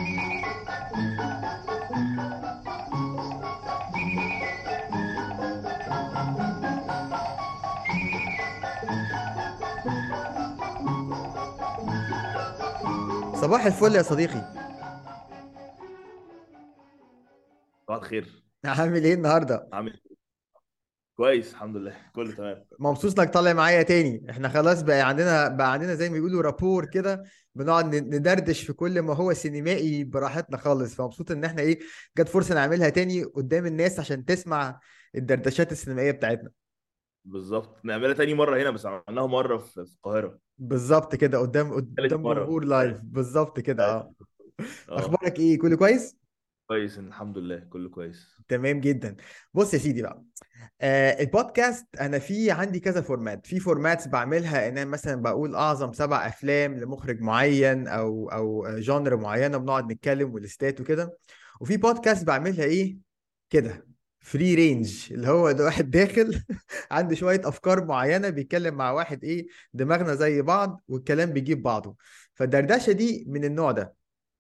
صباح الفل يا صديقي صباح الخير عامل ايه النهارده عامل إيه؟ كويس الحمد لله كله تمام مبسوط انك طالع معايا تاني احنا خلاص بقى عندنا بقى عندنا زي ما بيقولوا رابور كده بنقعد ن- ندردش في كل ما هو سينمائي براحتنا خالص فمبسوط ان احنا ايه جت فرصة نعملها تاني قدام الناس عشان تسمع الدردشات السينمائية بتاعتنا بالظبط نعملها تاني مره هنا بس عملناها مره في في القاهره بالظبط كده قدام ثالث قدام مره جمهور لايف بالظبط كده اه اه اخبارك ايه كله كويس كويس الحمد لله كله كويس تمام جدا بص يا سيدي بقى آه البودكاست انا في عندي كذا فورمات في فورماتس بعملها ان انا مثلا بقول اعظم سبع افلام لمخرج معين او او جانر معينه بنقعد نتكلم وليستات وكده وفي بودكاست بعملها ايه كده فري رينج اللي هو ده واحد داخل عنده شويه افكار معينه بيتكلم مع واحد ايه دماغنا زي بعض والكلام بيجيب بعضه فالدردشه دي من النوع ده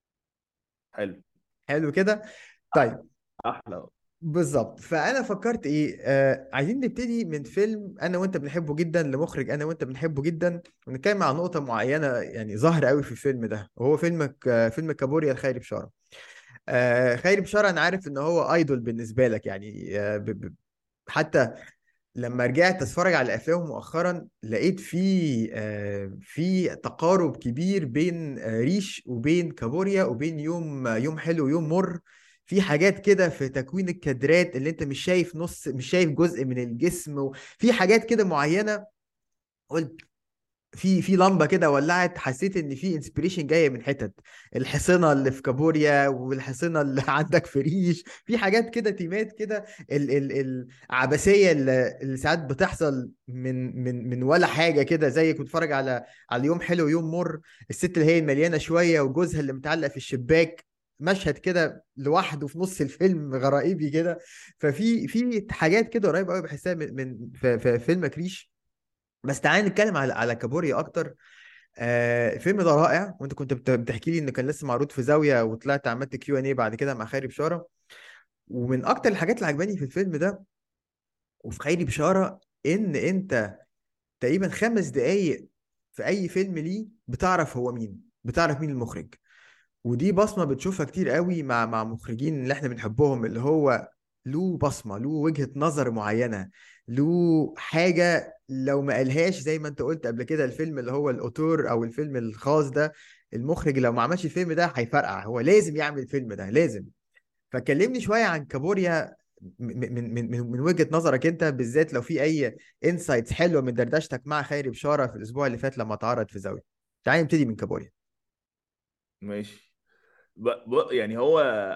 حلو حلو كده طيب احلى بالظبط فانا فكرت ايه آه عايزين نبتدي من فيلم انا وانت بنحبه جدا لمخرج انا وانت بنحبه جدا ونتكلم عن نقطه معينه يعني ظاهره قوي في الفيلم ده وهو فيلمك آه فيلم كابوريا لخيري بشاره آه خيري بشاره انا عارف ان هو ايدول بالنسبه لك يعني آه ب ب حتى لما رجعت اتفرج على افلامه مؤخرا لقيت في آه في تقارب كبير بين آه ريش وبين كابوريا وبين يوم يوم حلو ويوم مر في حاجات كده في تكوين الكادرات اللي انت مش شايف نص مش شايف جزء من الجسم وفي حاجات كده معينة قلت في في لمبه كده ولعت حسيت ان في انسبيريشن جايه من حتت الحصنه اللي في كابوريا والحصنه اللي عندك في ريش في حاجات كده تيمات كده ال ال العبثيه اللي, اللي ساعات بتحصل من من من ولا حاجه كده زي كنت بتفرج على على يوم حلو ويوم مر الست اللي هي مليانه شويه وجوزها اللي متعلق في الشباك مشهد كده لوحده في نص الفيلم غرائبي كده ففي في حاجات كده قريبه قوي بحسها من من في, في فيلم كريش بس تعالى نتكلم على على كابوريا اكتر آه الفيلم ده رائع وانت كنت بت- بتحكي لي انه كان لسه معروض في زاويه وطلعت عملت كيو ان اي بعد كده مع خيري بشاره ومن اكتر الحاجات اللي عجباني في الفيلم ده وفي خيري بشاره ان انت تقريبا خمس دقايق في اي فيلم ليه بتعرف هو مين بتعرف مين المخرج ودي بصمة بتشوفها كتير قوي مع مع مخرجين اللي احنا بنحبهم اللي هو له بصمة له وجهة نظر معينة له حاجة لو ما قالهاش زي ما انت قلت قبل كده الفيلم اللي هو الأوتور أو الفيلم الخاص ده المخرج لو ما عملش الفيلم ده هيفرقع هو لازم يعمل الفيلم ده لازم فكلمني شوية عن كابوريا من من من من من وجهة نظرك انت بالذات لو في اي انسايتس حلوة من دردشتك مع خيري بشارة في الاسبوع اللي فات لما اتعرض في زاوية تعالى نبتدي من كابوريا ماشي ب... ب... يعني هو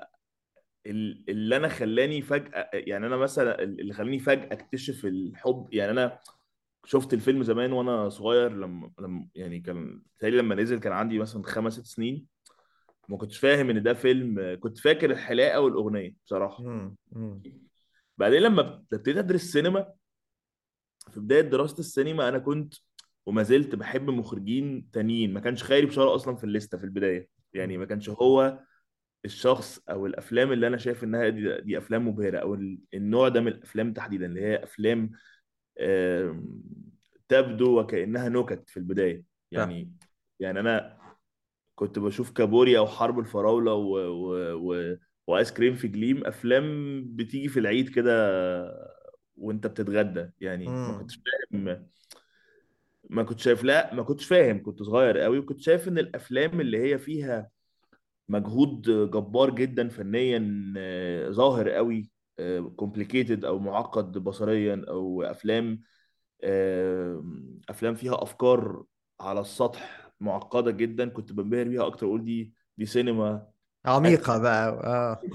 ال- اللي انا خلاني فجأة يعني انا مثلا اللي خلاني فجأة اكتشف الحب يعني انا شفت الفيلم زمان وانا صغير لما لما يعني كان تهيألي لما نزل كان عندي مثلا خمس ست سنين ما كنتش فاهم ان ده فيلم كنت فاكر الحلاقة والاغنية بصراحة مم. مم. بعدين لما ابتديت ادرس سينما في بداية دراسة السينما انا كنت وما زلت بحب مخرجين تانيين ما كانش خيري بشارة اصلا في الليستة في البداية يعني ما كانش هو الشخص او الافلام اللي انا شايف انها دي, دي افلام مبهرة او ال- النوع ده من الافلام تحديدا اللي هي افلام آم، تبدو وكأنها نكت في البداية صح يعني يعني انا كنت بشوف كابوريا او حرب الفراولة و... و... و... وايس كريم في جليم افلام بتيجي في العيد كده وانت بتتغدى يعني ما مم. كنتش فاهم ما كنتش شايف لا ما كنتش فاهم كنت صغير قوي وكنت شايف ان الافلام اللي هي فيها مجهود جبار جدا فنيا آه، ظاهر قوي كومبليكيتد او معقد بصريا او افلام آه، افلام فيها افكار على السطح معقده جدا كنت بنبهر بيها اكتر اقول دي دي سينما عميقة اكشن بقى اه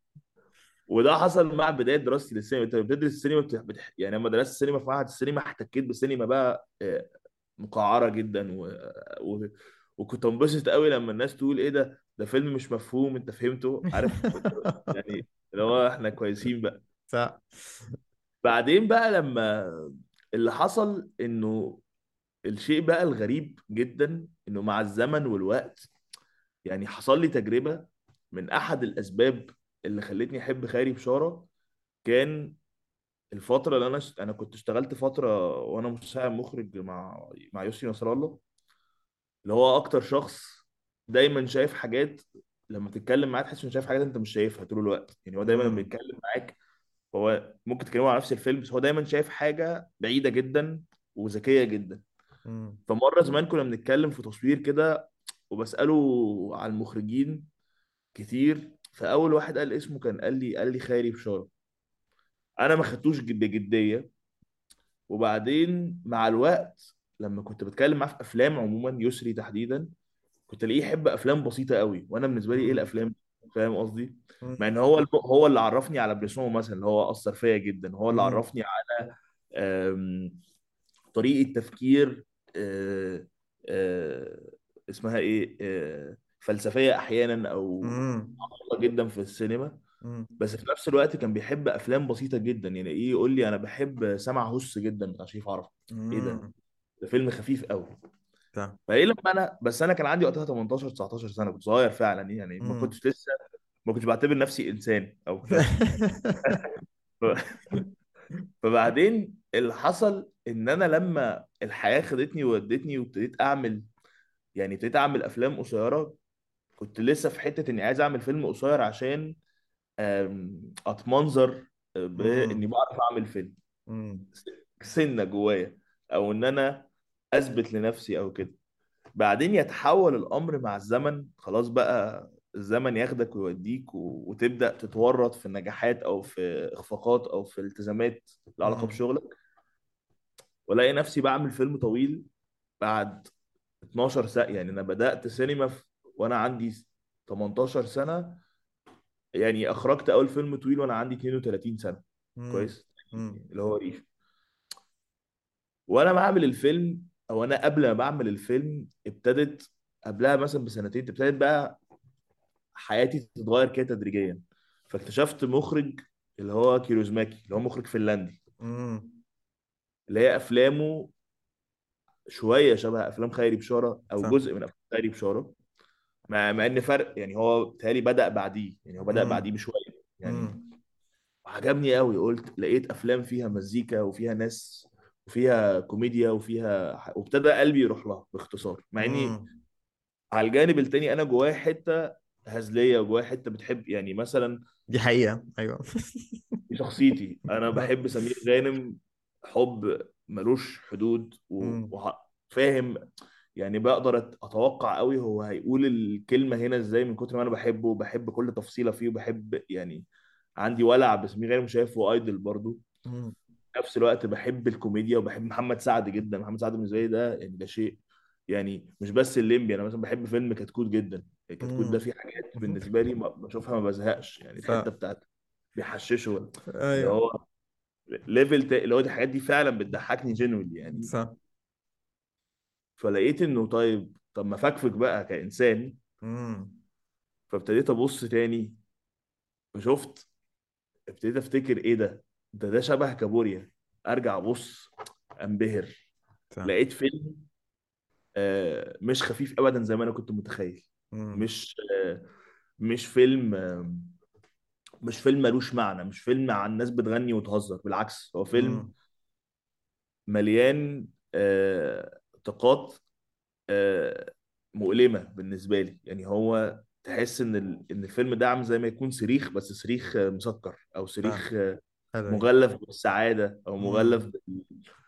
وده حصل مع بدايه دراستي للسينما انت بتدرس السينما بتح... بتح... يعني لما درست السينما في معهد السينما احتكيت بالسينما بقى آه، مقعره جدا و... و... وكنت انبسط قوي لما الناس تقول ايه ده ده فيلم مش مفهوم انت فهمته عارف كنت يعني اللي هو احنا كويسين بقى صح بعدين بقى لما اللي حصل انه الشيء بقى الغريب جدا انه مع الزمن والوقت يعني حصل لي تجربة من احد الاسباب اللي خلتني احب خيري بشاره كان الفتره اللي انا انا كنت اشتغلت فتره وانا مساعد مخرج مع مع يوسف نصر الله اللي هو اكتر شخص دايما شايف حاجات لما تتكلم معاه تحس انه شايف حاجات انت مش شايفها طول الوقت يعني هو دايما لما امم بيتكلم معاك هو ممكن تتكلموا على نفس الفيلم بس هو دايما شايف حاجه بعيده جدا وذكيه جدا امم فمره زمان كنا بنتكلم في تصوير كده وبساله على المخرجين كتير فاول واحد قال اسمه كان قال لي قال لي خيري بشاره انا ما خدتوش جد- بجديه وبعدين مع الوقت لما كنت بتكلم معاه في افلام عموما يسري تحديدا كنت الاقيه يحب افلام بسيطه قوي وانا بالنسبه لي ايه امم الافلام فاهم قصدي مع امم ان هو الم- هو اللي عرفني على بريسون مثلا اللي هو اثر فيا جدا هو اللي امم عرفني على آم، طريقه تفكير آه، آه، اسمها ايه آه، فلسفيه احيانا او امم عميقه جدا في السينما امم بس في نفس الوقت كان بيحب افلام بسيطه جدا يعني ايه يقول لي انا بحب سمع هس جدا بتاع شريف عرفة ايه ده امم ده فيلم خفيف قوي فاهم فايه لما انا بس انا كان عندي وقتها 18 19 سنه كنت صغير فعلا يعني ما امم كنتش لسه ما كنتش بعتبر نفسي انسان او كده ف- فبعدين اللي حصل ان انا لما الحياه خدتني وودتني وابتديت اعمل يعني ابتديت اعمل افلام قصيره كنت لسه في حته اني عايز اعمل فيلم قصير عشان أم، اتمنظر باني امم بعرف اعمل فيلم امم سنه جوايا او ان انا اثبت لنفسي او كده بعدين يتحول الامر مع الزمن خلاص بقى الزمن ياخدك ويوديك و... وتبدا تتورط في النجاحات او في اخفاقات او في التزامات لها علاقه امم بشغلك والاقي نفسي بعمل فيلم طويل بعد 12 سنه يعني انا بدات سينما في... وانا عندي 18 سنه يعني اخرجت اول فيلم طويل وانا عندي 32 سنه امم كويس امم اللي هو ريف وانا بعمل الفيلم او انا قبل ما بعمل الفيلم ابتدت قبلها مثلا بسنتين ابتدت بقى حياتي تتغير كده تدريجيا فاكتشفت مخرج اللي هو كيروزماكي اللي هو مخرج فنلندي امم اللي هي افلامه شويه شبه افلام خيري بشاره او فاهم جزء من افلام خيري بشاره مع مع ان فرق يعني هو بيتهيألي بدأ بعديه يعني هو بدأ بعديه امم بشويه يعني امم عجبني قوي قلت لقيت افلام فيها مزيكا وفيها ناس وفيها كوميديا وفيها ح- وابتدى قلبي يروح لها باختصار مع اني امم على الجانب التاني انا جوايا حته هزليه وجوايا حته بتحب يعني مثلا دي حقيقة ايوه دي شخصيتي انا اه بحب سمير غانم حب ملوش حدود امم وفاهم يعني بقدر أت- اتوقع قوي هو هيقول الكلمه هنا ازاي من كتر ما انا بحبه وبحب كل تفصيله فيه وبحب يعني عندي ولع بسمير غانم شايفه ايدل برضو امم في نفس الوقت بحب الكوميديا وبحب محمد سعد جدا محمد سعد بالنسبه لي ده يعني ده شيء يعني مش بس الليمبي انا مثلا بحب فيلم كتكوت جدا الكتكوت ده امم فيه حاجات بالنسبه لي ما- بشوفها ما بزهقش يعني ف الحته بتاعت بيحششوا اللي ايوه هو ليفل تا... اللي هو دي الحاجات دي فعلا بتضحكني جنولي يعني صح فلقيت انه طيب طب ما فكفك بقى كانسان امم فابتديت ابص تاني وشفت ابتديت افتكر ايه ده ده ده شبه كابوريا ارجع ابص انبهر صح لقيت فيلم آه، مش خفيف ابدا زي ما انا كنت متخيل امم مش آه، مش فيلم آه، مش فيلم ملوش معنى مش فيلم عن ناس بتغني وتهزر بالعكس هو فيلم امم مليان آه، طاقات آه، مؤلمة بالنسبة لي يعني هو تحس ان ال- ان الفيلم ده عامل زي ما يكون صريخ بس صريخ آه، مسكر او فاهم صريخ آه، حلو دي مغلف بالسعادة او مغلف امم بال...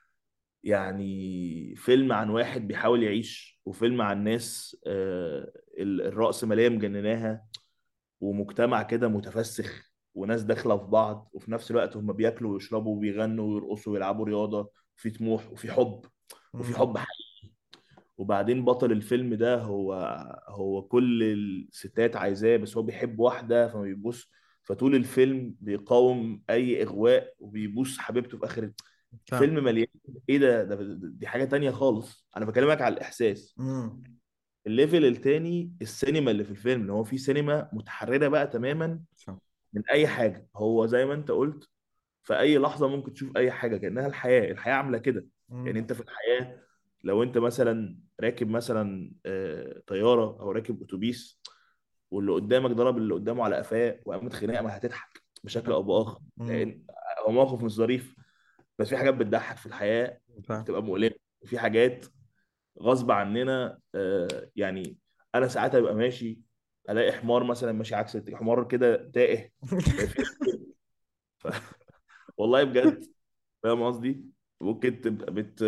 يعني فيلم عن واحد بيحاول يعيش وفيلم عن ناس آه، ال- الرأسمالية مجنناها ومجتمع كده متفسخ وناس داخلة في بعض وفي نفس الوقت هم بياكلوا ويشربوا وبيغنوا ويرقصوا ويلعبوا رياضة في طموح وفي حب وفي امم حب وبعدين بطل الفيلم ده هو هو كل الستات عايزاه بس هو بيحب واحدة فما بيبص فطول الفيلم بيقاوم أي إغواء وبيبوس حبيبته في آخر فاهم فيلم مليان إيه ده, ده دي حاجة تانية خالص أنا بكلمك على الإحساس امم الليفل التاني السينما اللي في الفيلم اللي هو في سينما متحررة بقى تماما صح من أي حاجة هو زي ما أنت قلت في اي لحظه ممكن تشوف اي حاجه كانها الحياه الحياه عامله كده يعني امم انت في الحياه لو انت مثلا راكب مثلا آه، طياره او راكب اتوبيس واللي قدامك ضرب اللي قدامه على قفاه وقامت خناقه ما هتضحك بشكل او باخر امم لان هو موقف مش ظريف بس في حاجات بتضحك في الحياه فاهم بتبقى مؤلمه وفي حاجات غصب عننا آه، يعني انا ساعات ابقى ماشي الاقي حمار مثلا ماشي عكس الت- حمار كده تائه ما فيش والله بجد فاهم قصدي ممكن تبقى بت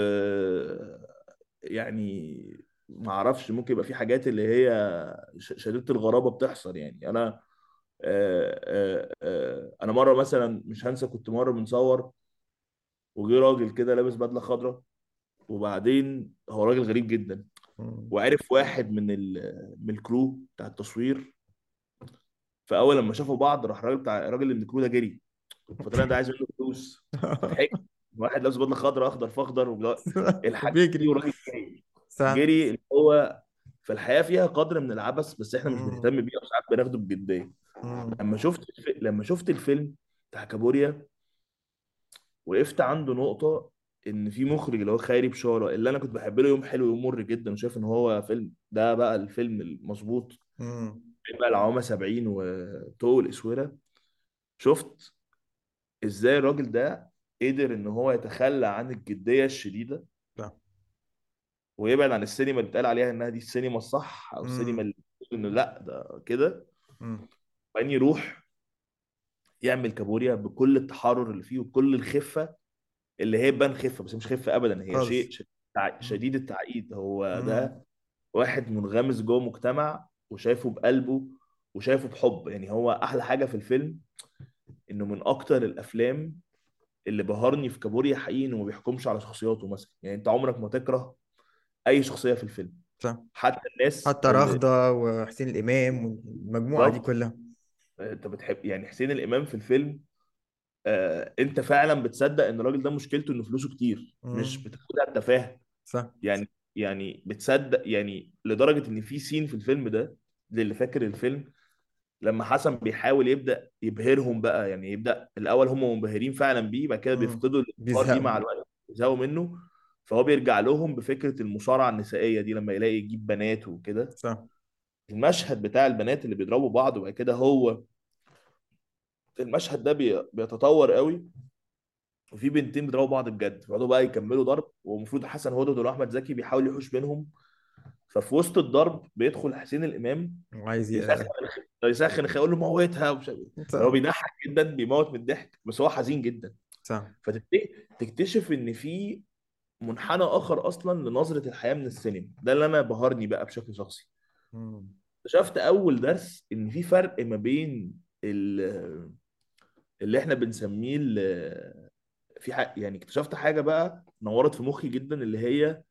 يعني ما اعرفش ممكن يبقى في حاجات اللي هي ش- شديدة الغرابة بتحصل يعني انا آه، آه، آه، انا مره مثلا مش هنسى كنت مره بنصور وجه راجل كده لابس بدله خضراء وبعدين هو راجل غريب جدا مم. وعرف واحد من ال من الكرو بتاع التصوير فاول لما شافوا بعض راح الراجل بتاع الراجل اللي من الكرو ده جري فطلع ده عايز منه فلوس فضحك واحد لابس بدله خضراء اخضر فاخضر وبلا- الحاجات دي بيجري وراجل جري صح جري اللي هو فالحياه فيها قدر من العبث بس احنا مش مم. بنهتم بيه او ساعات بناخده بجديه مم. لما شفت الف... لما شفت الفيلم بتاع كابوريا وقفت عنده نقطه ان في مخرج اللي هو خيري بشاره اللي انا كنت بحب له يوم حلو يوم مر جدا وشايف ان هو فيلم ده بقى الفيلم المظبوط مم. بقى العوامه 70 وطوق الاسوره شفت ازاي الراجل ده قدر ان هو يتخلى عن الجديه الشديده صح ويبعد عن السينما اللي بيتقال عليها انها دي السينما الصح او السينما مم. اللي بتقول انه لا ده كده مم. وبعدين يروح يعمل كابوريا بكل التحرر اللي فيه وكل الخفه اللي هي بان خفه بس مش خفه ابدا هي خالص شيء ش- تع- مم. شديد التعقيد هو مم. ده واحد منغمس جوه مجتمع وشايفه بقلبه وشايفه بحب يعني هو احلى حاجه في الفيلم انه من اكتر الافلام اللي بهرني في كابوريا حقيقي انه ما بيحكمش على شخصياته مثلا يعني انت عمرك ما تكره اي شخصيه في الفيلم صح حتى الناس حتى اللي رغدة وحسين الإمام والمجموعة دي بالظبط كلها انت بتحب يعني حسين الامام في الفيلم آه انت فعلا بتصدق ان الراجل ده مشكلته انه فلوسه كتير مش مم. بتاخدها بتفاهه صح يعني يعني بتصدق يعني لدرجه ان في سين في الفيلم ده للي فاكر الفيلم لما حسن بيحاول يبدا يبهرهم بقى يعني يبدا الاول هم منبهرين فعلا بيه بعد كده مم. بيفقدوا الانبهار بيه بيزهقوا مع الوقت بيزهقوا منه فهو بيرجع لهم بفكره المصارعه النسائيه دي لما يلاقي يجيب بنات وكده صح المشهد بتاع البنات اللي بيضربوا بعض وبعد كده هو المشهد ده بي- بيتطور قوي وفي بنتين بيضربوا بعض بجد بيقعدوا بقى يكملوا ضرب والمفروض حسن هدهد واحمد زكي بيحاول يحوش بينهم ففي وسط الضرب بيدخل حسين الامام وعايز يسخن ي... يسخن يقول له موتها ومش عارف إيه. هو صح بيضحك جدا بيموت من الضحك بس هو حزين جدا صح فتكتشف ان في منحنى اخر اصلا لنظره الحياه من السينما ده اللي انا بهرني بقى بشكل شخصي مم. اكتشفت اول درس ان في فرق ما بين ال- اللي احنا بنسميه ال- في حق يعني اكتشفت حاجه بقى نورت في مخي جدا اللي هي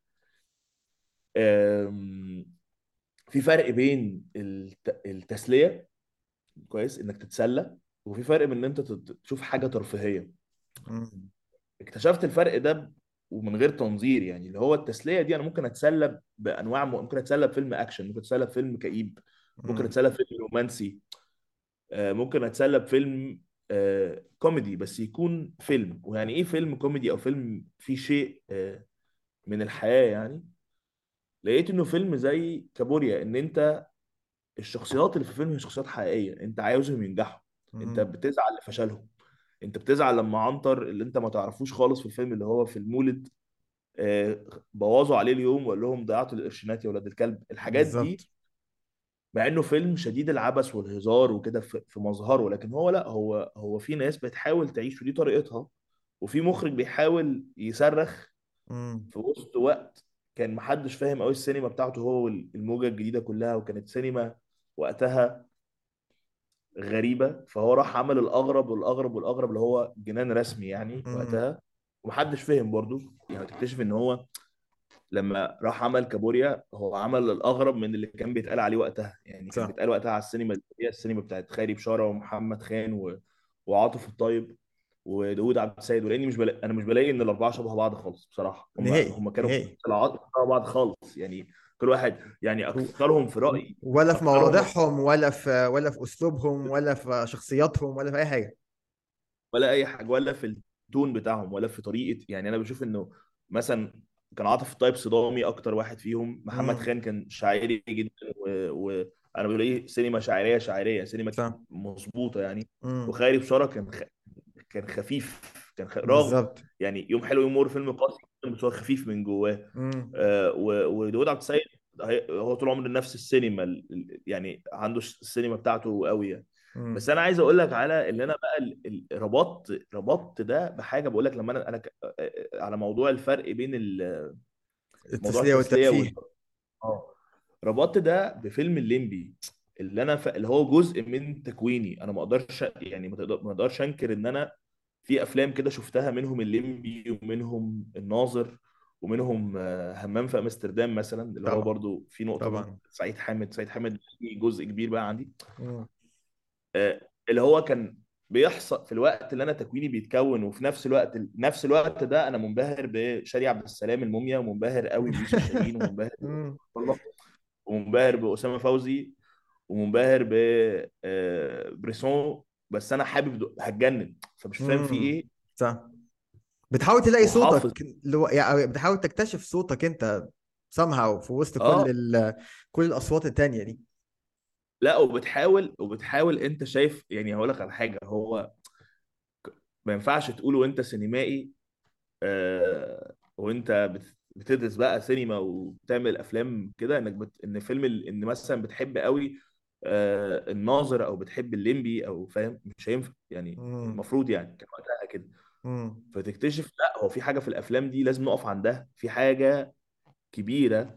آم، في فرق بين الت- التسليه كويس انك تتسلى وفي فرق بين ان انت تت- تشوف حاجه ترفيهيه مم. اكتشفت الفرق ده ومن غير تنظير يعني اللي هو التسليه دي انا ممكن اتسلى بانواع م- ممكن اتسلى بفيلم اكشن ممكن اتسلى بفيلم كئيب ممكن مم. اتسلى بفيلم رومانسي آه، ممكن اتسلى بفيلم آه، كوميدي بس يكون فيلم ويعني ايه فيلم كوميدي او فيلم فيه شيء آه، من الحياه يعني لقيت انه فيلم زي كابوريا ان انت الشخصيات اللي في الفيلم هي شخصيات حقيقيه انت عاوزهم ينجحوا انت مم. بتزعل لفشلهم انت بتزعل لما عنتر اللي انت ما تعرفوش خالص في الفيلم اللي هو في المولد آه، بوظوا عليه اليوم وقال لهم ضيعتوا القرشينات يا ولاد الكلب الحاجات دي بالظبط مع انه فيلم شديد العبث والهزار وكده في في مظهره لكن هو لا هو هو في ناس بتحاول تعيش ودي طريقتها وفي مخرج بيحاول يصرخ مم. في وسط وقت كان محدش فاهم قوي السينما بتاعته هو والموجة الجديدة كلها وكانت سينما وقتها غريبة فهو راح عمل الأغرب والأغرب والأغرب اللي هو جنان رسمي يعني مم. وقتها ومحدش فهم برضو يعني تكتشف ان هو لما راح عمل كابوريا هو عمل الاغرب من اللي كان بيتقال عليه وقتها يعني كان صح بيتقال وقتها على السينما اللي هي السينما بتاعت خيري بشاره ومحمد خان و... وعاطف الطيب وداوود عبد السيد ولاني مش بلاقي انا مش بلاقي ان الاربعه شبه بعض خالص بصراحه هم نهائي هم كانوا نهائي طلعات شبه بعض خالص يعني كل واحد يعني و- اكثرهم في رايي ولا في اكثرهم مواضيعهم ولا في ولا في أسلوبهم ولا في شخصياتهم ولا في أي حاجة ولا اي حاجه ولا في التون بتاعهم ولا في طريقه يعني انا بشوف انه مثلا كان عاطف الطيب صدامي اكتر واحد فيهم محمد مم. خان كان شاعري جدا و... و... انا بقول ايه سينما شاعريه شاعريه سينما صح مظبوطه يعني امم وخيري بشاره كان خ... كان خفيف كان خ... رغم بالظبط يعني يوم حلو يوم مر فيلم قاسي جداً، بس هو خفيف من جواه امم آه و... وداود عبد السيد هي- هو طول عمره نفس السينما ال- ال- يعني عنده السينما بتاعته قوي يعني امم بس انا عايز اقول لك على اللي انا بقى ال- ال- ربطت ربطت ده بحاجه بقول لك لما انا انا ك- على موضوع الفرق بين ال- موضوع التسلية التسليه وال والترفيه اه ربطت ده بفيلم الليمبي اللي انا ف... اللي هو جزء من تكويني انا ما اقدرش يعني ما تقدر- ما اقدرش انكر ان انا في افلام كده شفتها منهم الليمبي ومنهم الناظر ومنهم آه، همام في امستردام مثلا اللي هو طبعا برضو في نقطه من طبعا سعيد حامد سعيد حامد في جزء كبير بقى عندي امم آه، اللي هو كان بيحصل في الوقت اللي انا تكويني بيتكون وفي نفس الوقت نفس الوقت ده انا منبهر بشادي عبد السلام الموميا ومنبهر قوي بيوسف شاهين ومنبهر امم والله ومنبهر بأسامة فوزي ومنبهر ب آه، بريسون بس انا حابب دو- هتجنن فمش فاهم في امم ايه صح بتحاول تلاقي وحافظ صوتك اللي هو يعني بتحاول تكتشف صوتك انت somehow في وسط كل اه ال... كل الاصوات التانية دي لا وبتحاول وبتحاول انت شايف يعني هقول لك على حاجه هو ما ينفعش تقول وانت سينمائي آه وانت بت- بتدرس بقى سينما وبتعمل افلام كده انك بت... ان فيلم ال... ان مثلا بتحب قوي آه الناظر او بتحب الليمبي او فاهم مش هينفع يعني امم المفروض يعني كان وقتها كده امم فتكتشف لا هو في حاجه في الافلام دي لازم نقف عندها في حاجه كبيره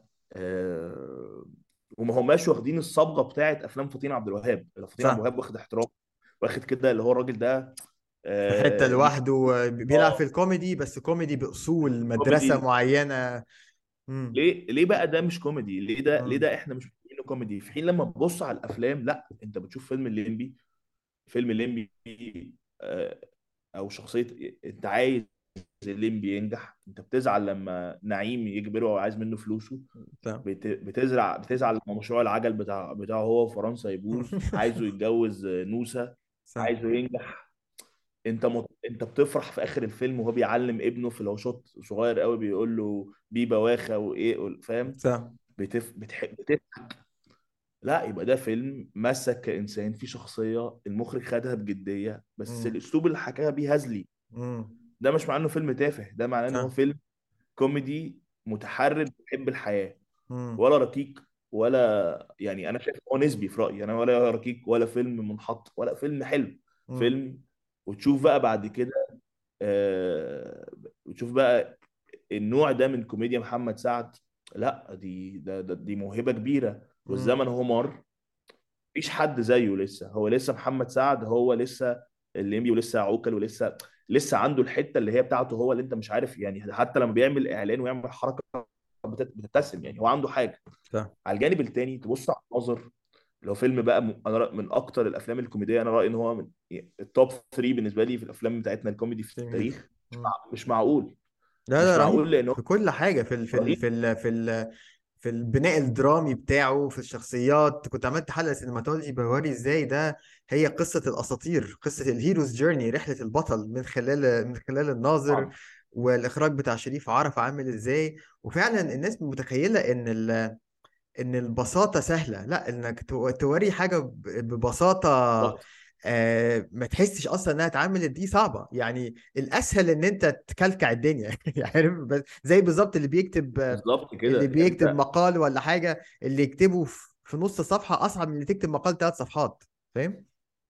آه وما هماش واخدين الصبغه بتاعت افلام فطين عبد الوهاب فطين عبد صح الوهاب واخد احترام واخد كده اللي هو الراجل ده في حتة آه ليه لوحده بيلعب في اه الكوميدي بس كوميدي بأصول مدرسة كوميدي معينة امم ليه ليه بقى ده مش كوميدي ليه ده ليه امم ده احنا مش بنقول كوميدي في حين لما تبص على الافلام لا انت بتشوف فيلم الليمبي فيلم الليمبي آه او شخصيه انت عايز الليمبي ينجح انت بتزعل لما نعيم يجبره او عايز منه فلوسه صح بت... بتزرع بتزعل لما مشروع العجل بتاع بتاعه هو في فرنسا يبوظ عايزه يتجوز نوسة صح عايزه ينجح انت مت... انت بتفرح في اخر الفيلم وهو بيعلم ابنه في لو شوت صغير قوي بيقول له بيبا واخا وايه فاهم صح بتف... بتحب بتف... لا يبقى ده فيلم مسك كإنسان في شخصية المخرج خدها بجدية بس امم الأسلوب اللي حكاها بيه هزلي امم ده مش معناه إنه فيلم تافه ده معناه إن هو صح فيلم كوميدي متحرر بيحب الحياة امم ولا ركيك ولا يعني أنا شايف هو نسبي في رأيي أنا ولا ركيك ولا فيلم منحط ولا فيلم حلو امم فيلم وتشوف بقى بعد كده آه... وتشوف بقى النوع ده من كوميديا محمد سعد لا دي ده, ده دي موهبة كبيرة امم والزمن هو مر مفيش حد زيه لسه هو لسه محمد سعد هو لسه الليمبي ولسه عوكل ولسه لسه عنده الحته اللي هي بتاعته هو اللي انت مش عارف يعني حتى لما بيعمل اعلان ويعمل حركه بتت- بتبتسم يعني هو عنده حاجه صح على الجانب التاني تبص على الناظر اللي هو فيلم بقى م- انا رأ- من اكتر الافلام الكوميديه انا رايي ان هو من يعني التوب 3 بالنسبه لي في الافلام بتاعتنا الكوميدي في جميل التاريخ مش امم مع- مش معقول لا لا مش معقول رهيب لان هو في كل حاجة في ال في ال رهيب في ال في ال في البناء الدرامي بتاعه في الشخصيات كنت عملت حلقة سينماتولوجي بوري ازاي ده هي قصة الأساطير قصة الهيروز جيرني رحلة البطل من خلال من خلال الناظر طبعا والإخراج بتاع شريف عرفة عامل ازاي وفعلا الناس متخيلة ان ال ان البساطة سهلة لا انك تو- توري حاجة ب- ببساطة بالظبط آه ما تحسش اصلا انها اتعملت دي صعبة يعني الاسهل ان انت تكلكع الدنيا يعني عارف بس زي بالظبط اللي بيكتب بالظبط اللي كده بيكتب انت مقال ولا حاجة اللي يكتبه في في نص صفحة اصعب من اللي تكتب مقال ثلاث صفحات فاهم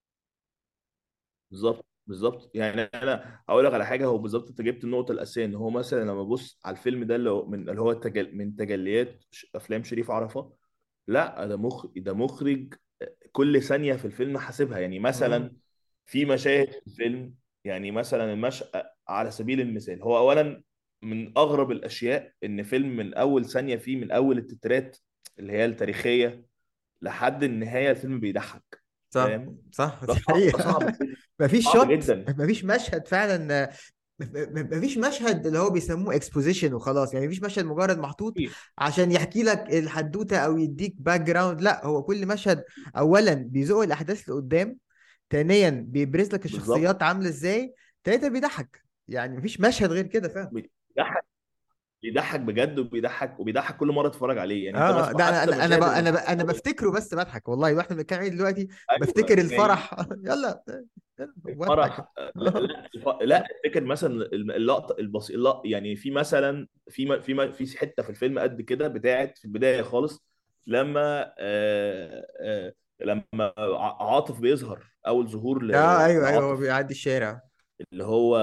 بالظبط بالظبط يعني انا هقول لك على حاجه هو بالظبط انت جبت النقطه الاساسيه ان هو مثلا لما ابص على الفيلم ده اللي هو من اللي هو تجل من تجليات ش- افلام شريف عرفة لا ده مخ ده مخرج كل ثانيه في الفيلم حاسبها يعني امم مثلا في مشاهد في الفيلم يعني مثلا المشهد على سبيل المثال هو اولا من اغرب الاشياء ان فيلم من اول ثانيه فيه من اول التترات اللي هي التاريخيه لحد النهايه الفيلم بيضحك صح فاهم صح ده دي صعب ده حقيقة صعب جدا مفيش صعب شوت جدا مفيش مشهد فعلا م- م- مفيش مشهد اللي هو بيسموه اكسبوزيشن وخلاص يعني مفيش مشهد مجرد محطوط عشان يحكي لك الحدوته او يديك باك جراوند لا هو كل مشهد اولا بيزق الاحداث لقدام ثانيا بيبرز لك بالظبط الشخصيات عامله ازاي ثالثا بيضحك يعني مفيش مشهد غير كده فعلا بيضحك بيضحك بجد وبيضحك وبيضحك كل مره اتفرج عليه يعني انت اه بس ده انا حتى انا انا ب... مشاهد انا ب... المصارعه انا بفتكره بس بضحك والله واحنا بنتكلم عليه دلوقتي بفتكر ايوه يعني الفرح يلا يلا بضحك الفرح لا لا الف- لا افتكر مثلا اللقطه البسيطه اللقطة يعني في مثلا في م- في م- في حته في الفيلم قد كده بتاعت في البدايه خالص لما آه آه لما ع- عاطف بيظهر اول ظهور اه ل- ايوه ايوه هو لعاطف بيعدي الشارع اللي هو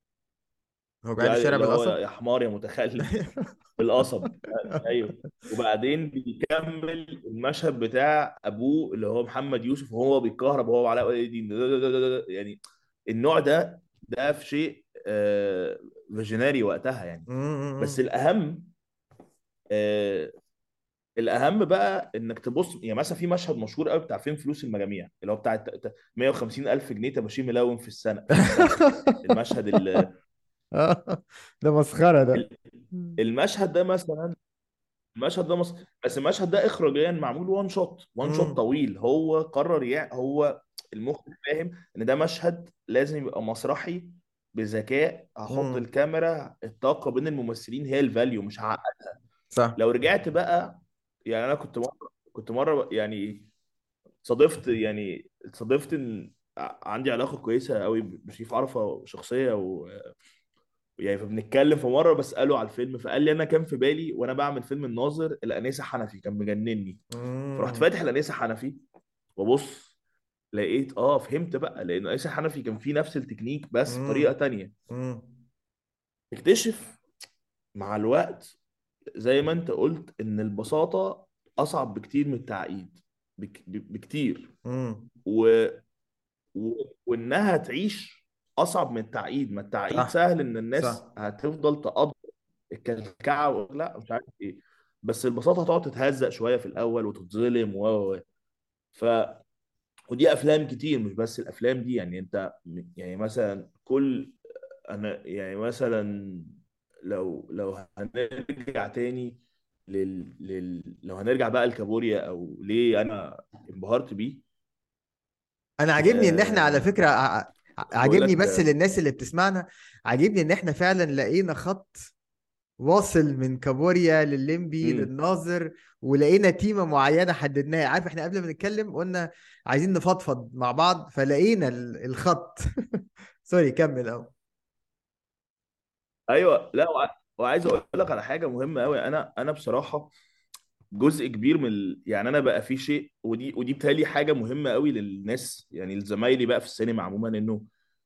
هو بيعدي الشارع اللي هو بالقصب يا حمار يا متخلف بالقصب ايوه وبعدين بيكمل المشهد بتاع ابوه اللي هو محمد يوسف وهو بيتكهرب وهو علاء ولي الدين يعني النوع ده ده في شيء آه فيجنري وقتها يعني بس أمم. الاهم آه الاهم بقى انك تبص يعني مثلا في مشهد مشهور قوي بتاع فين فلوس المجاميع اللي هو بتاع 150 الف جنيه تباشير ملون في السنه في السنه المشهد ال- ده مسخرة ده المشهد ده مثلا المشهد ده مص... بس المشهد ده اخراجيا معمول وان شوت وان شوت امم طويل هو قرر يعني هو المخرج فاهم ان ده مشهد لازم يبقى مسرحي بذكاء هحط امم الكاميرا الطاقه بين الممثلين هي الفاليو مش هعقد صح لو رجعت بقى يعني انا كنت مره كنت مره يعني صادفت يعني صادفت ان ع- عندي علاقه كويسه قوي بشريف عرفه شخصيه يعني فبنتكلم في مره بساله على الفيلم فقال لي انا كان في بالي وانا بعمل فيلم الناظر الانسه حنفي كان مجنني فرحت امم فاتح الانسه حنفي وبص لقيت اه فهمت بقى لان الانسه حنفي كان فيه نفس التكنيك بس بطريقه امم تانية امم اكتشف مع الوقت زي ما انت قلت ان البساطه اصعب بكتير من التعقيد بك... بكتير امم و... و... وانها تعيش اصعب من التعقيد ما التعقيد صح سهل ان الناس صح هتفضل تقضي الكلكعه و- لا مش عارف ايه بس البساطه هتقعد تتهزق شويه في الاول وتتظلم و و- و. ف ودي افلام كتير مش بس الافلام دي يعني انت م- يعني مثلا كل انا يعني مثلا لو لو هنرجع تاني لل... لل... لو هنرجع بقى لكابوريا او ليه انا انبهرت بيه انا عاجبني ان احنا على آه... فكرة ع- ع- بقول عاجبني لك بس آه... للناس اللي بتسمعنا عاجبني ان احنا فعلا لقينا خط واصل من كابوريا للليمبي مم. للناظر ولقينا تيمة معينة حددناها عارف احنا قبل ما نتكلم قلنا عايزين نفضفض مع بعض فلقينا ال- الخط سوري كمل اهو ايوه لا وع... وعايز اقول لك على حاجه مهمه قوي انا انا بصراحه جزء كبير من ال... يعني انا بقى في شيء ودي ودي بتهيألي حاجه مهمه قوي للناس يعني لزمايلي بقى في السينما عموما انه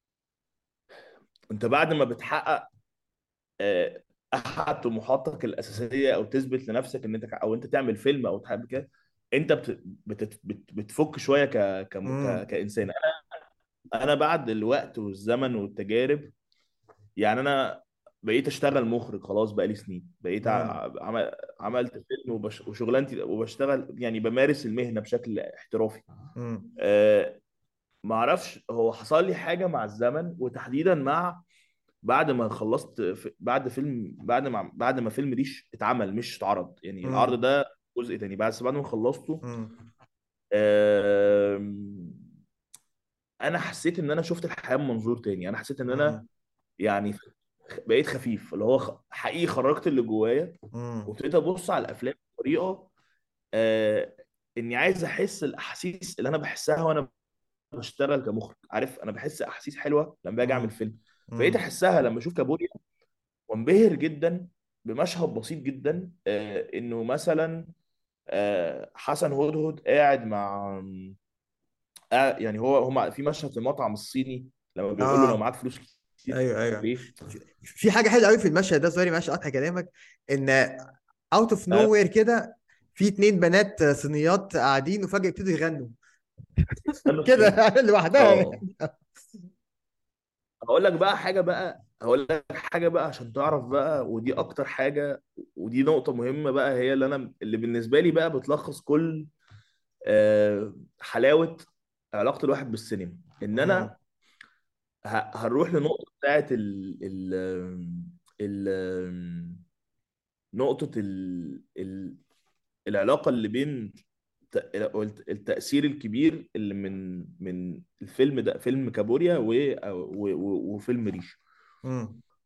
انت بعد ما بتحقق آه، احد طموحاتك الاساسيه او تثبت لنفسك ان انت او انت تعمل فيلم او تحب كده انت بت... بت... بت... بتفك شويه ك... ك... ك... امم كانسان انا انا بعد الوقت والزمن والتجارب يعني انا بقيت اشتغل مخرج خلاص بقالي سنين بقيت امم ع- عمل عملت فيلم وبش... وشغلانتي وبشتغل يعني بمارس المهنه بشكل احترافي امم أه ما اعرفش هو حصل لي حاجه مع الزمن وتحديدا مع بعد ما خلصت في... بعد فيلم بعد ما بعد ما فيلم ريش اتعمل مش اتعرض يعني العرض امم ده جزء تاني بس بعد ما خلصته امم أه... انا حسيت ان انا شفت الحياه من منظور تاني انا حسيت ان انا امم يعني بقيت خفيف اللي هو خ- حقيقي خرجت اللي جوايا امم وابتديت ابص على الافلام بطريقه آه اني عايز احس الاحاسيس اللي انا بحسها وانا بشتغل كمخرج عارف انا بحس احاسيس حلوه لما باجي اعمل امم فيلم بقيت امم احسها لما اشوف كابوريا وانبهر جدا بمشهد بسيط جدا آه انه مثلا آه حسن هدهد قاعد مع آه يعني هو هم في مشهد في المطعم الصيني لما بيقول له لو اه معاك فلوس كتير ايوه تعمل ايوه ايه في في حاجه حلوه قوي في المشهد ده سوري معلش اقطع كلامك ان اوت اوف نو آه وير كده في اتنين بنات صينيات قاعدين وفجاه يبتدوا يغنوا استنوا كده الصين لوحدها اه يعني. هقول لك بقى حاجه بقى هقول لك حاجه بقى عشان تعرف بقى ودي اكتر حاجه ودي نقطه مهمه بقى هي اللي انا اللي بالنسبه لي بقى بتلخص كل آه، حلاوه علاقه الواحد بالسينما ان امم انا ه- هنروح لنقطه بتاعت ال ال ال نقطه ال ال العلاقه اللي بين ت- التأثير الكبير اللي من من الفيلم ده فيلم كابوريا و و- و- وفيلم ريش امم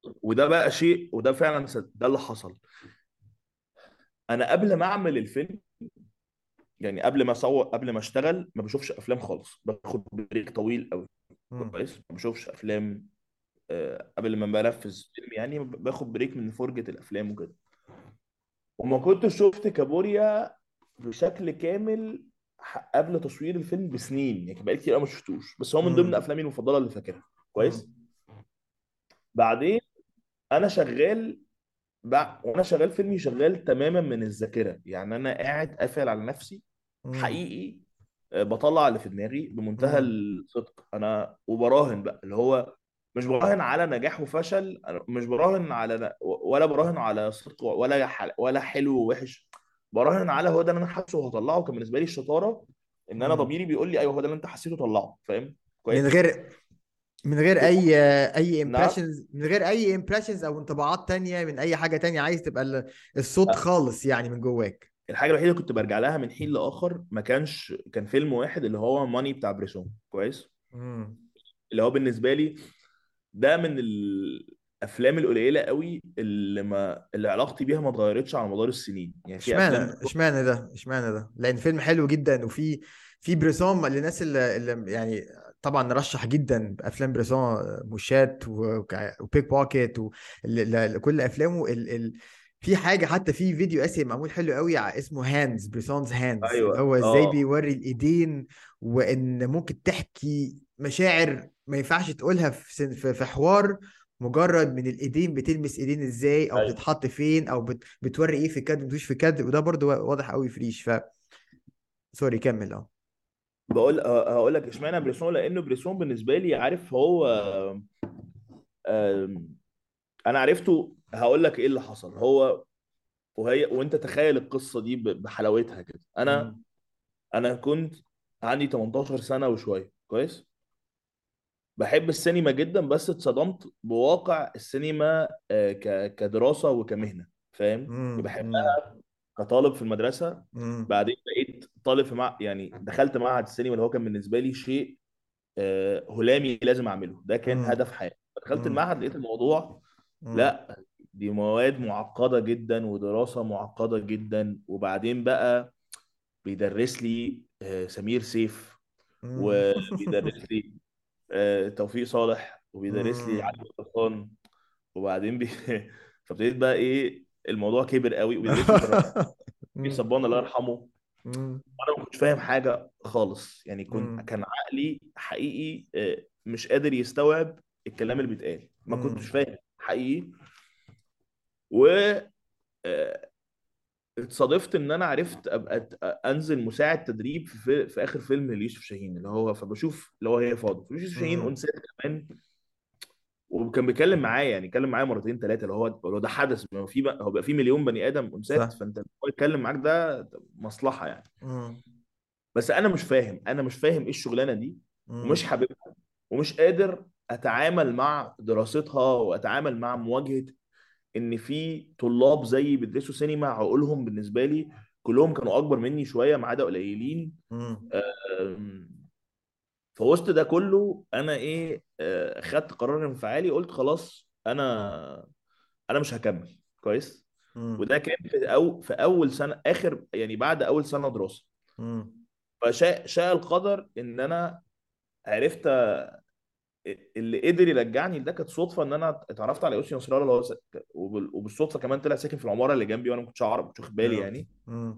وده بقى شيء وده فعلا صد- ده اللي حصل انا قبل ما اعمل الفيلم يعني قبل ما اصور قبل ما اشتغل ما بشوفش افلام خالص باخد بريك طويل قوي مم. كويس ما بشوفش افلام آه، قبل ما بنفذ فيلم يعني باخد بريك من فرجة الافلام وكده وما كنتش شفت كابوريا بشكل كامل ح- قبل تصوير الفيلم بسنين يعني بقالي كتير قوي ما شفتوش بس هو من ضمن مم. افلامي المفضله اللي فاكرها كويس مم. بعدين انا شغال بع... وانا شغال فيلمي شغال تماما من الذاكره يعني انا قاعد قافل على نفسي مم. حقيقي آه، بطلع اللي في دماغي بمنتهى مم. الصدق انا وبراهن بقى اللي هو مش براهن على نجاح وفشل أنا مش براهن على ولا براهن على صدق ولا حل... ولا حلو ووحش براهن على هو ده اللي انا حاسه وهطلعه كان بالنسبه لي الشطاره ان انا مم. ضميري بيقول لي ايوه هو ده اللي انت حسيته طلعه فاهم من كويس غير من غير و... اي اي نعم امبريشنز من غير اي امبريشنز او انطباعات تانية من اي حاجة تانية عايز تبقى ال- الصوت خالص يعني من جواك الحاجه الوحيده اللي كنت برجع لها من حين لاخر ما كانش كان فيلم واحد اللي هو ماني بتاع بريسون كويس مم. اللي هو بالنسبه لي ده من الافلام القليله قوي اللي ما اللي علاقتي بيها ما اتغيرتش على مدار السنين يعني في اشمعنى افلام بتروح اشمعنى ده اشمعنى ده لان فيلم حلو جدا وفي في بريسون للناس اللي, اللي يعني طبعا نرشح جدا افلام بريسون موشات وك- وبيك بوكيت وكل افلامه ال ال في حاجه حتى في فيديو اسي معمول حلو قوي ع- اسمه هاندز بريسونز هاندز اللي ايوه هو ازاي اه بيوري الايدين وان ممكن تحكي مشاعر ما ينفعش تقولها في سن- في في حوار مجرد من الايدين بتلمس ايدين ازاي او ايوه بتتحط فين او بت... بتوري ايه في الكادر مش في الكادر وده برضو واضح قوي في ريش ف سوري كمل اه بقول ه- هقول لك اشمعنى بريسون لانه بريسون بالنسبه لي عارف هو آم، انا عرفته هقول لك ايه اللي حصل هو وهي وانت تخيل القصه دي ب- بحلاوتها كده انا مم. انا كنت عندي 18 سنه وشويه كويس بحب السينما جدا بس اتصدمت بواقع السينما آه، ك- كدراسة وكمهنة فاهم مم. مم. بحبها كطالب في المدرسة مم. بعدين بقيت طالب في مع... يعني دخلت معهد السينما اللي هو كان بالنسبة لي شيء آه، هلامي لازم أعمله ده كان مم. هدف حياتي دخلت مم. المعهد لقيت الموضوع مم. لا دي مواد معقدة جدا ودراسة معقدة جدا وبعدين بقى بيدرس لي آه، سمير سيف مم. وبيدرس لي آه، توفيق صالح وبيدرس لي علي مم. غطاسان وبعدين بي... فابتديت بقى ايه الموضوع كبر قوي وبيدرس لي كرة في مم. صبان الله يرحمه مم. وانا ما كنتش فاهم حاجه خالص يعني كنت مم. كان عقلي حقيقي آه، مش قادر يستوعب الكلام اللي بيتقال ما كنتش مم. فاهم حقيقي و آه، اتصادفت ان انا عرفت ابقى أت- انزل مساعد تدريب في, في, في اخر فيلم ليوسف شاهين اللي هو فبشوف اللي هو هي فاضل يوسف شاهين مم. انسان كمان وكان بيتكلم معايا يعني اتكلم معايا مرتين ثلاثه اللي هو لو ده حدث ما هو في بقى هو بقى في مليون بني ادم انسات صح فانت هو يتكلم معاك ده مصلحه يعني مم. بس انا مش فاهم انا مش فاهم ايه الشغلانه دي ومش مم. حاببها ومش قادر اتعامل مع دراستها واتعامل مع مواجهه ان في طلاب زيي بيدرسوا سينما عقولهم بالنسبه لي كلهم كانوا اكبر مني شويه ما عدا قليلين مم. أم، في وسط ده كله انا ايه آه، خدت قرار انفعالي قلت خلاص انا انا مش هكمل كويس مم. وده كان في أو في اول سنه اخر يعني بعد اول سنه دراسه مم. فشاء شاء القدر ان انا عرفت اللي قدر يرجعني لده كانت صدفه ان انا اتعرفت على يوسف نصر الله اللي هو س- وبال- وبالصدفه كمان طلع ساكن في العماره اللي جنبي وانا ما كنتش اعرف ما كنتش واخد بالي يا. يعني مم.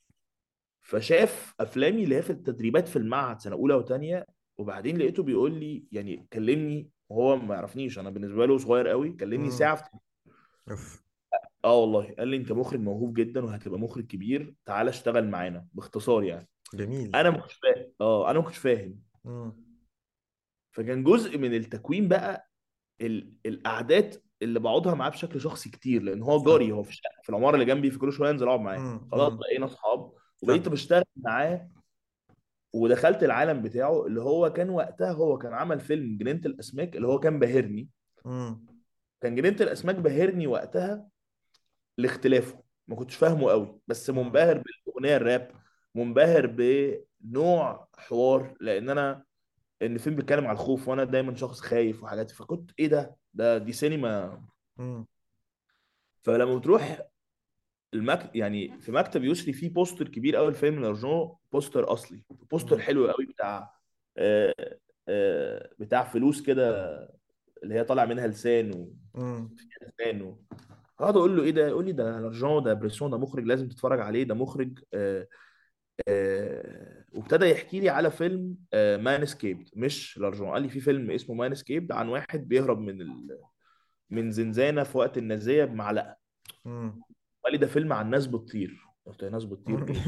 فشاف افلامي اللي هي في التدريبات في المعهد سنه اولى وثانيه وبعدين لقيته بيقول لي يعني كلمني وهو ما يعرفنيش انا بالنسبه له صغير قوي كلمني مم. ساعه في اوف اه والله قال لي انت مخرج موهوب جدا وهتبقى مخرج كبير تعال اشتغل معانا باختصار يعني جميل انا ما كنتش فاهم اه انا ما كنتش فاهم مم. فكان جزء من التكوين بقى ال... القعدات اللي بقعدها معاه بشكل شخصي كتير لان هو صح جاري هو في الشقه في العماره اللي جنبي في كل شويه انزل اقعد معاه مم. خلاص مم. بقينا اصحاب صح وبقيت بشتغل معاه ودخلت العالم بتاعه اللي هو كان وقتها هو كان عمل فيلم جنينة الاسماك اللي هو كان باهرني مم. كان جنينة الاسماك باهرني وقتها لاختلافه ما كنتش فاهمه قوي بس مم. منبهر بالاغنيه الراب منبهر بنوع حوار لان انا ان الفيلم بيتكلم على الخوف وانا دايما شخص خايف وحاجات فكنت ايه ده ده دي سينما مم. فلما بتروح المك... يعني في مكتب يسري في بوستر كبير قوي الفيلم لارجون بوستر اصلي بوستر مم. حلو قوي بتاع آه، آه، بتاع فلوس كده اللي هي طالع منها لسان و... مم. لسان و... اقعد اقول له ايه ده يقول لي ده لارجون ده بريسون ده مخرج لازم تتفرج عليه ده مخرج آه، آه، وابتدى يحكي لي على فيلم مان اسكيبد مش لارجون قال لي في فيلم اسمه مان اسكيبد عن واحد بيهرب من ال... من زنزانه في وقت النازيه بمعلقه مم. قال لي ده فيلم عن ناس بتطير قلت له ناس بتطير ايه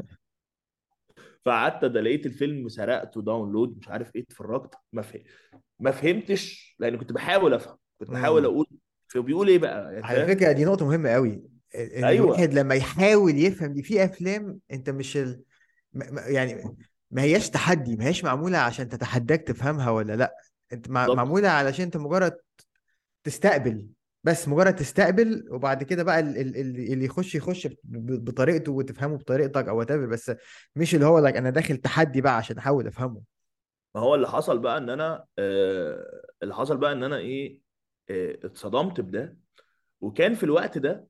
فقعدت ده لقيت الفيلم سرقته داونلود مش عارف ايه اتفرجت ما فهم ما فهمتش لان كنت بحاول افهم كنت بحاول مم. اقول فبيقول ايه بقى يعني على فاهم فكرة دي نقطة مهمة قوي ان ايوه الواحد لما يحاول يفهم دي في افلام انت مش ال... م- م- يعني ما هياش تحدي ما هياش معمولة عشان تتحداك تفهمها ولا لا انت مع... بالظبط معمولة علشان انت مجرد تستقبل بس مجرد تستقبل وبعد كده بقى ال- ال- ال- اللي يخش يخش ب- ب- بطريقته وتفهمه بطريقتك او whatever بس مش اللي هو لك انا داخل تحدي بقى عشان احاول افهمه ما هو اللي حصل بقى ان انا آه اللي حصل بقى ان انا ايه آه اتصدمت بده وكان في الوقت ده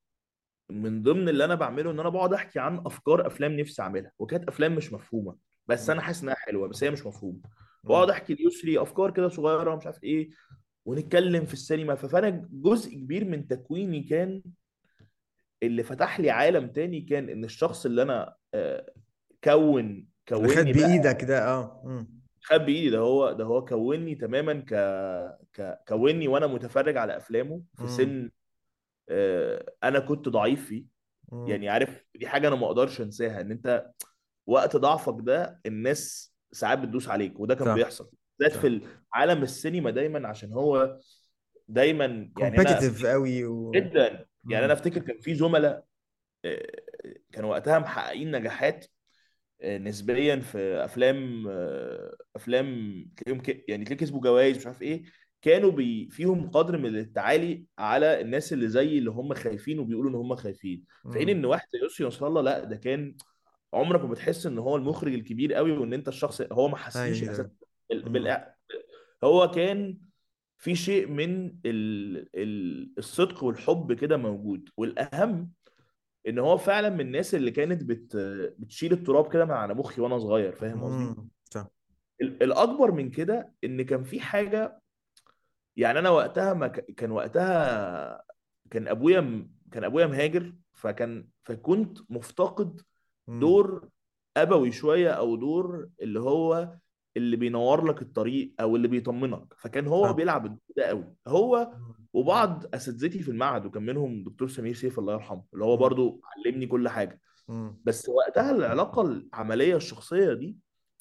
من ضمن اللي انا بعمله ان انا بقعد احكي عن افكار افلام نفسي اعملها وكانت افلام مش مفهومه بس مم. انا حاسس انها حلوه بس هي مش مفهومه مم. واقعد احكي ليسري افكار كده صغيره مش عارف ايه ونتكلم في السينما فانا جزء كبير من تكويني كان اللي فتح لي عالم تاني كان ان الشخص اللي انا آه، كون اللي خد كوني بقى بايدك ده اه مم. خد بايدي ده هو ده هو كوني تماما ك ك كوني وانا متفرج على افلامه في مم. سن آه، انا كنت ضعيف فيه مم. يعني عارف دي حاجه انا ما اقدرش انساها ان انت وقت ضعفك ده الناس ساعات بتدوس عليك وده كان صح بيحصل بالذات صح في عالم السينما دايما عشان هو دايما يعني انا كومبetitive قوي و جدا يعني انا مم. افتكر كان في زملاء آه، كانوا وقتها محققين نجاحات آه، نسبيا في افلام آه، افلام تلاقيهم ك... يعني تلاقي كسبوا جوائز مش عارف ايه كانوا بي... فيهم قدر من التعالي على الناس اللي زي اللي هم خايفين وبيقولوا ان هم خايفين في حين مم. ان واحد زي يسري نصر الله لا ده كان عمرك ما بتحس ان هو المخرج الكبير قوي وان انت الشخص هو ما حسنيش ايوه احساس بال... مم. بال... هو كان في شيء من ال... ال... الصدق والحب كده موجود والاهم ان هو فعلا من الناس اللي كانت بت... بتشيل التراب كده من على مخي وانا صغير فاهم قصدي مم. صح ال- الاكبر من كده ان كان في حاجه يعني انا وقتها ما ك... كان وقتها كان ابويا م... كان ابويا مهاجر فكان فكنت مفتقد مم. دور ابوي شويه او دور اللي هو اللي بينور لك الطريق او اللي بيطمنك فكان هو صح بيلعب الدور ده قوي هو مم. وبعض اساتذتي في المعهد وكان منهم دكتور سمير سيف الله يرحمه اللي هو مم. برضو علمني كل حاجه مم. بس وقتها العلاقه العمليه الشخصيه دي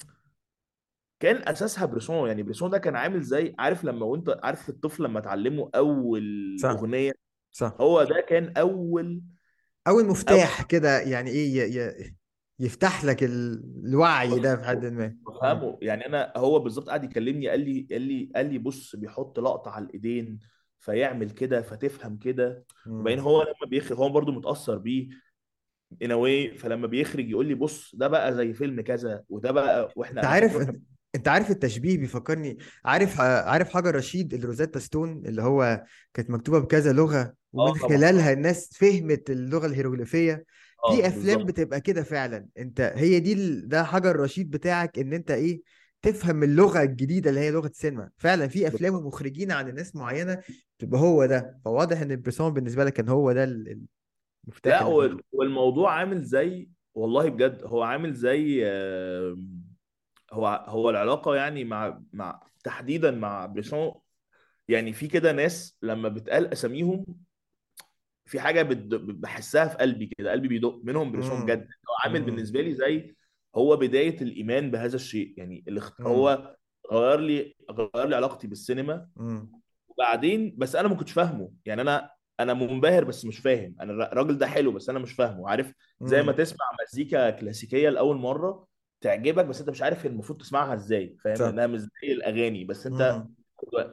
كان اساسها بريسون يعني بريسون ده كان عامل زي عارف لما وانت عارف الطفل لما تعلمه اول صح اغنيه صح هو ده كان اول اول أول مفتاح كده يعني ايه ي... ي... يفتح لك ال... الوعي ده في حد ما مم. بفهمه يعني انا هو بالظبط قاعد يكلمني قال لي قال لي قال لي بص بيحط لقطه على الايدين فيعمل كده فتفهم كده وبعدين مم. هو لما بيخرج هو برضو متاثر بيه in a way فلما بيخرج يقول لي بص ده بقى زي فيلم كذا وده بقى انت واحنا انا عارف فاكر واحنا انت, انت عارف التشبيه بيفكرني عارف عارف حجر رشيد الروزاتا ستون اللي هو كانت مكتوبة بكذا لغة اه ومن طبعا خلالها الناس فهمت اللغة الهيروغليفية في اه افلام بالظبط بتبقى كده فعلا انت هي دي ال... ده حجر رشيد بتاعك ان انت ايه تفهم اللغة الجديدة اللي هي لغة السينما فعلا في افلام بالظبط ومخرجين عن الناس معينة تبقى هو ده فواضح ان البرسون بالنسبة لك كان هو ده ال- المفتاح لا اللي فيه وال- والموضوع عامل زي والله بجد هو عامل زي آم، هو هو العلاقه يعني مع مع تحديدا مع بريسون يعني في كده ناس لما بتقال اساميهم في حاجه بت- بحسها في قلبي كده قلبي بيدق منهم بريسون بجد امم هو عامل امم بالنسبه لي زي هو بدايه الايمان بهذا الشيء يعني اللي اخت- امم هو غير لي غير لي علاقتي بالسينما امم وبعدين بس انا ما كنتش فاهمه يعني انا انا منبهر بس مش فاهم انا الر- الراجل ده حلو بس انا مش فاهمه عارف زي ما امم تسمع مزيكا كلاسيكيه لاول مره تعجبك بس انت مش عارف المفروض تسمعها ازاي فاهم صح لانها مش زي الاغاني بس انت امم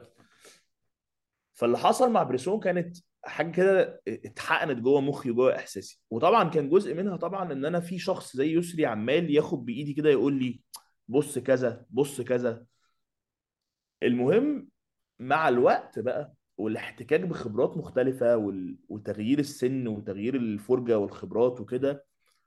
فاللي حصل مع بريسون كانت حاجه كده اتحقنت جوه مخي وجوه احساسي وطبعا كان جزء منها طبعا ان انا في شخص زي يسري عمال ياخد بايدي كده يقول لي بص كذا بص كذا المهم مع الوقت بقى والاحتكاك بخبرات مختلفة وال- وتغيير السن وتغيير الفرجة والخبرات وكده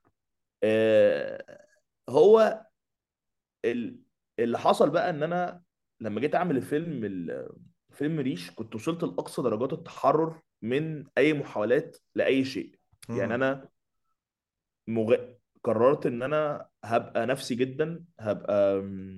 آه، هو ال- اللي حصل بقى ان انا لما جيت اعمل الفيلم ال- فيلم ريش كنت وصلت لاقصى درجات التحرر من اي محاولات لاي شيء يعني امم انا مغ... قررت ان انا هبقى نفسي جدا هبقى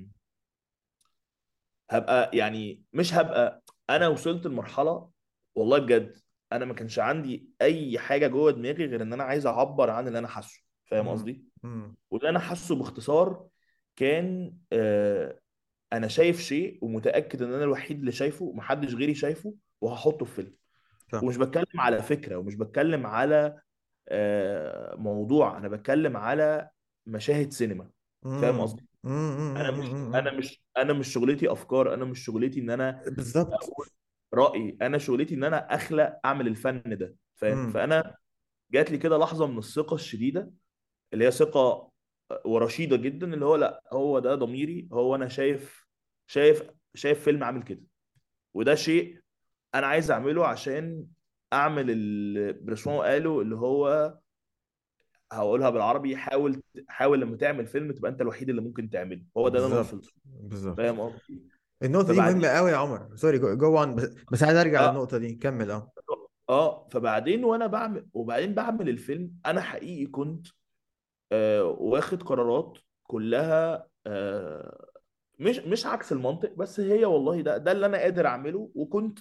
هبقى يعني مش هبقى انا وصلت لمرحله والله بجد انا ما كانش عندي اي حاجه جوه دماغي غير ان انا عايز اعبر عن اللي انا حاسه فاهم امم قصدي امم واللي انا حاسه باختصار كان آه انا شايف شيء ومتاكد ان انا الوحيد اللي شايفه ومحدش غيري شايفه وهحطه في فيلم صح ومش بتكلم على فكره ومش بتكلم على آه موضوع انا بتكلم على مشاهد سينما فاهم امم قصدي انا مش انا امم مش انا مش شغلتي افكار انا مش شغلتي ان انا بالظبط اقول رايي انا شغلتي ان انا اخلق اعمل الفن ده فاهم امم فانا جات لي كده لحظه من الثقه الشديده اللي هي ثقه ورشيده جدا اللي هو لا هو ده ضميري هو انا شايف شايف شايف فيلم عامل كده وده شيء انا عايز اعمله عشان اعمل اللي بريسوان قاله اللي هو هقولها بالعربي حاول حاول لما تعمل فيلم تبقى انت الوحيد اللي ممكن تعمله هو ده اللي انا وصلت بالظبط له. بالظبط فاهم قصدي النقطة دي مهمة فبعدين قوي يا عمر سوري جو جو on بس, بس عايز ارجع اه للنقطة دي كمل اه اه فبعدين وانا بعمل وبعدين بعمل الفيلم انا حقيقي كنت آه واخد قرارات كلها آه مش مش عكس المنطق بس هي والله ده ده اللي انا قادر اعمله وكنت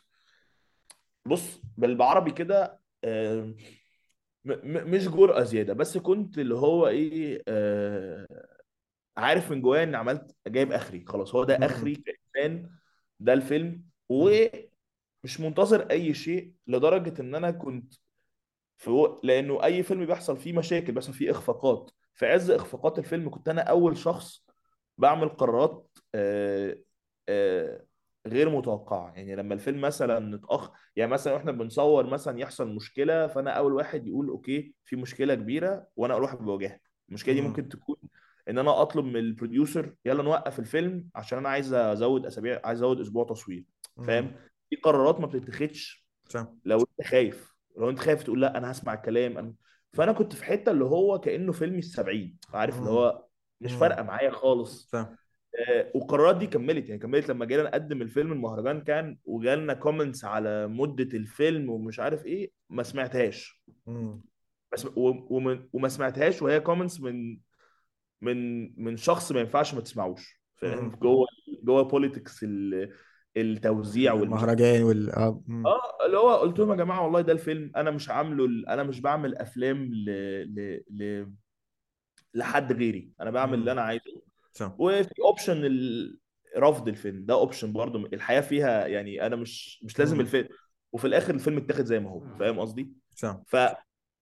بص بالعربي كده آه م م مش جرأة زيادة بس كنت اللي هو ايه آه عارف من جوايا اني عملت جايب اخري خلاص هو ده امم اخري كإنسان ده الفيلم امم ومش منتظر اي شيء لدرجة ان انا كنت في و... لانه اي فيلم بيحصل فيه مشاكل بيحصل فيه اخفاقات في عز اخفاقات الفيلم كنت انا اول شخص بعمل قرارات آه، آه، غير متوقعه يعني لما الفيلم مثلا اتاخر يعني مثلا واحنا بنصور مثلا يحصل مشكله فانا اول واحد يقول اوكي في مشكله كبيره وانا اول واحد بواجهها المشكله دي امم ممكن تكون ان انا اطلب من البروديوسر يلا نوقف الفيلم عشان انا عايز ازود اسابيع عايز ازود اسبوع تصوير امم فاهم دي قرارات ما بتتخذش صح لو انت خايف لو انت خايف تقول لا انا هسمع الكلام أنا... فانا كنت في حته اللي هو كانه فيلمي السبعين عارف اللي امم هو مش امم فارقه معايا خالص صح آه، والقرارات دي كملت يعني كملت لما جينا نقدم الفيلم المهرجان كان وجالنا كومنتس على مده الفيلم ومش عارف ايه ما سمعتهاش امم بس و- ومن- وما سمعتهاش وهي كومنتس من من من شخص ما ينفعش ما تسمعوش فاهم امم جوه جوه بوليتكس التوزيع والمش المهرجان وال اه امم اه اللي هو قلت لهم يا جماعه والله ده الفيلم انا مش عامله انا مش بعمل افلام ل... ل... ل... لحد غيري انا بعمل اللي امم انا عايزه صح وفي اوبشن ال... رفض الفيلم ده اوبشن برضه الحياه فيها يعني انا مش مش لازم امم الفيلم وفي الاخر الفيلم اتاخد زي ما هو فاهم قصدي صح فانا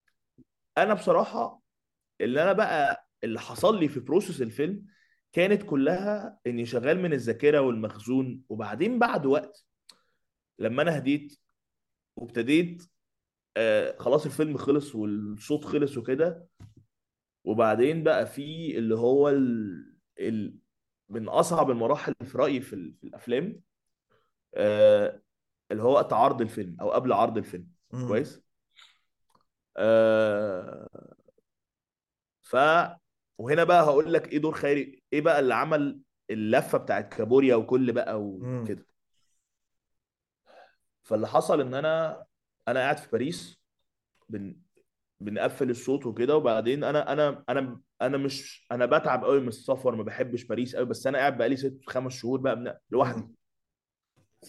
بصراحه اللي انا بقى اللي حصل لي في بروسيس الفيلم كانت كلها اني شغال من الذاكره والمخزون وبعدين بعد وقت لما انا هديت وابتديت آه خلاص الفيلم خلص والصوت خلص وكده وبعدين بقى في اللي هو ال... ال... من اصعب المراحل في رايي في, ال... في الافلام آه اللي هو وقت عرض الفيلم او قبل عرض الفيلم امم كويس آه ف وهنا بقى هقول لك ايه دور خيري ايه بقى اللي عمل اللفه بتاعت كابوريا وكل بقى امم وكده فاللي حصل ان انا انا قاعد في باريس بن... بنقفل الصوت وكده وبعدين انا انا انا انا مش انا بتعب قوي من السفر ما بحبش باريس قوي بس انا قاعد بقالي ست خمس شهور بقى من... لوحدي امم ف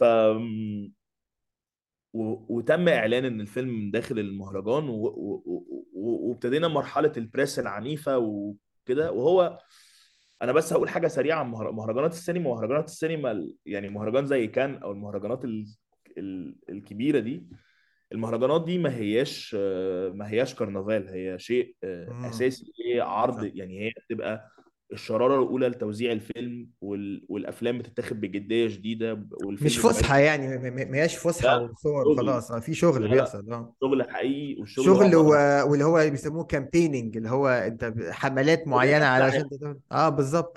و... وتم اعلان ان الفيلم داخل المهرجان و... و... و... وابتدينا مرحله البريس العنيفه وكده وهو انا بس هقول حاجه سريعه عن مهر- مهرجانات السينما مهرجانات السينما ال- يعني مهرجان زي كان او المهرجانات ال... ال... الكبيره دي المهرجانات دي ما هياش آه، ما هياش كرنفال هي شيء آه، امم اساسي هي عرض صح يعني هي بتبقى الشراره الاولى لتوزيع الفيلم وال... والافلام بتتاخد بجديه شديده مش والفيلم بيبقى فسحة يعني ما ما- ما هياش فسحة لا وصور شغل وخلاص اه في شغل لا لا بيحصل اه شغل حقيقي والشغل ده شغل و... عباره عن واللي هو بيسموه كامبيننج اللي هو انت ب- حملات هو ده معينة نفس علشان داعيه تدور. اه بالظبط اه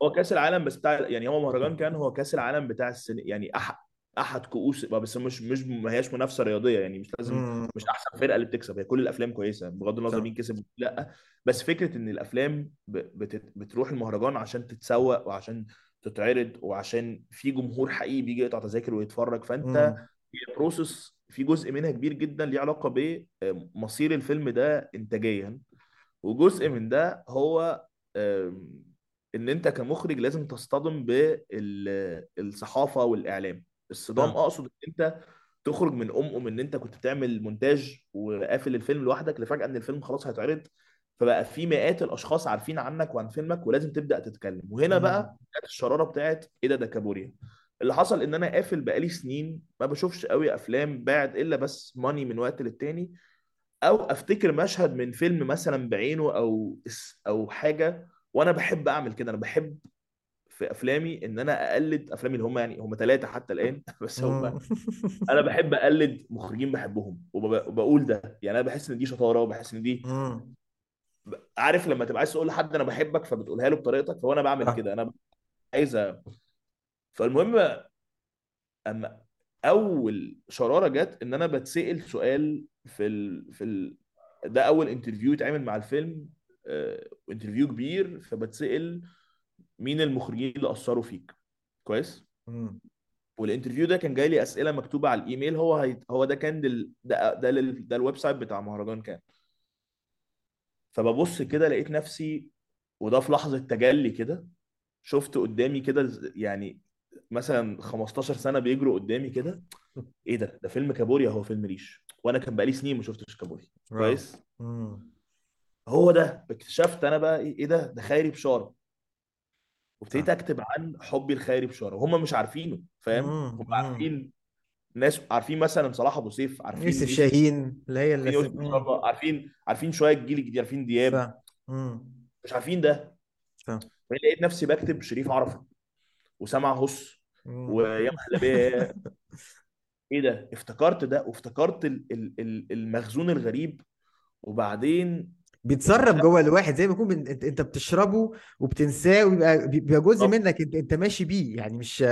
هو كاس العالم بس بتاع يعني هو مهرجان كان هو كاس العالم بتاع السنه يعني احد احد كؤوس بس مش مش ما هياش منافسه رياضيه يعني مش لازم امم مش احسن فرقه اللي بتكسب هي كل الافلام كويسه بغض النظر صح مين كسب لا بس فكره ان الافلام ب- بت- بتروح المهرجان عشان تتسوق وعشان تتعرض وعشان في جمهور حقيقي بيجي يقطع تذاكر ويتفرج فانت امم هي بروسس في جزء منها كبير جدا ليه علاقه بمصير الفيلم ده انتاجيا وجزء من ده هو آم، ان انت كمخرج لازم تصطدم بالصحافه والاعلام الصدام صح اقصد ان انت تخرج من ام ام ان انت كنت بتعمل مونتاج وقافل الفيلم لوحدك لفجاه ان الفيلم خلاص هيتعرض فبقى في مئات الاشخاص عارفين عنك وعن فيلمك ولازم تبدا تتكلم وهنا امم بقى جت الشراره بتاعت ايه ده ده كابوريا اللي حصل ان انا قافل بقالي سنين ما بشوفش قوي افلام بعد الا بس ماني من وقت للتاني او افتكر مشهد من فيلم مثلا بعينه او او حاجه وانا بحب اعمل كده انا بحب في افلامي ان انا اقلد افلامي اللي هم يعني هم ثلاثه حتى الان بس هم امم انا بحب اقلد مخرجين بحبهم وب- وبقول ده يعني انا بحس ان دي شطاره وبحس ان دي امم عارف لما تبقى عايز تقول لحد انا بحبك فبتقولها له بطريقتك فهو انا بعمل صح كده انا عايز أ- فالمهم اما اول شراره جت ان انا بتسال سؤال في ال... في ال... ده اول انترفيو اتعمل مع الفيلم آه، انترفيو كبير فبتسال مين المخرجين اللي اثروا فيك كويس امم والانترفيو ده كان جاي لي اسئله مكتوبه على الايميل هو هي... هو ده كان دل... ده ده, لل... ده الويب سايت بتاع مهرجان كان فببص كده لقيت نفسي وده في لحظه تجلي كده شفت قدامي كده ز- يعني مثلا 15 سنه بيجروا قدامي كده ايه ده ده فيلم كابوريا هو فيلم ريش وانا كان بقالي سنين ما شفتش كابوريا واو كويس امم هو ده اكتشفت انا بقى ايه إيه ده ده خيري بشاره وابتديت صح اكتب عن حبي لخيري بشاره وهم مش عارفينه فاهم امم هم امم عارفين ناس عارفين مثلا صلاح ابو سيف عارفين يوسف يوسف شاهين اللي هي اللي عارفين يوسف ان شاء امم الله عارفين عارفين شويه الجيل الجديد عارفين دياب صح امم مش عارفين ده صح لقيت نفسي بكتب شريف عرفة وسامع هس امم ويا مهلبيه ايه ده افتكرت ده وافتكرت ال- ال- ال- المخزون الغريب وبعدين بيتسرب اكتشفت جوه الواحد زي ما يكون بن- انت انت بتشربه وبتنساه ويبقى بيبقى جزء منك انت انت ماشي بيه يعني مش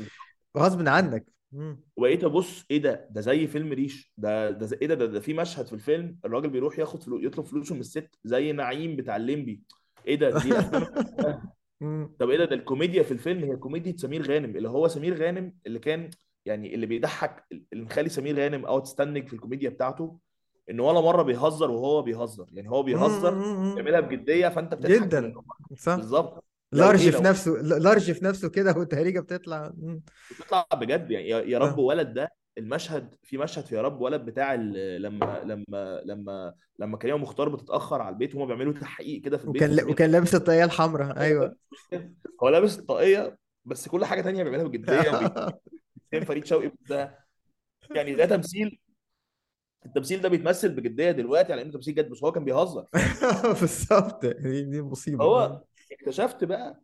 غصب عنك امم وبقيت ابص ايه ده ده زي فيلم ريش ده ده زي ايه ده ده, ده في مشهد في الفيلم الراجل بيروح ياخد فلوس يطلب فلوسه من الست زي نعيم بتاع الليمبي ايه ده دي الافلام اللي بحبها. امم طب ايه ده ده الكوميديا في الفيلم هي كوميديا سمير غانم اللي هو سمير غانم اللي كان يعني اللي بيضحك اللي مخلي سمير غانم اوت ستاندنج في الكوميديا بتاعته ان ولا مره بيهزر وهو بيهزر يعني هو بيهزر امم بيعملها بجديه فانت بتضحك من جدا النوع صح بالظبط لو لارج ايه في لو نفسه لارج في نفسه كده والتهريجه بتطلع مم. بتطلع بجد يعني يا يا رب صح ولد ده المشهد في مشهد في يا رب ولد بتاع ال- لما لما لما لما كريمه مختار بتتاخر على البيت وهم بيعملوا تحقيق كده في البيت وكان فسمير وكان لابس الطاقية الحمراء ايوه هو لابس الطاقيه بس كل حاجه تانية بيعملها بجديه وبيتهم فريد شوقي ده يعني ده تمثيل التمثيل ده بيتمثل بجديه دلوقتي على انه تمثيل جد بس هو كان بيهزر فاهم بالظبط دي دي مصيبه مم. هو اكتشفت بقى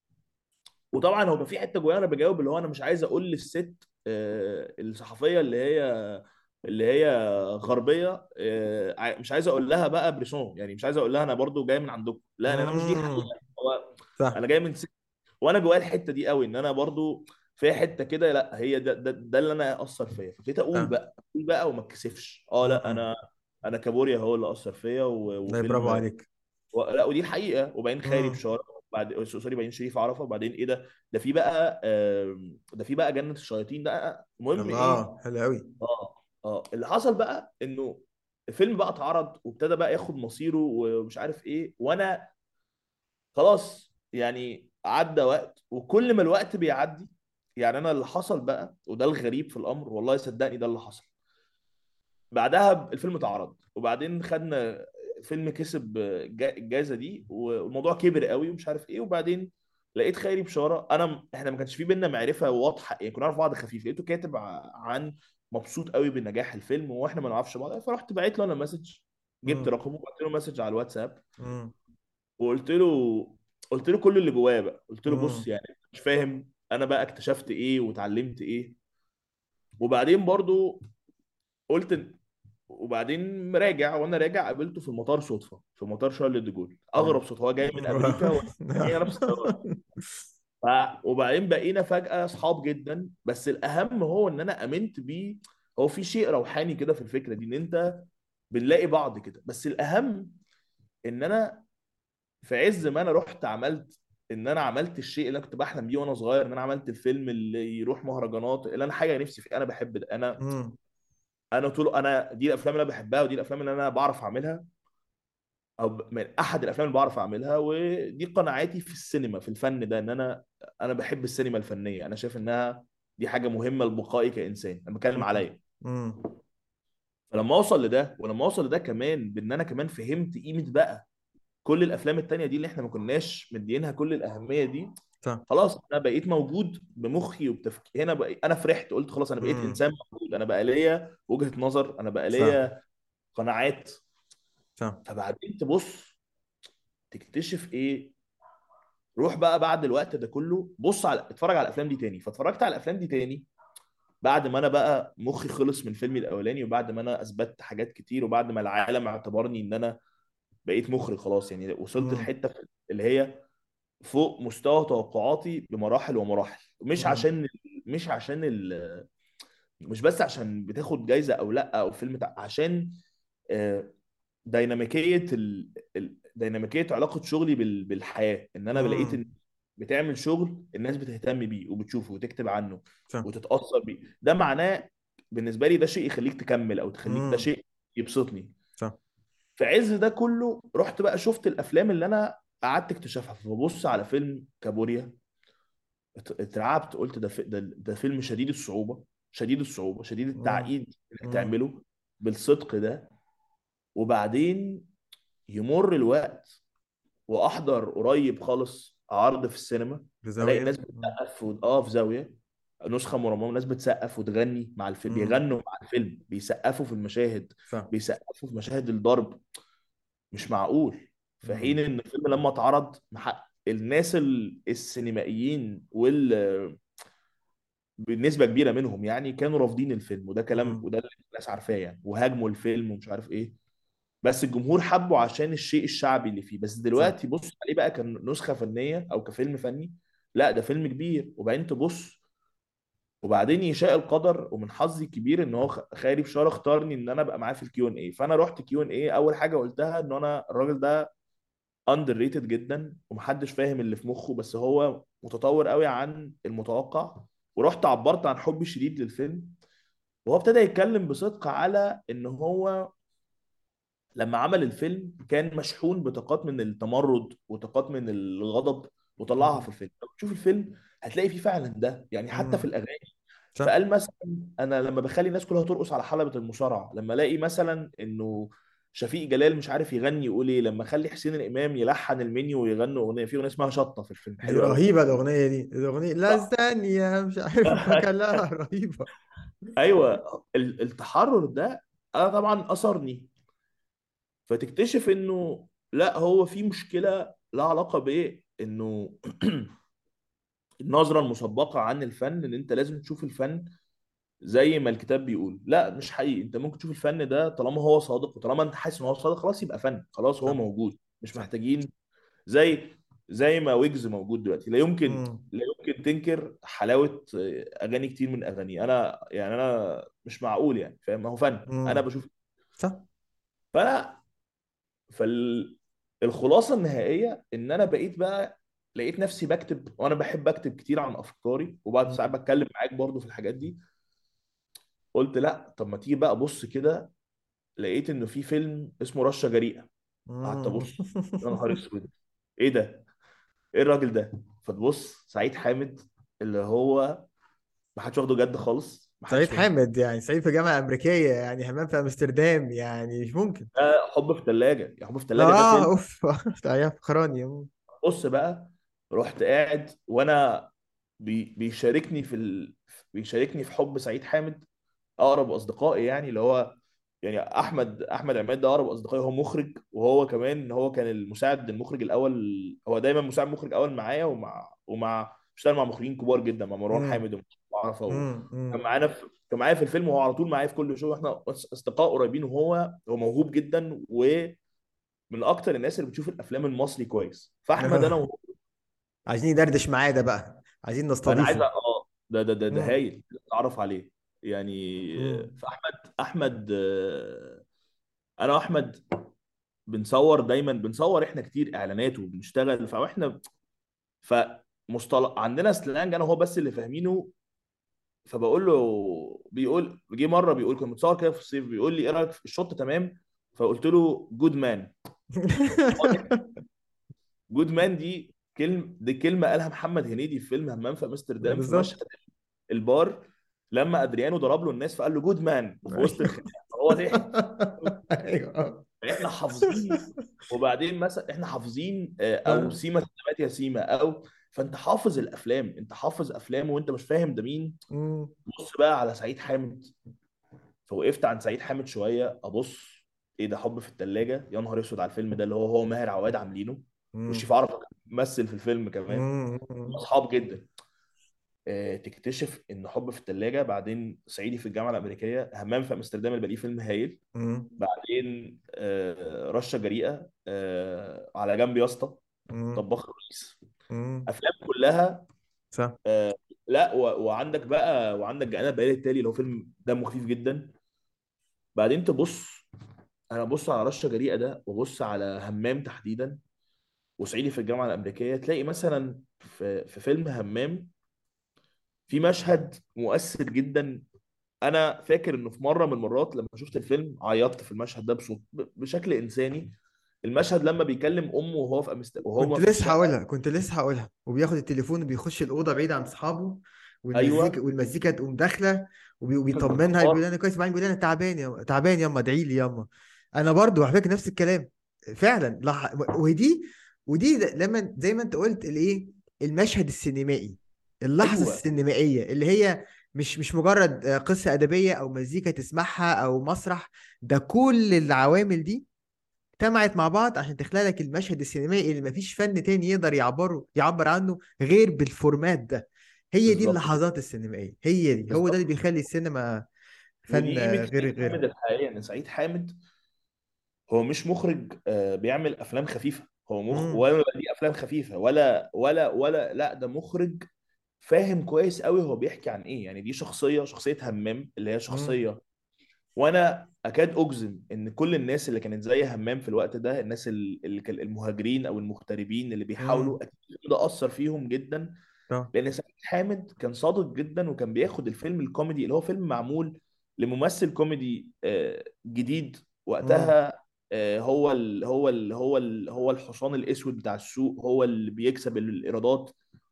وطبعا هو كان في حته جوايا انا بجاوب اللي هو انا مش عايز اقول للست آه، الصحفيه اللي هي اللي هي غربيه آه، عاي- مش عايز اقول لها بقى بريسون يعني مش عايز اقول لها انا برضو جاي من عندكم لا انا مش دي مم. الحقيقه هو صح انا جاي من ست وانا جوايا الحته دي قوي ان انا برضو في حته كده لا هي ده, ده, ده اللي انا اثر فيا فابتديت اقول صح بقى اقول بقى وما اتكسفش اه لا مم. انا انا كابوريا هو اللي اثر فيا و- لا برافو وفيلم عليك و... لا ودي الحقيقه وبعدين خيري مم. بشاره بعد سوري بعدين شريف عرفه وبعدين ايه ده ده في بقى آم، ده في بقى جنه الشياطين ده المهم ايه الله حلو قوي اه اه اللي حصل بقى انه الفيلم بقى اتعرض وابتدى بقى ياخد مصيره ومش عارف ايه وانا خلاص يعني عدى وقت وكل ما الوقت بيعدي يعني انا اللي حصل بقى وده الغريب في الامر والله صدقني ده اللي حصل بعدها الفيلم اتعرض وبعدين خدنا فيلم كسب الجا- الجائزه دي والموضوع كبر قوي ومش عارف ايه وبعدين لقيت خيري بشاره انا احنا ما كانش في بينا معرفه واضحه يعني كنا نعرف بعض خفيف لقيته كاتب ع- عن مبسوط قوي بنجاح الفيلم واحنا ما نعرفش بعض فرحت بعت له انا مسج جبت مم. رقمه وبعت له مسج على الواتساب مم. وقلت له قلت له كل اللي جوايا بقى قلت له بص مم. يعني أنت مش فاهم انا بقى اكتشفت ايه واتعلمت ايه وبعدين برضو قلت وبعدين راجع وانا راجع قابلته في المطار صدفه في مطار شارل دي جول اغرب صدفه هو جاي من امريكا وانا نفس الطياره ف... وبعدين بقينا فجاه اصحاب جدا بس الاهم هو ان انا امنت بيه هو في شيء روحاني كده في الفكره دي ان انت بنلاقي بعض كده بس الاهم ان انا في عز ما انا رحت عملت ان انا عملت الشيء اللي انا كنت بحلم بيه وانا صغير ان انا عملت الفيلم اللي يروح مهرجانات اللي انا حاجه نفسي فيه انا بحب ده انا مم. انا طول انا دي الافلام اللي انا بحبها ودي الافلام اللي انا بعرف اعملها او ب- من احد الافلام اللي بعرف اعملها ودي قناعاتي في السينما في الفن ده ان انا انا بحب السينما الفنيه انا شايف انها دي حاجه مهمه لبقائي كانسان انا بتكلم مم. عليا مم. فلما اوصل لده ولما اوصل لده كمان بان انا كمان فهمت قيمه بقى كل الافلام التانيه دي اللي احنا ما كناش مدينها كل الاهميه دي صح خلاص انا بقيت موجود بمخي وبتفكيري هنا بقى انا فرحت قلت خلاص انا بقيت مم. انسان موجود انا بقى ليا وجهة نظر انا بقى صح ليا قناعات صح فبعدين تبص تكتشف ايه روح بقى بعد الوقت ده كله بص على اتفرج على الافلام دي تاني فاتفرجت على الافلام دي تاني بعد ما انا بقى مخي خلص من فيلمي الاولاني وبعد ما انا اثبتت حاجات كتير وبعد ما العالم اعتبرني ان انا بقيت مخرج خلاص يعني وصلت مم. الحته اللي هي فوق مستوى توقعاتي بمراحل ومراحل مش مم. عشان مش عشان ال... مش بس عشان بتاخد جايزه او لا او فيلم تع- عشان آه، ديناميكيه ال... ال- ديناميكيه علاقه شغلي بال... بالحياه ان انا لقيت مم. ان بتعمل شغل الناس بتهتم بيه وبتشوفه وتكتب عنه صح وتتاثر بيه ده معناه بالنسبه لي ده شيء يخليك تكمل او تخليك ده مم. شيء يبسطني صح في عز ده كله رحت بقى شفت الافلام اللي انا قعدت اكتشفها فببص على فيلم كابوريا ات- اترعبت قلت ده في- ده ده فيلم شديد الصعوبة شديد الصعوبة شديد مم. التعقيد انك مم. تعمله بالصدق ده وبعدين يمر الوقت واحضر قريب خالص عرض في السينما الاقي بزاوية ناس مم. بتسقف و... اه في زاوية نسخة مرممة ناس بتسقف وتغني مع الفيلم مم. بيغنوا مع الفيلم بيسقفوا في المشاهد صح بيسقفوا في مشاهد الضرب مش معقول في حين مم. ان الفيلم لما اتعرض محقق الناس ال- السينمائيين وال بنسبة كبيرة منهم يعني كانوا رافضين الفيلم وده كلام مم. وده اللي الناس عارفاه يعني وهاجموا الفيلم ومش عارف ايه بس الجمهور حبه عشان الشيء الشعبي اللي فيه بس صح دلوقتي بص عليه بقى كنسخة فنية او كفيلم فني لا ده فيلم كبير وبعدين تبص وبعدين يشاء القدر ومن حظي الكبير ان هو خ- خيري بشاره اختارني ان انا ابقى معاه في الكيو ان اي فانا رحت كيو ان اي اول حاجه قلتها ان انا الراجل ده اندر ريتد جدا ومحدش فاهم اللي في مخه بس هو متطور قوي عن المتوقع ورحت عبرت عن حبي الشديد للفيلم وهو ابتدى يتكلم بصدق على ان هو لما عمل الفيلم كان مشحون بطاقات من التمرد وطاقات من الغضب وطلعها في مم. الفيلم لما تشوف الفيلم هتلاقي فيه فعلا ده يعني حتى في مم. الاغاني صح فقال مثلا انا لما بخلي الناس كلها ترقص على حلبة المصارعة لما الاقي مثلا انه شفيق جلال مش عارف يغني يقول ايه لما اخلي حسين الامام يلحن المنيو ويغنوا اغنيه في اغنيه اسمها شطه في الفيلم دي حلوه قوي رهيبة الأغنية دي الأغنية صح لازانيا مش عارف كان لا رهيبة ايوه ال- التحرر ده انا طبعا اثرني فتكتشف انه لا هو في مشكله لها علاقه بايه انه النظره المسبقه عن الفن ان انت لازم تشوف الفن زي ما الكتاب بيقول لا مش حقيقي انت ممكن تشوف الفن ده طالما هو صادق وطالما انت حاسس ان هو صادق خلاص يبقى فن خلاص هو صح موجود مش صح محتاجين زي زي ما ويجز موجود دلوقتي لا يمكن مم. لا يمكن تنكر حلاوة اغاني كتير من اغاني انا يعني انا مش معقول يعني فاهم ما هو فن انا مم. بشوف صح فانا فال الخلاصة النهائية ان انا بقيت بقى لقيت نفسي بكتب وانا بحب اكتب كتير عن افكاري وبعد ساعات مم. بتكلم معاك برضو في الحاجات دي قلت لا طب ما تيجي بقى بص كده لقيت انه في فيلم اسمه رشة جريئة قعدت مم. ابص يا نهار اسود ايه ده ايه الراجل ده فتبص سعيد حامد اللي هو ما حدش واخده جد خالص ما حدش سعيد فاهم حامد يعني سعيد في جامعة أمريكية يعني همام في أمستردام يعني مش ممكن ده حب في ثلاجة يا حب في ثلاجة ده آه فيلم أوف يا فخراني بص بقى رحت قاعد وانا بي بيشاركني في ال... بيشاركني في حب سعيد حامد اقرب اصدقائي يعني اللي هو يعني احمد احمد عماد ده اقرب اصدقائي هو مخرج وهو كمان هو كان المساعد المخرج الاول هو دايما مساعد مخرج اول معايا ومع ومع بيشتغل مع مخرجين كبار جدا مع مروان امم حامد ومع اعرفه امم كان امم معانا في كان معايا في الفيلم وهو على طول معايا في كل شو احنا اصدقاء قريبين وهو هو موهوب جدا ومن اكتر الناس اللي بتشوف الافلام المصري كويس فاحمد انا وهو عايزين ندردش معاه ده بقى عايزين انا عايز أ- نستضيفه اه ده ده ده ده امم هايل اتعرف عليه يعني امم فاحمد احمد آه، انا واحمد بنصور دايما بنصور احنا كتير اعلانات وبنشتغل فاحنا فمصطلح عندنا سلانج انا وهو بس اللي فاهمينه فبقول له بيقول جه مره بيقول كنت متصور كده في الصيف بيقول لي ايه رايك في الشوط تمام فقلت له جود مان جود مان دي كلمه دي كلمه قالها محمد هنيدي في فيلم همام في امستردام في بالظبط مشهد البار لما ادريانو ضرب له الناس فقال له جود مان في وسط الخناقه فهو ضحك ايوه احنا حافظين وبعدين مثلا احنا حافظين آه، او آه. سيما سلامات يا سيما او فانت حافظ الافلام انت حافظ افلام وانت مش فاهم ده مين مم. بص بقى على سعيد حامد فوقفت عند سعيد حامد شويه ابص ايه ده حب في الثلاجه يا نهار اسود على الفيلم ده اللي هو هو ماهر عواد عاملينه مم. وشريف عرفة مثل في الفيلم كمان مم. اصحاب جدا آه، تكتشف ان حب في الثلاجه بعدين صعيدي في الجامعه الامريكيه همام في امستردام اللي بلاقيه فيلم هايل مم. بعدين آه، رشه جريئه آه، على جنب يا اسطى مم. طباخ الرئيس مم. افلام كلها صح آه، لا و- وعندك بقى وعندك جاءنا بيان التالي اللي هو فيلم دمه خفيف جدا بعدين تبص انا ابص على رشه جريئه ده وابص على همام تحديدا وصعيدي في الجامعه الامريكيه تلاقي مثلا في في فيلم همام في مشهد مؤثر جدا انا فاكر انه في مره من المرات لما شفت الفيلم عيطت في المشهد ده بصوت ب- بشكل انساني المشهد لما بيكلم امه وهو في أمست... كنت وهو في لسه الشقه هقولها كنت لسه هقولها وبياخد التليفون وبيخش الأوضة بعيد عن أصحابه والمزيكا ايوه والمزيكا تقوم داخلة وبي- وبيطمنها الجبار بيقول لها أنا كويس بعدين بيقول لها أنا تعبان يا تعبان ياما ادعي لي ياما أنا برضو على فكرة نفس الكلام فعلا لح... ودي ودي ده- لما زي ما أنت قلت الإيه المشهد السينمائي اللحظة ايوه السينمائية اللي هي مش مش مجرد آه، قصة أدبية أو مزيكا تسمعها أو مسرح ده كل العوامل دي اجتمعت مع بعض عشان تخلق لك المشهد السينمائي اللي مفيش فن تاني يقدر يعبره يعبر عنه غير بالفورمات ده هي دي بالظبط كده اللحظات السينمائية هي دي هو ده اللي بالظبط بيخلي السينما فن ودي قيمه آه، غير سعيد غيره حامد الحقيقيه ان سعيد حامد هو مش مخرج آه، بيعمل افلام خفيفه هو مخ امم ولا دي افلام خفيفه ولا ولا ولا لا ده مخرج فاهم كويس قوي هو بيحكي عن ايه يعني دي شخصيه شخصيه همام اللي هي امم شخصيه وانا اكاد اجزم ان كل الناس اللي كانت زي همام في الوقت ده الناس ال- اللي كان المهاجرين او المغتربين اللي بيحاولوا امم اكيد ده اثر فيهم جدا اه لان سعيد حامد كان صادق جدا وكان بياخد الفيلم الكوميدي اللي هو فيلم معمول لممثل كوميدي آه، جديد امم وقتها آه، هو ال هو ال هو ال هو الحصان الاسود بتاع السوق هو اللي بيكسب الايرادات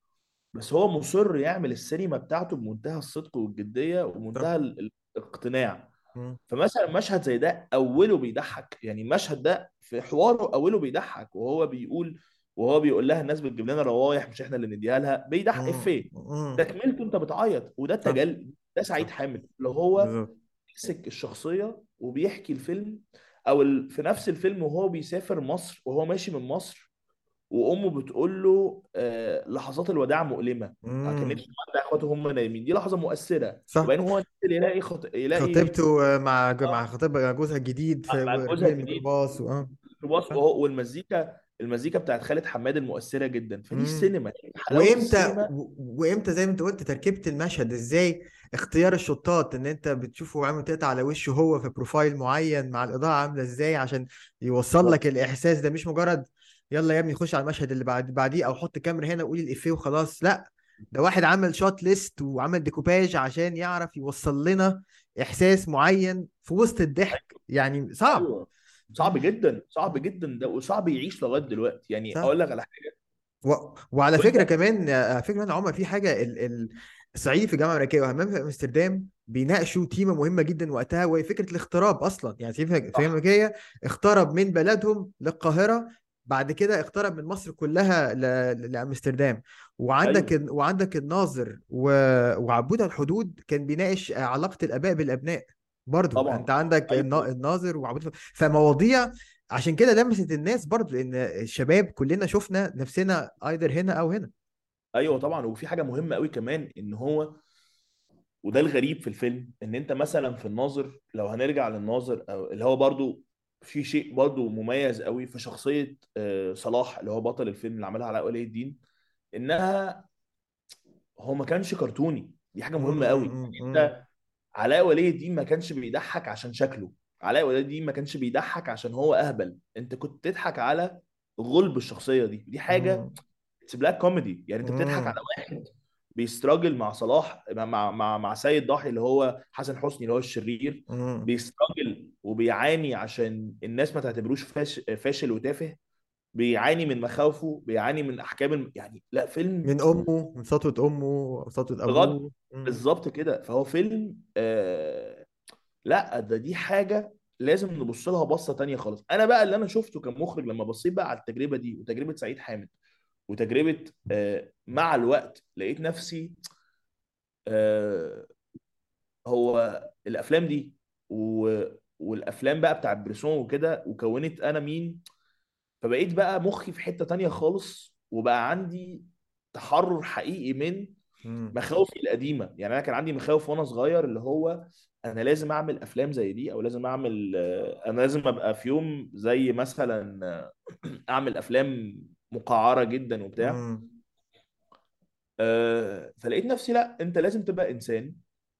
بس هو مصر يعمل السينما بتاعته بمنتهى الصدق والجدية صح ومنتهى ال- الاقتناع امم فمثلا مشهد زي ده اوله بيضحك يعني المشهد ده في حواره اوله بيضحك وهو بيقول وهو بيقول لها الناس بتجيب لنا روايح مش احنا اللي نديها لها بيضحك امم افيه امم تكملته انت بتعيط وده صح التجلي ده سعيد صح حامد اللي هو بالظبط يمسك الشخصية وبيحكي الفيلم او ال... في نفس الفيلم وهو بيسافر مصر وهو ماشي من مصر وامه بتقول له آه لحظات الوداع مؤلمه ما كانتش امم مع اخواته هم نايمين دي لحظه مؤثره صح وبعدين هو نزل يلاقي خط... يلاقي خطيبته آه، مع ج- مع آه، خطيب جوزها الجديد في مع جوزها راكبين الجديد الميكروباص و... اه في مصر صح وهو والمزيكا المزيكا بتاعت خالد حماد المؤثره جدا فدي امم السينما دي حلاوه وامتى السينما و- وامتى زي ما انت قلت تركيبة المشهد ازاي اختيار الشطات ان انت بتشوفه عامل تقطع على وشه هو في بروفايل معين مع الاضاءة عاملة ازاي عشان يوصل لك الاحساس ده مش مجرد يلا يا ابني خش على المشهد اللي بعد بعديه او حط كاميرا هنا وقول الافيه وخلاص لا ده واحد عمل شوت ليست وعمل ديكوباج عشان يعرف يوصل لنا احساس معين في وسط الضحك يعني صعب ايوه صعب جدا صعب جدا ده وصعب يعيش لغايه دلوقتي يعني صح اقول لك على حاجه و... وعلى فكره وانت كمان على فكره انا عمر في حاجه ال... ال... الصعيدي في الجامعه الامريكيه وهمام في امستردام بيناقشوا تيمه مهمه جدا وقتها وهي فكره الاغتراب اصلا يعني الصعيدي في في الجامعه صح الامريكيه اغترب من بلدهم للقاهره بعد كده اغترب من مصر كلها ل... ل- لامستردام وعندك ايوه ال- وعندك الناظر و... وعبود على الحدود كان بيناقش علاقه الاباء بالابناء برضو انت طبعا عندك النا- ايوه الناظر وعبود فمواضيع عشان كده لمست الناس برضو لان الشباب كلنا شفنا نفسنا ايذر هنا او هنا ايوه طبعا وفي حاجه مهمه قوي كمان ان هو وده الغريب في الفيلم ان انت مثلا في الناظر لو هنرجع للناظر أو اللي هو برضو في شيء برضو مميز قوي في شخصيه آه، صلاح اللي هو بطل الفيلم اللي عملها علاء ولي الدين انها هو ما كانش كرتوني دي حاجه مهمه قوي امم انت علاء ولي الدين ما كانش بيضحك عشان شكله علاء ولي الدين ما كانش بيضحك عشان هو اهبل انت كنت تضحك على غلب الشخصيه دي دي حاجه امم اتس بلاك كوميدي يعني انت بتضحك على واحد بيستراجل مع صلاح مع مع مع سيد ضاحي اللي هو حسن حسني اللي هو الشرير امم بيستراجل وبيعاني عشان الناس ما تعتبروش فاش فاشل وتافه بيعاني من مخاوفه بيعاني من احكام الم... يعني لا فيلم من امه من سطوة امه سطوة بغض ابوه مم. بالظبط كده فهو فيلم آه... لا ده دي حاجه لازم نبص لها بصه تانية خالص انا بقى اللي انا شفته كمخرج لما بصيت بقى على التجربه دي وتجربه سعيد حامد وتجربه آه... مع الوقت لقيت نفسي آه... هو الافلام دي و... والافلام بقى بتاع بريسون وكده وكونت انا مين فبقيت بقى مخي في حتة تانية خالص وبقى عندي تحرر حقيقي من مم. مخاوفي القديمة يعني انا كان عندي مخاوف وانا صغير اللي هو انا لازم اعمل افلام زي دي او لازم اعمل آه، انا لازم ابقى في يوم زي مثلا آه، اعمل افلام مقعرة جدا وبتاع مم. آه، فلقيت نفسي لا انت لازم تبقى انسان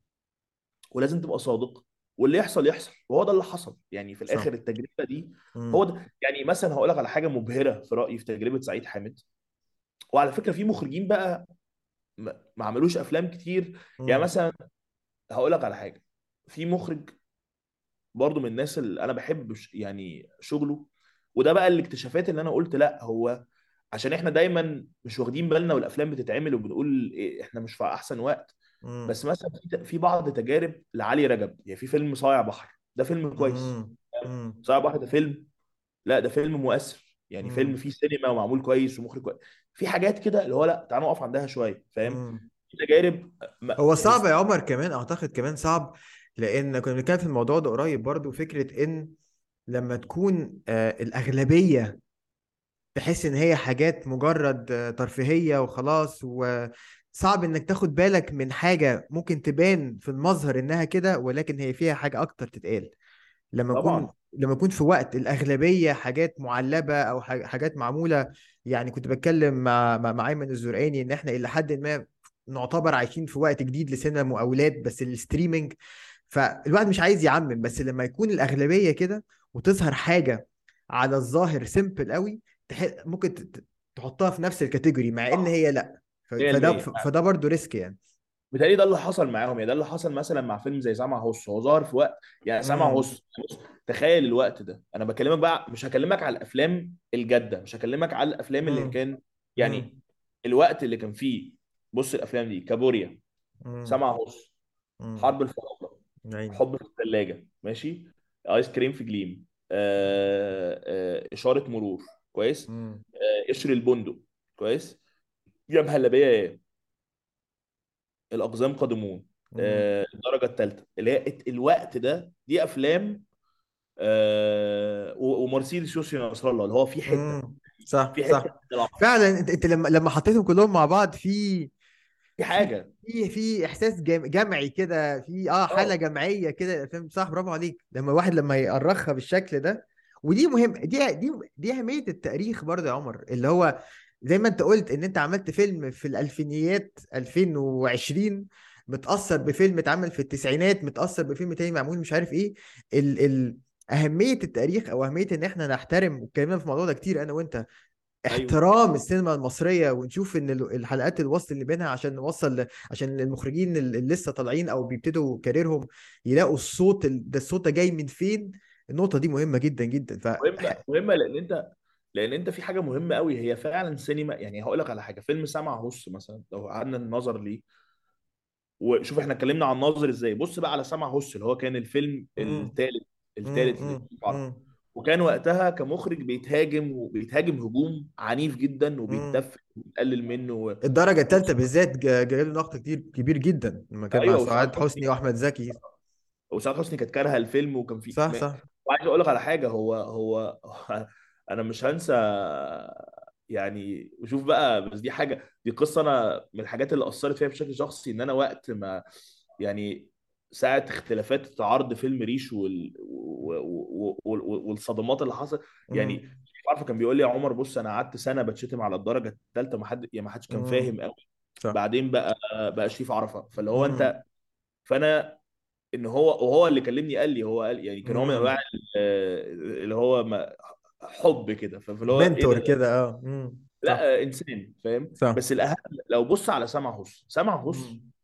ولازم تبقى صادق واللي يحصل يحصل وهو ده اللي حصل يعني في صح الاخر التجربه دي هو مم. ده يعني مثلا هقول لك على حاجه مبهره في رايي في تجربه سعيد حامد وعلى فكره في مخرجين بقى ما ما عملوش افلام كتير يعني مم. مثلا هقول لك على حاجه في مخرج برضو من الناس اللي انا بحب ش- يعني شغله وده بقى الاكتشافات اللي انا قلت لا هو عشان احنا دايما مش واخدين بالنا والافلام بتتعمل وبنقول إيه احنا مش في احسن وقت مم. بس مثلا في في بعض تجارب لعلي رجب يعني في فيلم صايع بحر ده فيلم كويس مم. مم. صايع بحر ده فيلم لا ده فيلم مؤثر يعني فيلم مم. فيه سينما ومعمول كويس ومخرج كويس في حاجات كده اللي هو لا تعالوا نقف عندها شويه فاهم مم. في تجارب هو صعب تحس يا عمر كمان اعتقد كمان صعب لان كنا بنتكلم في الموضوع ده قريب برضو فكرة ان لما تكون آه الاغلبية تحس ان هي حاجات مجرد آه، ترفيهية وخلاص وصعب انك تاخد بالك من حاجة ممكن تبان في المظهر انها كده ولكن هي فيها حاجة اكتر تتقال لما يكون طبعا لما يكون في وقت الأغلبية حاجات معلبة أو ح- حاجات معمولة يعني كنت بتكلم مع مع مع أيمن الزرقاني إن إحنا إلى حد ما نعتبر عايشين في وقت جديد لسينما مقاولات بس الستريمينج فالواحد مش عايز يعمم بس لما يكون الأغلبية كده وتظهر حاجة على الظاهر سيمبل قوي تح... ممكن ت- ت- تحطها في نفس الكاتيجوري مع إن هي لأ ف- فده 100% ف- فده برضه ريسك يعني بالتالي ده اللي حصل معاهم يعني ده اللي حصل مثلا مع فيلم زي سامع هوس هو ظهر في وقت يعني سامع امم هوس بص تخيل الوقت ده انا بكلمك بقى مش هكلمك على الافلام الجاده مش هكلمك على الافلام اللي امم كان يعني امم الوقت اللي كان فيه بص الافلام دي كابوريا امم سامع هوس امم حرب الفراعنه عيني حب في الثلاجه ماشي ايس كريم في جليم آه آه اشاره مرور كويس امم آه قشر البندق كويس يا مهلبيه يا الاقزام قادمون امم آه الدرجه الثالثه اللي هي الت- الوقت ده دي افلام آه و- ومرسيدس يوسف نصر الله اللي هو في حته امم صح في حته صح من العصر فعلا انت انت لما لما حطيتهم كلهم مع بعض في في في حاجه في في احساس جم- جمعي كده في اه حاله اه جمعيه كده فاهم صح برافو عليك لما واحد لما يأرخها بالشكل ده ودي مهم دي دي دي اهميه التاريخ برضه يا عمر اللي هو زي ما انت قلت ان انت عملت فيلم في الالفينيات 2020 متأثر بفيلم اتعمل في التسعينات متأثر بفيلم تاني معمول مش عارف ايه ال ال أهمية التاريخ أو أهمية إن إحنا نحترم واتكلمنا في الموضوع ده كتير أنا وأنت ايوه احترام السينما المصرية ونشوف ان ال- الحلقات الوصل اللي بينها عشان نوصل ل... عشان المخرجين اللي لسه طالعين او بيبتدوا كاريرهم يلاقوا الصوت ال... ده الصوت ده جاي من فين النقطة دي مهمة جدا جدا ف مهمه مهمه لان انت لان انت في حاجه مهمه قوي هي فعلا سينما يعني هقول لك على حاجه فيلم سمع هوس مثلا لو قعدنا النظر ليه وشوف احنا اتكلمنا عن ناظر ازاي بص بقى على سمع هوس اللي هو كان الفيلم مم. الثالث مم. الثالث مم. لتوم حرب مم. وكان وقتها كمخرج بيتهاجم وبيتهاجم هجوم عنيف جدا مم. وبيتدفع وبيتقلل منه و... الدرجة الثالثة بالذات جا- جايب له نقد كتير كبير جدا لما كان مع ايوه وسعاد سعاد حسني حسني واحمد زكي وسعاد حسني كانت كارهه الفيلم وكان في صح م- صح وعايز اقول لك على حاجه هو هو انا مش هنسى يعني وشوف بقى بس دي حاجه دي قصه انا من الحاجات اللي اثرت فيها بشكل شخصي ان انا وقت ما يعني ساعة اختلافات عرض فيلم ريش وال... و... و... و... و... والصدمات اللي حصلت يعني امم مش عارفه كان بيقول لي يا عمر بص انا قعدت سنه بتشتم على الدرجه الثالثه ما حد يعني ما حدش كان امم فاهم قوي صح بعدين بقى بقى شريف عرفه فاللي هو امم انت فانا ان هو وهو اللي كلمني قال لي هو قال يعني كان هو من انواع امم ال- اللي هو ما حب كده فاللي هو ايه منتور ده كده اه امم صح لا انسان فاهم صح بس الاهم لو بص على سمع هوس سمع هوس امم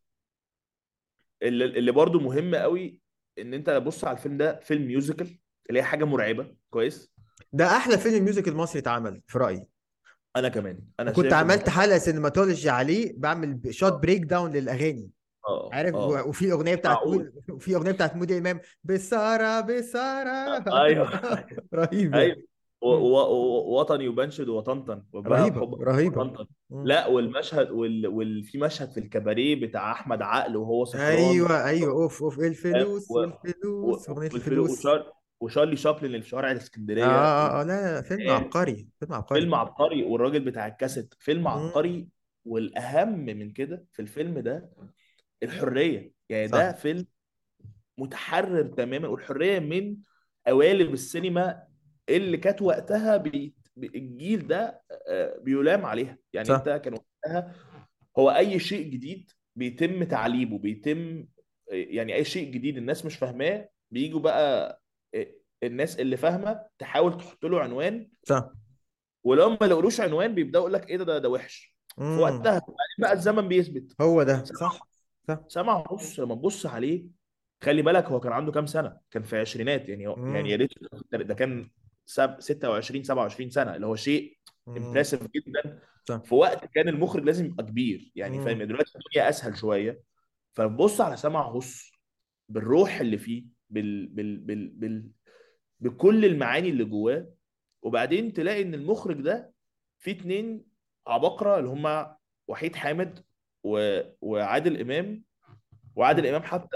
اللي, اللي برضو مهم قوي ان انت بص على الفيلم ده فيلم ميوزيكال اللي هي حاجه مرعبه كويس ده احلى فيلم ميوزيكال مصري اتعمل في رايي انا كمان انا وكنت شايف ان عملت هو حلقه سينماتولوجي عليه بعمل شوت اه بريك داون للاغاني اه عارف اه و- وفي الاغنيه بتاعت معقول مود وفي اغنيه بتاعت مودي امام بساره بساره ايوه رهيب ايوه يعني و- مم. و- و- وطني وبنشد وطنطن وبها رهيبه بحب رهيبه وطنطن مم. لا والمشهد وال... وال... في مشهد في الكباريه بتاع احمد عقل وهو سكران ايوه ايوه اوف اوف و... الفلوس و... الفلوس اغنيه والفيلم الفلوس وشار... وشارلي شابلن اللي في شوارع اه الاسكندريه اه اه لا لا فيلم فاهم؟ عبقري فيلم عبقري فيلم عبقري والراجل بتاع الكاسيت فيلم مم. عبقري والاهم من كده في الفيلم ده الحريه يعني صح ده فيلم متحرر تماما والحريه من قوالب السينما اللي كانت وقتها بي... بي- الجيل ده آه، بيلام عليها يعني انت صح كان وقتها هو اي شيء جديد بيتم تعليبه بيتم يعني اي شيء جديد الناس مش فاهماه بيجوا بقى آه، الناس اللي فاهمه تحاول تحط له عنوان صح ولو ما لقولوش عنوان بيبداوا يقول لك ايه ده ده, ده وحش في مم. وقتها بعدين بقى الزمن بيثبت هو ده صح صح سمع بص لما تبص عليه خلي بالك هو كان عنده كام سنه كان في عشرينات يعني هو يعني يا مم. ريت ده كان سب 26 27 سنه اللي هو شيء مم. امبرسيف جدا صح في وقت كان المخرج لازم يبقى كبير يعني فاهم مم. دلوقتي الدنيا اسهل شويه فبص على سمع هص بالروح اللي فيه بال... بال... بال... بال... بكل المعاني اللي جواه وبعدين تلاقي ان المخرج ده في اتنين عباقرة اللي هما وحيد حامد و... وعادل امام وعادل مم. امام حتى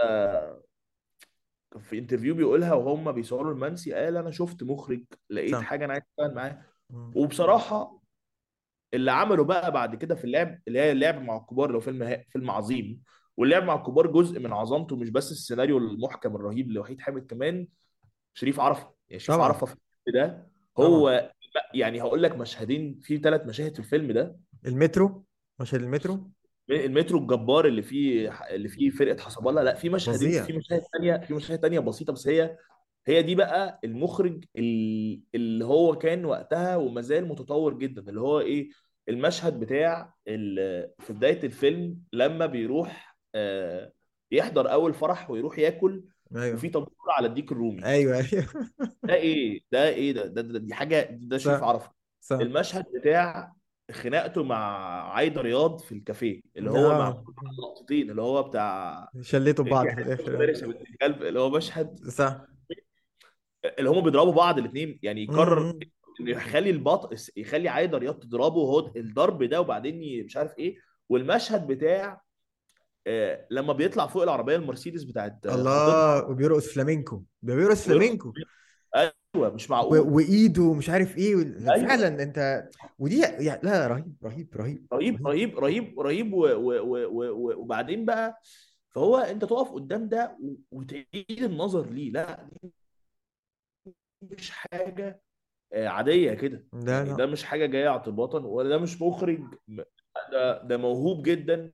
في انترفيو بيقولها وهم بيصوروا المنسي قال انا شفت مخرج لقيت صح حاجه انا عايز اشتغل معاه مم. وبصراحه اللي عمله بقى بعد كده في اللعب اللي هي اللعب مع الكبار لو فيلم فيلم عظيم واللعب مع الكبار جزء من عظمته مش بس السيناريو المحكم الرهيب لوحيد حامد كمان شريف عرفة يعني شريف طبعا عرفة في الفيلم ده طبعا هو يعني هقول لك مشهدين في ثلاث مشاهد في الفيلم ده المترو مشهد المترو المترو الجبار اللي فيه اللي فيه فرقه حسب الله لا في مشهدين فظيع في مشاهد تانية في مشاهد تانية بسيطه بس هي هي دي بقى المخرج ال- اللي هو كان وقتها وما زال متطور جدا اللي هو ايه المشهد بتاع ال- في بدايه الفيلم لما بيروح آه، يحضر اول فرح ويروح ياكل ايوه وفي طابور على الديك الرومي ايوه ايوه ده ايه ده ايه ده, ده, ده دي حاجه ده شريف صح عرفة صح المشهد بتاع خناقته مع عايدة رياض في الكافيه اللي هو مع اه اللقطتين اللي هو بتاع شليتوا انت بعض في حته الاخر فارس يا بنت الكلب اللي هو مشهد صح اللي هم بيضربوا بعض الاثنين يعني يقرر امم انه يخلي البطل يخلي عايدة رياض تضربه وهو الضرب ده وبعدين ي- مش عارف ايه والمشهد بتاع آه، لما بيطلع فوق العربيه المرسيدس بتاعت آه، خطيبته الله وبيرقص فلامينكو ده بيرقص ويرقص فلامينكو ايوه مش و- معقول وايده مش عارف ايه وال- ايوه فعلا انت ودي يعني لا رهيب رهيب رهيب رهيب رهيب رهيب رهيب رهيب و و و و و وبعدين بقى فهو انت تقف قدام ده و- وتعيد النظر ليه لا دي مش حاجه آه، عاديه كده لا يعني لا ده مش حاجه جايه اعتباطا ولا ده مش مخرج م- ده ده موهوب جدا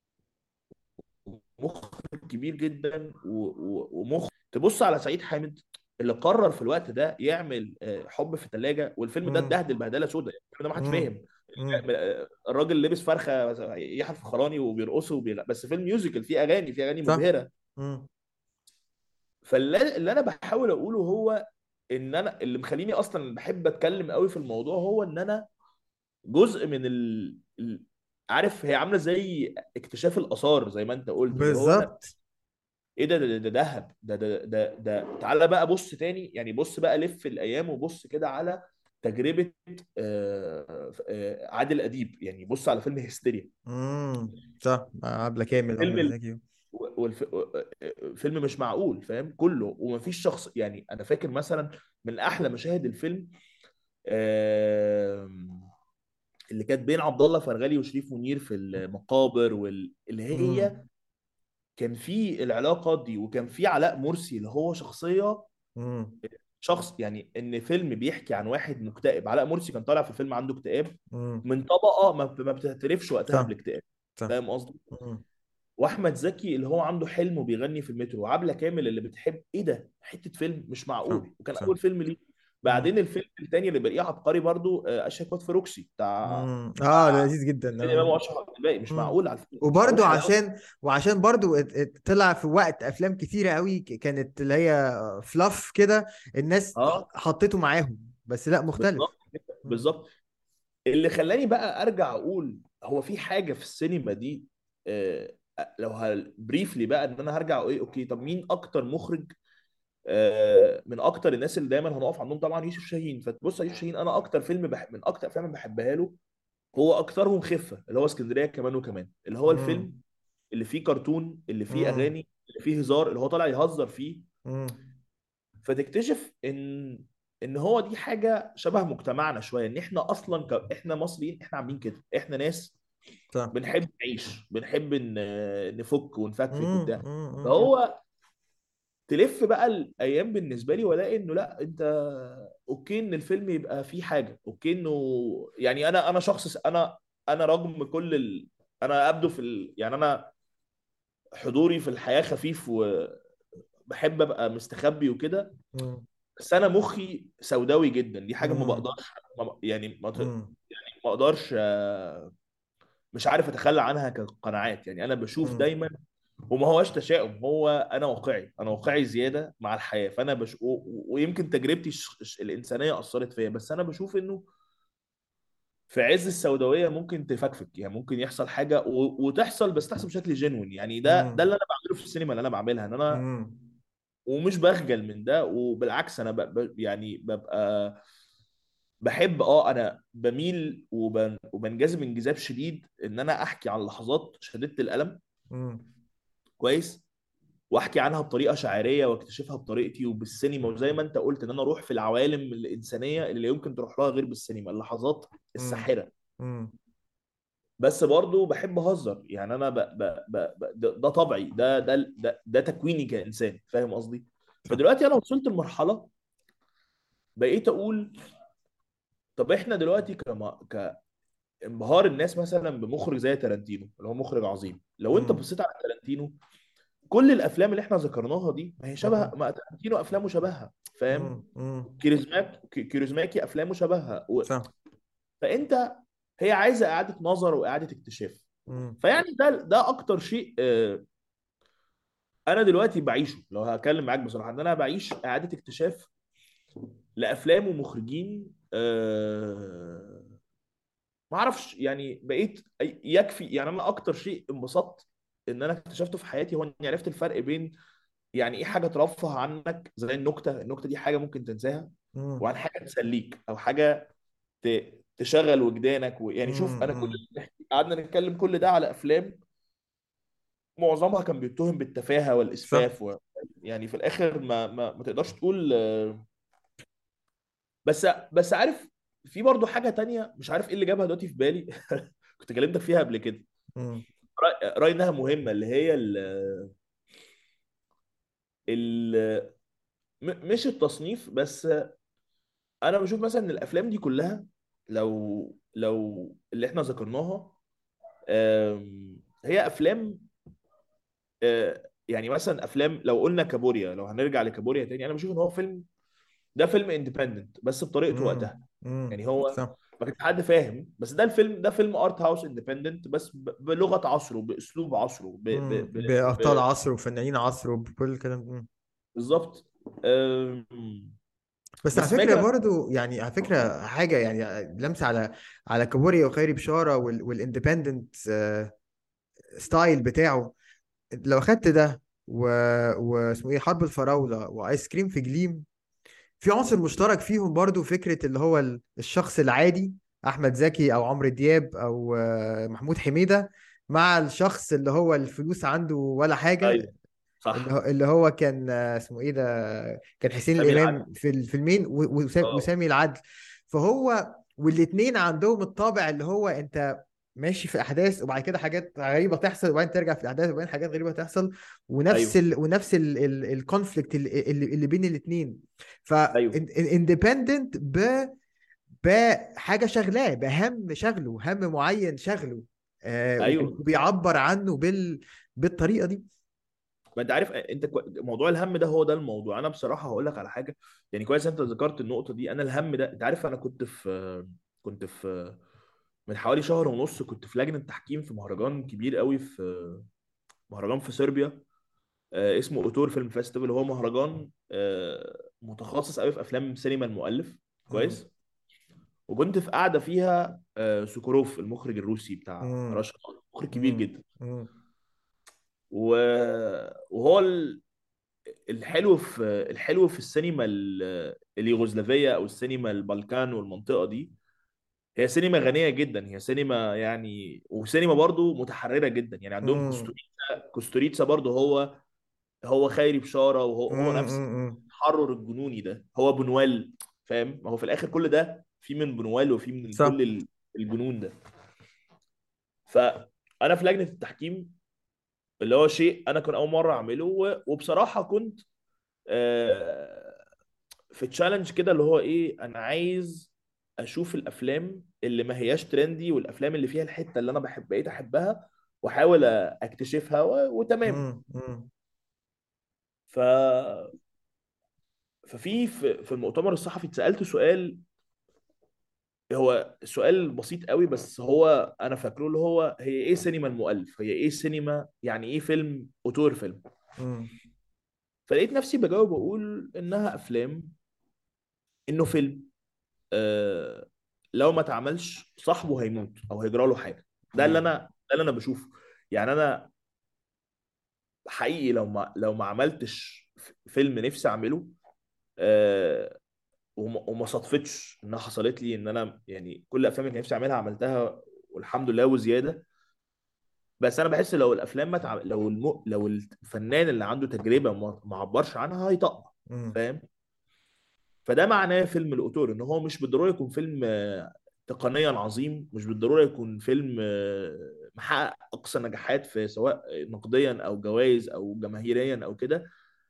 مخرج كبير جدا و- و- ومخرج تبص على سعيد حامد اللي قرر في الوقت ده يعمل آه، حب في الثلاجه والفيلم ده امم اتبهدل بهدله سودا يعني الفيلم ده ما حدش امم فاهم امم آه، الراجل لابس فرخه يحيى الفخراني وبيرقصوا وبيغ... بس فيلم ميوزيكال فيه اغاني فيه اغاني صح مبهره امم فاللي اللي انا بحاول اقوله هو ان انا اللي مخليني اصلا بحب اتكلم قوي في الموضوع هو ان انا جزء من ال... ال- عارف هي عامله زي اكتشاف الاثار زي ما انت قلت اللي هو انا بالظبط ايه ده ده ده ده دهب ده ده ده ده تعالى بقى بص تاني يعني بص بقى لف الايام وبص كده على تجربه آه، آه، عادل اديب يعني بص على فيلم هيستيريا امم صح مع عبلة كامل فيلم واحمد ال... زكي والف... فيلم مش معقول فاهم كله ومفيش شخص يعني انا فاكر مثلا من احلى مشاهد الفيلم آم، اللي كانت بين عبد الله فرغلي وشريف منير في المقابر وال... اللي امم هي كان في العلاقات دي وكان في علاء مرسي اللي هو شخصيه امم شخص يعني ان فيلم بيحكي عن واحد مكتئب علاء مرسي كان طالع في فيلم عنده اكتئاب امم من طبقه ما ما بتعترفش وقتها صح بالاكتئاب صح فاهم قصدي امم واحمد زكي اللي هو عنده حلم وبيغني في المترو وعبله كامل اللي بتحب ايه ده حته فيلم مش صح معقول وكان صح اول فيلم ليه امم بعدين الفيلم الثاني اللي بلاقيه عبقري برضو آه، اشياء كوت في روكسي بتاع امم اه ده لذيذ جدا عادل امام اه واشرف عبد الباقي مش امم معقول على فكره مش معقول وبرضه حلاوه عشان وعشان برضه ات- ات- طلع في وقت افلام كتيره قوي ك- كانت اللي هي فلاف كده الناس ح- اه حطيته معاهم بس لا مختلف بالظبط كده، امم بالظبط اللي خلاني بقى ارجع اقول هو في حاجه في السينما دي آه، لو بريفلي بقى ان انا هرجع ايه اوكي طب مين اكتر مخرج آه، من اكتر الناس اللي دايما هنقف عندهم طبعا يوسف شاهين فتبص على يوسف شاهين انا اكتر فيلم بح... من اكتر افلام بحبها له هو اكترهم خفه اللي هو اسكندريه كمان وكمان اللي هو الفيلم امم اللي فيه كرتون اللي فيه امم اغاني اللي فيه هزار اللي هو طالع يهزر فيه امم فتكتشف ان ان هو دي حاجه شبه مجتمعنا شويه ان احنا اصلا ك... احنا مصريين احنا عاملين كده احنا ناس صح بنحب نعيش بنحب ن... نفك ونفكفك امم وبتاع امم فهو تلف بقى الايام بالنسبه لي والاقي انه لا انت اوكي ان الفيلم يبقى فيه حاجه اوكي انه يعني انا انا شخص انا انا رغم كل ال... انا ابدو في ال... يعني انا حضوري في الحياه خفيف وبحب ابقى مستخبي وكده امم بس انا مخي سوداوي جدا دي حاجه ما امم بقدرش ما يعني ما ت- امم ما اقدرش آه، مش عارف اتخلى عنها كقناعات يعني انا بشوف امم دايما وما هوش تشاؤم هو انا واقعي انا واقعي زياده مع الحياه فانا بش... و... و- ويمكن تجربتي الش... الش- الانسانيه اثرت فيا بس انا بشوف انه في عز السوداويه ممكن تفكفك يعني ممكن يحصل حاجه و... وتحصل بس تحصل بشكل جينوين يعني ده ده اللي انا بعمله في السينما اللي انا بعملها ان انا امم ومش بخجل من ده وبالعكس انا ب... ب... يعني ببقى بحب اه انا بميل وبن... وبنجذب انجذاب شديد ان انا احكي عن لحظات شديدة الالم امم كويس واحكي عنها بطريقه شعريه واكتشفها بطريقتي وبالسينما وزي ما انت قلت ان انا اروح في العوالم الانسانيه اللي لا يمكن تروح لها غير بالسينما اللحظات امم الساحره امم بس برضو بحب اهزر يعني انا ب... ب... ب... ب... ده, ده طبعي ده ده ده, ده تكويني كانسان فاهم قصدي صح فدلوقتي انا وصلت لمرحله بقيت اقول طب احنا دلوقتي كما كانبهار الناس مثلا بمخرج زي تارانتينو اللي هو مخرج عظيم لو انت امم بصيت على تارانتينو كل الافلام اللي احنا ذكرناها دي ما هي شبه امم ما تارانتينو افلامه شبهها فاهم امم امم كاريزماك كاريزماكي افلامه شبهها و... صح فانت هي عايزه اعاده نظر واعاده اكتشاف امم فيعني ده ده اكتر شيء آه، انا دلوقتي بعيشه لو هتكلم معاك بصراحه ان انا بعيش اعاده اكتشاف لافلام ومخرجين آه، ما اعرفش يعني بقيت يكفي يعني انا اكتر شيء انبسطت ان انا اكتشفته في حياتي هو اني عرفت الفرق بين يعني ايه حاجه ترفه عنك زي النكته النكته دي حاجه ممكن تنساها امم وعن حاجه تسليك او حاجه ت- تشغل وجدانك و... يعني شوف انا كل امم اللي إحنا قعدنا نتكلم كل ده على افلام معظمها كان بيتهم بالتفاهه صح والاسفاف و... يعني في الاخر ما ما, ما تقدرش تقول آه، بس بس عارف في برضو حاجه تانية مش عارف ايه اللي جابها دلوقتي في بالي كنت كلمتك فيها قبل كده امم رأي رأي انها مهمه اللي هي ال ال م- مش التصنيف بس انا بشوف مثلا ان الافلام دي كلها لو لو اللي احنا ذكرناها آم، هي افلام آه، يعني مثلا افلام لو قلنا كابوريا لو هنرجع لكابوريا تاني انا بشوف ان هو فيلم ده فيلم اندبندنت بس بطريقته امم وقتها امم يعني هو صح ما كانش حد فاهم بس ده الفيلم ده فيلم ارت هاوس اندبندنت بس ب- بلغة عصره باسلوب عصره ب ب امم ب بأبطال ب عصر وفنانين عصر وبكل الكلام ده بالظبط أم، بس على بس ما فكرة اجي برضو يعني على فكرة حاجة يعني لمسة على على كابوريا وخيري بشارة وال والاندبندنت ستايل بتاعه لو اخدت ده و... واسمه ايه حرب الفراولة وايس كريم في جليم في عنصر مشترك فيهم برضو فكرة اللي هو ال- الشخص العادي احمد زكي او عمرو دياب او آه، محمود حميدة مع الشخص اللي هو الفلوس عنده ولا حاجة ايوه اللي صح هو اللي هو كان آه، اسمه ايه ده كان حسين سامي العدل الامام في الفيلمين و- وسا- اه وسامي العدل فهو والاتنين عندهم الطابع اللي هو انت ماشي في احداث وبعد كده حاجات غريبه تحصل وبعدين ترجع في الاحداث وبعدين حاجات غريبه تحصل ونفس ايوه ال... ونفس الكونفليكت اللي, اللي اللي بين الاثنين ف ايوه اندبندنت ب بحاجه شغلاه بهم شغله هم معين شغله آه وبي- ايوه وبيعبر عنه بال بالطريقه دي ما انت عارف انت كو... موضوع الهم ده هو ده الموضوع انا بصراحه هقول لك على حاجه يعني كويس انت ذكرت النقطه دي انا الهم ده انت عارف انا كنت في كنت في من حوالي شهر ونص كنت في لجنه تحكيم في مهرجان كبير قوي في مهرجان في صربيا آه، اسمه اوتور فيلم فيستيفال هو مهرجان آه، متخصص قوي في افلام سينما المؤلف مم. كويس وكنت في قاعده فيها آه، سوكوروف المخرج الروسي بتاع مم. رشا مخرج كبير مم. جدا مم. و... وهو ال- الحلو في الحلو في السينما ال- اليوغوسلافيه او السينما البلكان والمنطقه دي هي سينما غنيه جدا هي سينما يعني وسينما برضو متحرره جدا يعني عندهم مم. كوستوريتسا كوستوريتسا برضو هو هو خيري بشاره وهو هو مم. نفس مم. التحرر الجنوني ده هو بنوال فاهم ما هو في الاخر كل ده في من بنوال وفي من صح كل ال- الجنون ده فانا في لجنه التحكيم اللي هو شيء انا كنت اول مره اعمله و- وبصراحه كنت آه، في تشالنج كده اللي هو ايه انا عايز اشوف الافلام اللي ما هياش ترندي والافلام اللي فيها الحته اللي انا بحب بقيت احبها واحاول اكتشفها و... وتمام مم. مم. ف ففي في في المؤتمر الصحفي اتسالت سؤال هو سؤال بسيط قوي بس هو انا فاكره اللي هو هي ايه سينما المؤلف هي ايه سينما يعني ايه فيلم اوتور فيلم مم. فلقيت نفسي بجاوب واقول انها افلام انه فيلم آه لو ما اتعملش صاحبه هيموت او هيجرى له حاجه ده اللي مم. انا ده اللي انا بشوفه يعني انا حقيقي لو ما لو ما عملتش ف- فيلم نفسي اعمله آه وما وما صدفتش انها حصلت لي ان انا يعني كل الافلام اللي كان نفسي اعملها عملتها والحمد لله وزياده بس انا بحس لو الافلام ما تع... لو الم... لو الفنان اللي عنده تجربه ما ما عبرش عنها هيطق مم. فاهم فده معناه فيلم الأوتور ان هو مش بالضروره يكون فيلم آه، تقنيا عظيم مش بالضروره يكون فيلم آه، محقق اقصى نجاحات في سواء نقديا او جوائز او جماهيريا او كده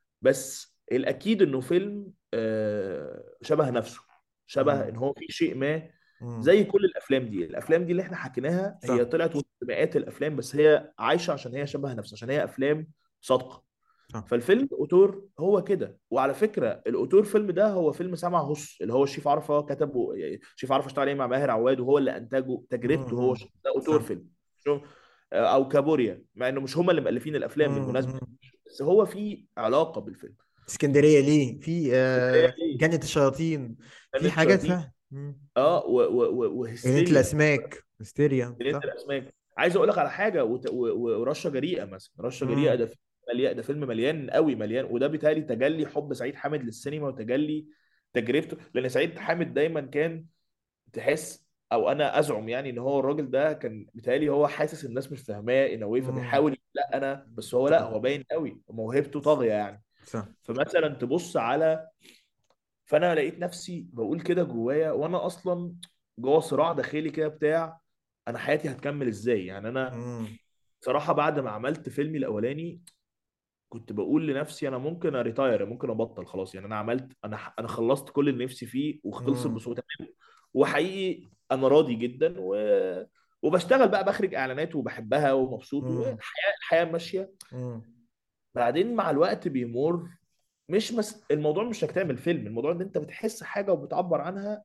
بس الاكيد انه فيلم آه، شبه نفسه شبه مم. ان هو في شيء ما مم. زي كل الافلام دي الافلام دي اللي احنا حكيناها صح هي طلعت وسط مئات الافلام بس هي عايشه عشان هي شبه نفسها عشان هي افلام صادقه صح فالفيلم اوتور هو كده وعلى فكره الاوتور فيلم ده هو فيلم سمع هص اللي هو شريف عرفه كتبه يعني شريف عرفه اشتغل عليه مع ماهر عواد وهو اللي انتجه تجربته هو مم. ش- ده اوتور صح فيلم شو او كابوريا مع انه مش هم اللي مؤلفين الافلام بالمناسبه مم. بس هو في علاقه بالفيلم اسكندريه ليه في اسكندريه آه ليه جنة الشياطين في جنة حاجات الشياطين فيها مم. اه و- و- و- جنينة وهستيريا الاسماك هستيريا جنينه صح الاسماك عايز اقول لك على حاجه وت- و- و- ورشه جريئه مثلا رشه جريئه مم. ده فيلم مليان ده فيلم مليان قوي مليان وده بالتالي تجلي حب سعيد حامد للسينما وتجلي تجربته لان سعيد حامد دايما كان تحس او انا ازعم يعني ان هو الراجل ده كان بالتالي هو حاسس الناس مش فاهماه ان واي مم. فبيحاول يقول لا انا بس هو لا صح هو باين قوي موهبته طاغيه يعني صح فمثلا تبص على فانا لقيت نفسي بقول كده جوايا وانا اصلا جوه صراع داخلي كده بتاع انا حياتي هتكمل ازاي يعني انا مم. صراحة بعد ما عملت فيلمي الأولاني كنت بقول لنفسي أنا ممكن أريتاير ممكن أبطل خلاص يعني أنا عملت أنا أنا خلصت كل اللي نفسي فيه وخلصت مم. بصوت تمام وحقيقي أنا راضي جدا و... وبشتغل بقى بخرج إعلانات وبحبها ومبسوط مم. والحياة الحياة ماشية مم. بعدين مع الوقت بيمر مش مس... الموضوع مش انك تعمل فيلم الموضوع ان انت بتحس حاجه وبتعبر عنها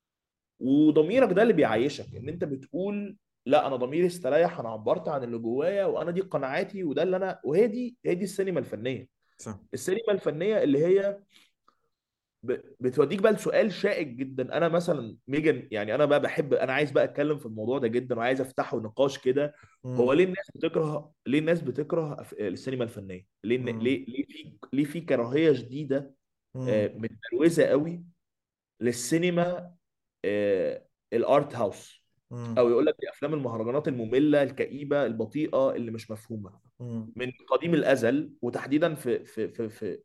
وضميرك ده اللي بيعيشك ان انت بتقول لا انا ضميري استريح انا عبرت عن اللي جوايا وانا دي قناعاتي وده اللي انا وهي دي هي دي السينما الفنيه صح السينما الفنيه اللي هي ب- بتوديك بقى لسؤال شائك جدا انا مثلا ميجن يعني انا بقى بحب انا عايز بقى اتكلم في الموضوع ده جدا وعايز افتحه نقاش كده هو مم. ليه الناس بتكره ليه الناس بتكره أف- السينما الفنيه ليه مم. ليه ليه في ليه في كراهيه شديده آه، مم. متبروزه قوي للسينما آه، الارت هاوس مم. او يقول لك دي افلام المهرجانات الممله الكئيبه البطيئه اللي مش مفهومه مم. من قديم الازل وتحديدا في في في في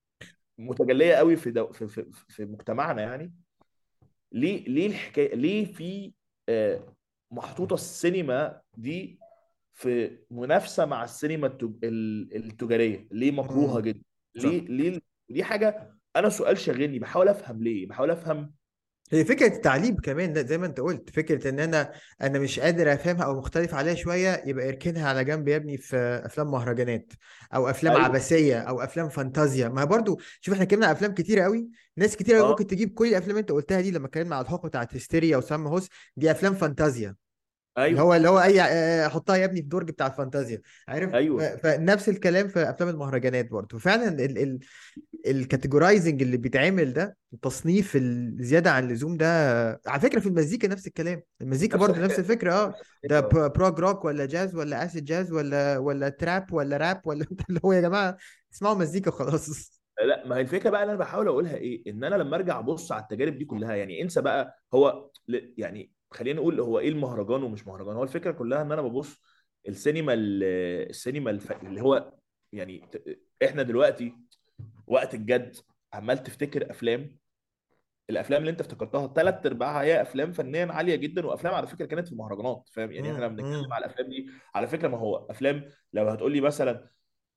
متجليه قوي في دو في في, في مجتمعنا يعني ليه ليه الحكايه ليه في آه، محطوطه السينما دي في منافسه مع السينما التج... ال- التجاريه ليه مكروهه امم جدا صح ليه ليه دي حاجه انا سؤال شاغلني بحاول افهم ليه بحاول افهم هي فكرة التعليم كمان ده زي ما انت قلت فكرة ان انا انا مش قادر افهمها او مختلف عليها شوية يبقى اركنها على جنب يا ابني في افلام مهرجانات او افلام ايوه عبثية او افلام فانتازيا ما برضو شوف احنا اتكلمنا عن افلام كتيرة قوي ناس كتير قوي اه ممكن تجيب كل الافلام اللي انت قلتها دي لما اتكلمنا على الحقبة بتاعت هيستيريا وسام هوس دي افلام فانتازيا اللي ايوه هو اللي هو اي آه، حطها يا ابني في درج بتاع الفانتازيا عارف ف- ايوه فنفس الكلام في افلام المهرجانات برضو فعلا ال ال الكاتيجورايزنج اللي بيتعمل ده التصنيف الزياده عن اللزوم ده على فكره في المزيكا نفس الكلام المزيكا نفس برضو نفس الحكايه الفكره اه نفس ده الحكايه اه بروج روك ولا جاز ولا اسيد جاز ولا ولا تراب ولا راب ولا اللي هو يا جماعه اسمعوا مزيكا وخلاص لا ما هي الفكره بقى اللي انا بحاول اقولها ايه ان انا لما ارجع ابص على التجارب دي كلها يعني انسى بقى هو ل- يعني خلينا نقول هو ايه المهرجان ومش مهرجان هو الفكره كلها ان انا ببص السينما ال- السينما الف... اللي هو يعني ت- احنا دلوقتي وقت الجد عمال تفتكر افلام الافلام اللي انت افتكرتها ثلاث ارباعها هي افلام فنيا عاليه جدا وافلام على فكره كانت في المهرجانات فاهم يعني احنا امم لما بنتكلم امم على الافلام دي على فكره ما هو افلام لو هتقول لي مثلا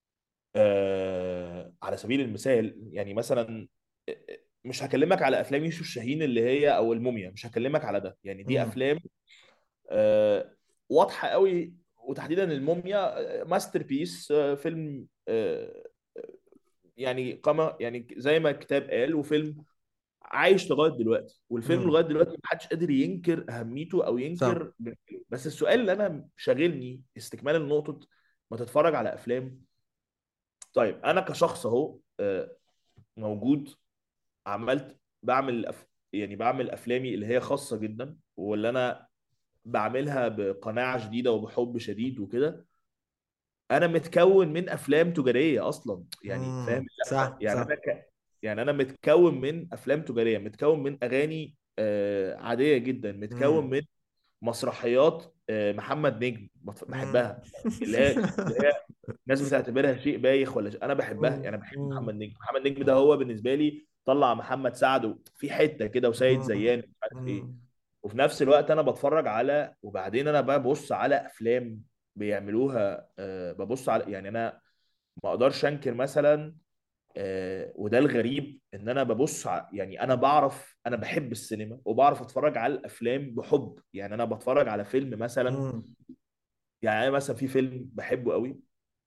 آه على سبيل المثال يعني مثلا آه، مش هكلمك على افلام يوسف شاهين اللي هي او الموميا مش هكلمك على ده يعني دي امم افلام آه واضحه قوي وتحديدا الموميا آه، ماستر بيس آه، فيلم آه، يعني قام يعني زي ما الكتاب قال وفيلم عايش لغايه دلوقتي والفيلم امم لغايه دلوقتي محدش قادر ينكر اهميته او صح ينكر جماله. بس السؤال اللي انا شاغلني استكمالا لنقطه ما تتفرج على افلام طيب انا كشخص اهو آه، موجود عملت بعمل أف... يعني بعمل افلامي اللي هي خاصه جدا واللي انا بعملها بقناعه شديده وبحب شديد وكده انا متكون من افلام تجاريه اصلا يعني فاهم امم اللفه صح يعني صح انا ك... يعني انا متكون من افلام تجاريه متكون من اغاني آه، عاديه جدا متكون امم من مسرحيات آه، محمد نجم بت- امم بحبها اللي هي اللي هي ناس بتعتبرها شيء بايخ ولا شيء. انا بحبها يعني انا بحب امم محمد نجم محمد نجم ده هو بالنسبه لي طلع محمد سعد في حته كده وسيد امم زيان مش عارف ايه امم وفي نفس الوقت انا بتفرج على وبعدين انا ببص على افلام بيعملوها آه، ببص على يعني انا ما اقدرش انكر مثلا آه، وده الغريب ان انا ببص ع- يعني انا بعرف انا بحب السينما وبعرف اتفرج على الافلام بحب يعني انا بتفرج على فيلم مثلا امم يعني انا مثلا في فيلم بحبه قوي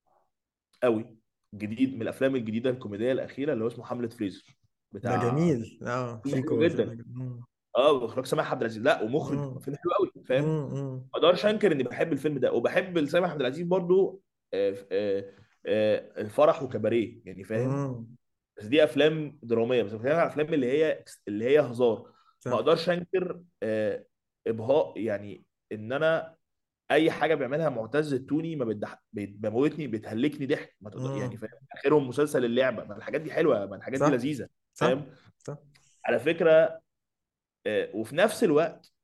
قوي جديد من الافلام الجديده الكوميديه الاخيره اللي هو اسمه حمله فريزر ده بتاع جميل اه فيلم حلو شيكو جدا فيلم جميل. اه اخراج سامح عبد العزيز لا ومخرج امم فيلم حلو قوي فاهم ما امم اقدرش انكر اني بحب الفيلم ده وبحب سامح عبد العزيز برضو آه، آه، آه، الفرح وكباريه يعني فاهم امم بس دي افلام دراميه بس بتكلم على الافلام اللي هي اللي هي هزار ما صح اقدرش انكر آه، ابهاء يعني ان انا اي حاجه بيعملها معتز التوني ما بتضح... بتموتني بتهلكني ضحك ما تقدر... يعني امم فاهم اخرهم مسلسل اللعبه ما الحاجات دي حلوه ما الحاجات دي صح لذيذه صح فاهم صح على فكره آه، وفي نفس الوقت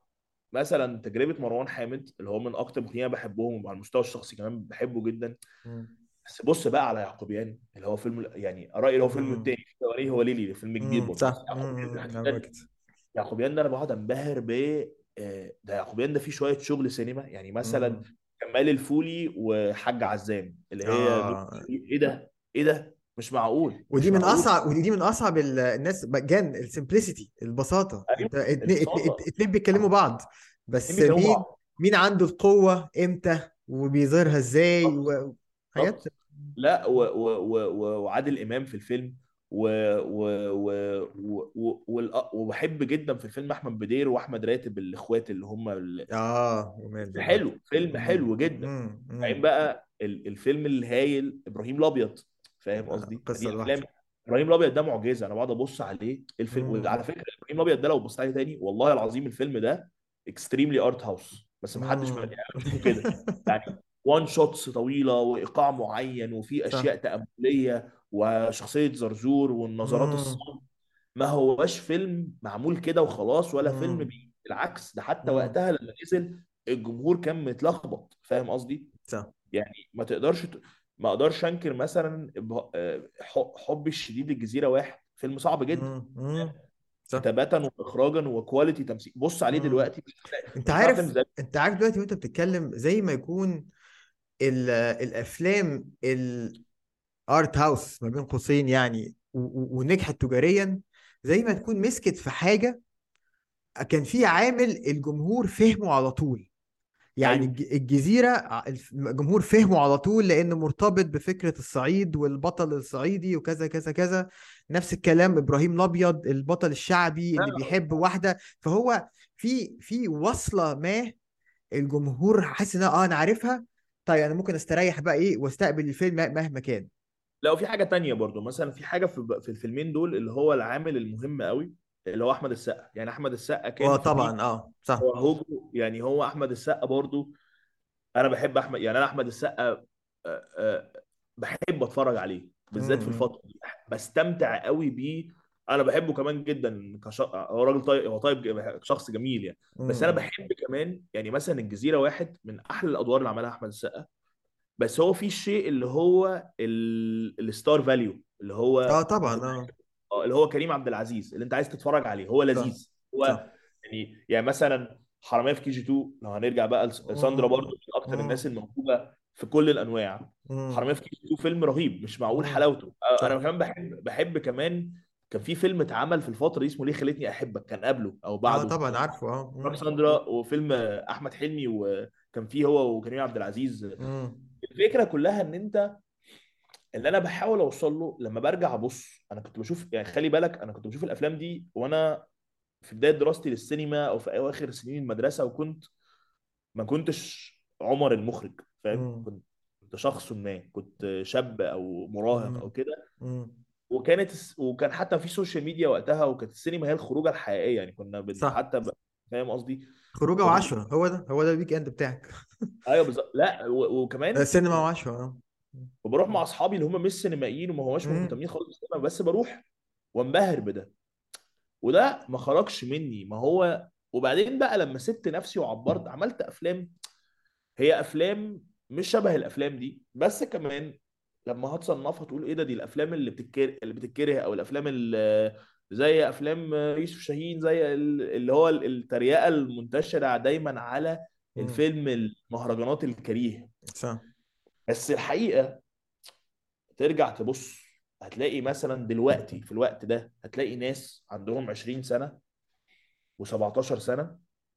مثلا تجربه مروان حامد اللي هو من اكتر المخرجين اللي بحبهم وعلى المستوى الشخصي كمان بحبه جدا امم بس بص بقى على يعقوبيان اللي هو فيلم يعني رايي اللي هو فيلم امم التاني الاولاني هو ليلي فيلم جديد امم برضه بس صح يعقوبيان امم تحديدا وقت يعقوبيان ده انا بقعد انبهر ب آه، ده يعقوبيان ده فيه شويه شغل سينما يعني مثلا امم كمال الفولي وحاج عزام اللي هي دول اه ايه ده ايه ده مش معقول ودي مش من معقول اصعب ودي من اصعب ال- الناس مجان السمبlicity البساطه ايوه انت اتنين اتنين البساطه اتنين بيتكلموا بعض اتنين بس بيكلموا مين بعض مين عنده القوه امتى وبيظهرها ازاي بالظبط وحاجات بالظبط لا و و و و وعادل امام في الفيلم و و و و و والأ- وبحب جدا في الفيلم احمد بدير واحمد راتب الاخوات اللي هم ال- اه ومال فيلم دول برضه حلو فيلم امم حلو جدا امم بعدين امم بقى ال- الفيلم الهايل ابراهيم الابيض فاهم آه، قصدي قصه فدي لوحده افلام ابراهيم الابيض ده معجزه انا بقعد ابص عليه الفيلم امم وعلى فكره ابراهيم الابيض ده لو بصيت عليه تاني والله العظيم الفيلم ده اكستريملي ارت هاوس بس ما حدش امم يعني أنا بشوفه كده يعني وان شوتس طويله وايقاع معين وفي صح اشياء تامليه وشخصيه زرزور والنظرات امم الصامته ما هوش فيلم معمول كده وخلاص ولا فيلم امم بي... بالعكس ده حتى امم وقتها لما نزل الجمهور كان متلخبط فاهم قصدي صح يعني ما تقدرش ت... ما اقدرش انكر مثلا إبه- آه، ح- حب الشديد الجزيره واحد فيلم صعب جدا امم امم صح كتابة واخراجا وكواليتي تمثيل بص عليه مم. دلوقتي مش هتلاقي انت مش هتلاقي افلام عارف زي انت عارف دلوقتي وانت بتتكلم زي ما يكون ال- الافلام الارت هاوس ما بين قوسين يعني و- و- ونجحت تجاريا زي ما تكون مسكت في حاجه كان في عامل الجمهور فهمه على طول يعني ايوه الج- الجزيرة ع- الف- الجمهور فهمه على طول لأنه مرتبط بفكرة الصعيد والبطل الصعيدي وكذا كذا كذا نفس الكلام إبراهيم الأبيض البطل الشعبي اللي بيحب واحدة فهو في في وصلة ما الجمهور حاسس إن اه أنا عارفها طيب أنا ممكن أستريح بقى إيه واستقبل الفيلم مهما كان لا وفي حاجة تانية برضو مثلا في حاجة في في الفيلمين دول اللي هو العامل المهم قوي اللي هو احمد السقا يعني احمد السقا اه كان في مين طبعا اه صح هو هوجو يعني هو احمد السقا برضو انا بحب احمد يعني انا احمد السقا آه، آه، بحب اتفرج عليه بالذات في امم الفتره دي بستمتع قوي بيه انا بحبه كمان جدا كش... هو راجل طيب هو طيب شخص جميل يعني بس انا امم بحب كمان يعني مثلا الجزيره واحد من احلى الادوار اللي عملها احمد السقا بس هو في الشيء اللي هو ال... الستار فاليو اللي اه هو طبعا هو اه آه، اللي هو كريم عبد العزيز اللي انت عايز تتفرج عليه هو صح لذيذ هو صح يعني يعني مثلا حرامية في كي جي 2 لو هنرجع بقى لس- ساندرا برضو امم من اكتر الناس امم الموهوبه في كل الانواع حرامية امم في كي جي 2 فيلم رهيب مش معقول امم حلاوته آه، انا صح كمان بحب بحب كمان كان في فيلم اتعمل في الفتره دي اسمه ليه خلتني احبك كان قبله او اه بعده طبعا عارفه اه راك امم ساندرا وفيلم آه، احمد حلمي وكان فيه هو وكريم عبد العزيز امم الفكره كلها ان انت اللي انا بحاول اوصل له لما برجع ابص انا كنت بشوف يعني خلي بالك انا كنت بشوف الافلام دي وانا في بدايه دراستي للسينما او في اواخر سنين المدرسه وكنت ما كنتش عمر المخرج فاهم امم كنت كنت شخص ما كنت شاب او مراهق او امم كده امم وكانت الس- وكان حتى في سوشيال ميديا وقتها وكانت السينما هي الخروجه الحقيقيه يعني كنا بن صح حتى ب... فاهم قصدي خروجه فكنت وعشرة هو ده هو ده الويك اند بتاعك ايوه بالظبط لا و... وكمان السينما كنت وعشرة اه بروح مع اصحابي اللي هم مش سينمائيين وما هواش امم مهتمين خالص بالسينما بس بروح وانبهر بده وده ما خرجش مني ما هو وبعدين بقى لما سبت نفسي وعبرت عملت افلام هي افلام مش شبه الافلام دي بس كمان لما هتصنفها تقول ايه ده دي الافلام اللي بتتكره اللي بتتكره او الافلام اللي زي افلام يوسف شاهين زي ال- اللي هو التريقه المنتشره دايما على امم الفيلم المهرجانات الكريه صح بس الحقيقه ترجع تبص هتلاقي مثلا دلوقتي في الوقت ده هتلاقي ناس عندهم 20 سنه و17 سنه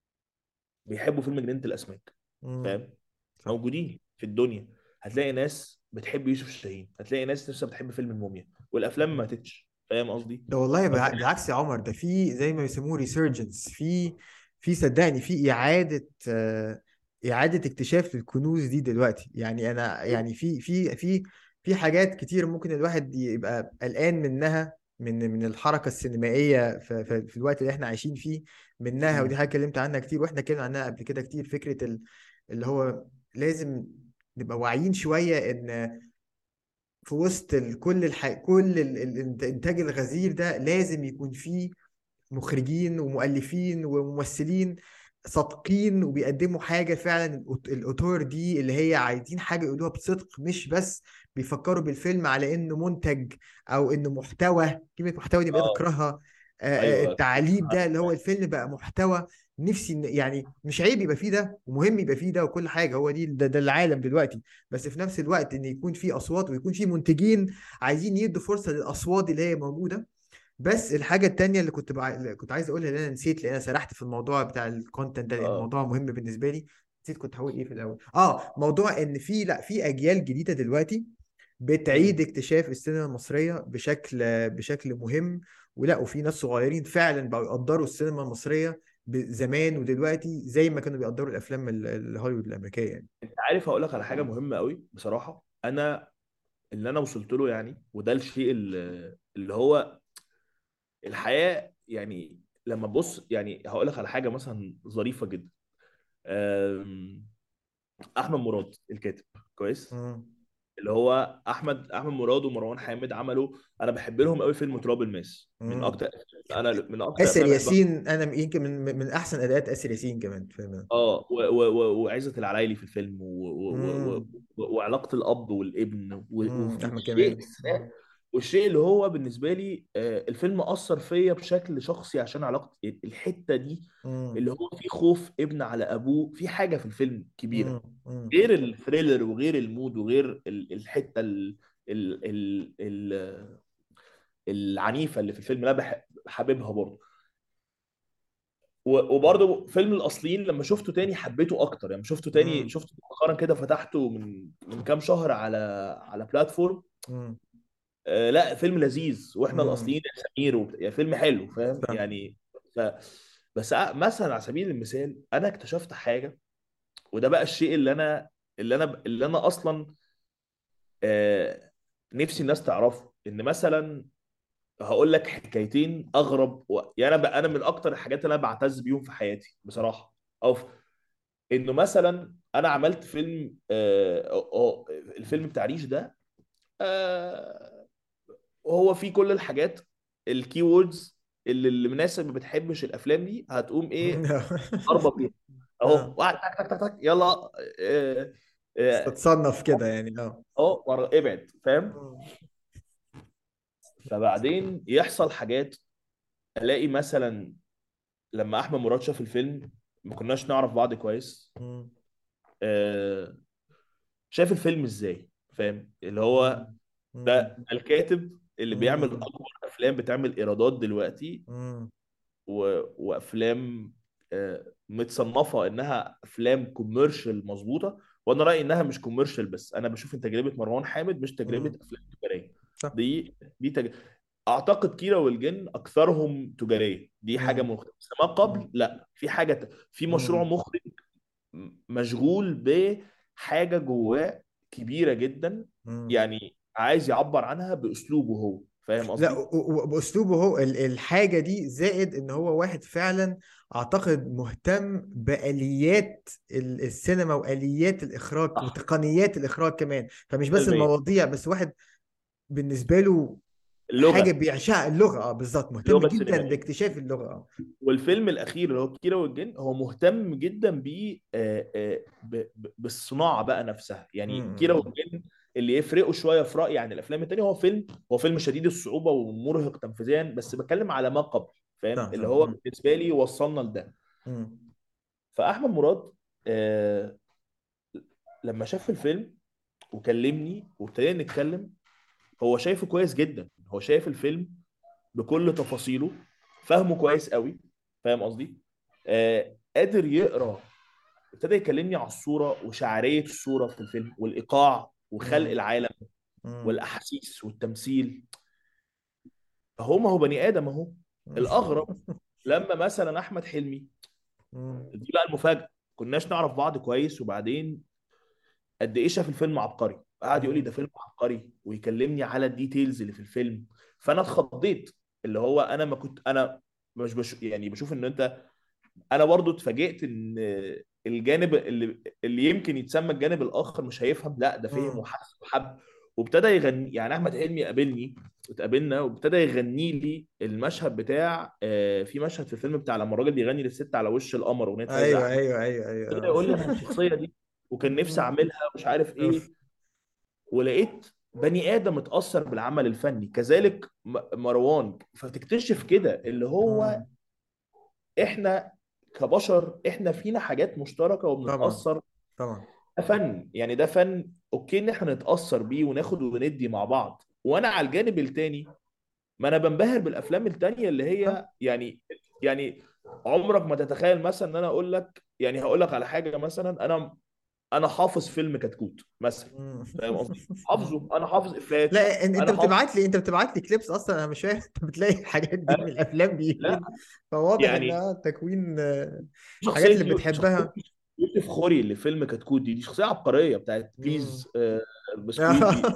بيحبوا فيلم جنينه الاسماك امم فاهم صح موجودين في الدنيا هتلاقي ناس بتحب يوسف شاهين هتلاقي ناس لسه بتحب فيلم الموميا والافلام ما ماتتش فاهم قصدي ده والله ما بالع- فيهاش بالعكس يا عمر ده في زي ما بيسموه ريسيرجنس في في صدقني في إعادة آه، إعادة اكتشاف للكنوز دي دلوقتي يعني أنا يعني في في في في حاجات كتير ممكن الواحد يبقى قلقان منها من من الحركة السينمائية في, في, في الوقت اللي احنا عايشين فيه منها ودي مم. حاجة اتكلمت عنها كتير واحنا اتكلمنا عنها قبل كده كتير فكرة ال- اللي هو لازم نبقى واعيين شوية إن في وسط ال- كل الح... كل ال- ال- الانتاج الغزير ده لازم يكون فيه مخرجين ومؤلفين وممثلين صادقين وبيقدموا حاجة فعلا الأوت- الأوتور دي اللي هي عايزين حاجة يقولوها بصدق مش بس بيفكروا بالفيلم على إنه منتج أو إنه محتوى كلمة محتوى دي بقيت اه أكرهها آه، آه، ايوه التعليق ده اللي هو الفيلم بقى محتوى نفسي إن- يعني مش عيب يبقى فيه ده ومهم يبقى فيه ده وكل حاجة هو دي ده, ده العالم دلوقتي بس في نفس الوقت إن يكون فيه أصوات ويكون فيه منتجين عايزين يدوا فرصة للأصوات اللي هي موجودة بس الحاجة التانية اللي كنت بع... اللي كنت عايز اقولها اللي انا نسيت لان انا سرحت في الموضوع بتاع الكونتنت ده لان اه الموضوع مهم بالنسبة لي نسيت كنت هقول ايه في الاول اه موضوع ان في لا في اجيال جديدة دلوقتي مم. بتعيد اكتشاف السينما المصرية بشكل بشكل مهم ولا وفي ناس صغيرين فعلا بقوا يقدروا السينما المصرية ب- زمان ودلوقتي زي ما كانوا بيقدروا الافلام ال- الهوليوود الامريكية يعني انت عارف هقول لك على حاجه مهمه قوي بصراحه انا اللي انا وصلت له يعني وده الشيء اللي, اللي هو الحياه يعني لما تبص يعني هقول لك على حاجه مثلا ظريفه جدا أم، احمد مراد الكاتب كويس مم. اللي هو احمد احمد مراد ومروان حامد عملوا انا بحب لهم قوي فيلم تراب الماس من مم. اكتر انا من اكتر آسر افلام بحبها ياسين انا يمكن من من احسن اداءات آسر ياسين كمان في الفيلم ده اه و- و- و- وعزت العلايلي في الفيلم و- و- و- مم. و- وعلاقه الاب والابن و- مم. و- احمد والشيء كامل السا- والشيء اللي هو بالنسبه لي آه، الفيلم اثر فيا بشكل شخصي عشان علاقتي الحته دي مم. اللي هو في خوف ابن على ابوه في حاجه في الفيلم كبيره مم. مم. غير الثريلر وغير المود وغير ال- الحته ال ال ال ال العنيفه اللي في الفيلم اللي انا بح- حاببها برضه و- وبرضه فيلم الاصليين لما شفته تاني حبيته اكتر يعني شفته تاني مم. شفته مؤخرا كده فتحته من من كام شهر على على بلاتفورم مم. آه لا فيلم لذيذ واحنا مم. الاصليين يا سمير وبت... يعني فيلم حلو فاهم صح يعني ف... بس أ- مثلا على سبيل المثال انا اكتشفت حاجه وده بقى الشيء اللي انا اللي انا اللي انا اصلا آه نفسي الناس تعرفه ان مثلا هقول لك حكايتين اغرب و... يعني انا بقى انا من اكتر الحاجات اللي انا بعتز بيهم في حياتي بصراحه او في... انه مثلا انا عملت فيلم آه... آه... آه، الفيلم بتاع ريش ده آه... وهو فيه كل الحاجات الكي ووردز اللي اللي الناس اللي ما بتحبش الافلام دي هتقوم ايه ضربه فيها اهو اه واحد تك تك تك تك يلا اه اه تتصنف كده يعني اه أهو، ورا- ابعد فاهم مم. فبعدين يحصل حاجات الاقي مثلا لما احمد مراد شاف الفيلم ما كناش نعرف بعض كويس مم. آه، شاف الفيلم ازاي فاهم اللي هو مم. ده مم. ده الكاتب اللي بيعمل مم. اكبر افلام بتعمل ايرادات دلوقتي مم. و... وافلام آه، متصنفه انها افلام كوميرشال مظبوطه وانا رايي انها مش كوميرشال بس انا بشوف ان تجربه مروان حامد مش تجربه مم. افلام تجاريه صح دي دي تج... اعتقد كيرة والجن اكثرهم تجاريه دي حاجه مم. مختلفه بس ما قبل مم. لا في حاجه ت- في مشروع مم. مخرج مشغول بحاجه جواه كبيره جدا مم. يعني عايز يعبر عنها باسلوبه هو فاهم لا قصدي؟ و- و- وباسلوبه هو ال- الحاجه دي زائد ان هو واحد فعلا اعتقد مهتم باليات ال- السينما واليات الاخراج صح وتقنيات الاخراج كمان فمش بس 100% المواضيع بس واحد بالنسبه له حاجه اللغه بيعشقها اللغه اه بالظبط مهتم اللغه جدا السينمائيه باكتشاف اللغه اه والفيلم الاخير اللي هو كيرة والجن هو مهتم جدا ب آه، آه، ب- ب- بالصناعه بقى نفسها يعني كيرة مم. والجن اللي يفرقوا شويه في رايي عن الافلام التانيه هو فيلم هو فيلم شديد الصعوبه ومرهق تنفيذيا بس بتكلم على ما قبل فاهم صح اللي صح هو مم. بالنسبه لي وصلنا لده مم. فاحمد مراد آه، لما شاف الفيلم وكلمني وابتدينا نتكلم هو شايفه كويس جدا هو شايف الفيلم بكل تفاصيله فاهمه كويس قوي فاهم قصدي آه قادر يقرا ابتدى يكلمني على الصوره وشعريه الصوره في الفيلم والايقاع وخلق مم. العالم مم. والاحاسيس والتمثيل هو ما هو بني ادم اهو الاغرب لما مثلا احمد حلمي مم. دي بقى المفاجاه كناش نعرف بعض كويس وبعدين قد ايه شاف الفيلم عبقري قعد يقول لي مم. ده فيلم عبقري ويكلمني على الديتيلز اللي في الفيلم فانا اتخضيت اللي هو انا ما كنت انا مش بش يعني بشوف ان انت انا برضو اتفاجئت ان الجانب اللي اللي يمكن يتسمى الجانب الاخر مش هيفهم لا ده فهم مم. وحس وحب وابتدى يغني يعني احمد حلمي قابلني اتقابلنا وابتدى يغني لي المشهد بتاع آه، في مشهد في الفيلم بتاع لما الراجل بيغني للست على وش القمر اغنيه فايزه ايوه احمد ايوه ايوه ايوه ابتدى آه. يقول لي انا الشخصيه دي وكان نفسي مم. اعملها ومش عارف ايه اوف ولقيت بني ادم اتاثر بالعمل الفني كذلك م- مروان فتكتشف كده اللي هو مم. احنا كبشر احنا فينا حاجات مشتركه طبعا وبنتاثر طبعا ده فن يعني ده فن اوكي ان احنا نتاثر بيه وناخد وندي مع بعض وانا على الجانب التاني ما انا بنبهر بالافلام التانيه اللي صح هي يعني يعني عمرك ما تتخيل مثلا ان انا اقول لك يعني هقول لك على حاجه مثلا انا انا حافظ فيلم كتكوت مثلا مم. فاهم قصدي؟ مم. حافظه انا حافظ افيهات لا إن- انت انا حافظ بتبعت لي انت بتبعت لي كليبس اصلا انا مش فاهم انت بتلاقي الحاجات دي من الافلام دي لا فين فواضح يعني انها تكوين آه، شخصيه الحاجات اللي يو- بتحبها شخصيه يوسف خوري اللي في فيلم كتكوت دي دي شخصيه عبقريه بتاعت مم. بليز آه، بسكويتي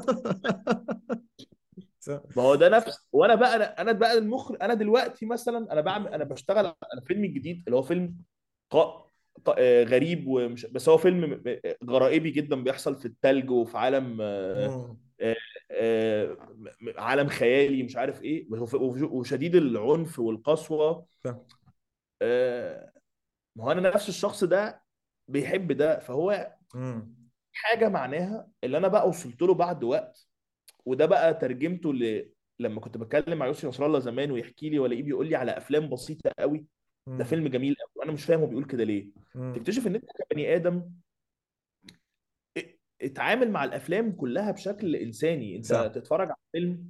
صح. ما هو ده نفس وانا بقى انا أنا بقى المخرج انا دلوقتي مثلا انا بعمل انا بشتغل على فيلم جديد اللي هو فيلم ق... ق... آه، غريب ومش بس هو فيلم م- م- غرائبي جدا بيحصل في التلج وفي عالم آه، مم. آه، آه، م- م- عالم خيالي مش عارف ايه وف- وف- وشديد العنف والقسوة صح. آه، ما هو انا نفس الشخص ده بيحب ده فهو مم. حاجة معناها اللي انا بقى وصلت له بعد وقت وده بقى ترجمته ل... لما كنت بتكلم مع يوسف نصر الله زمان ويحكي لي والاقيه بيقول لي على افلام بسيطه قوي ده مم. فيلم جميل قوي وانا مش فاهم هو بيقول كده ليه مم. تكتشف ان انت كبني ادم ا- اتعامل مع الافلام كلها بشكل انساني انت صح تتفرج على فيلم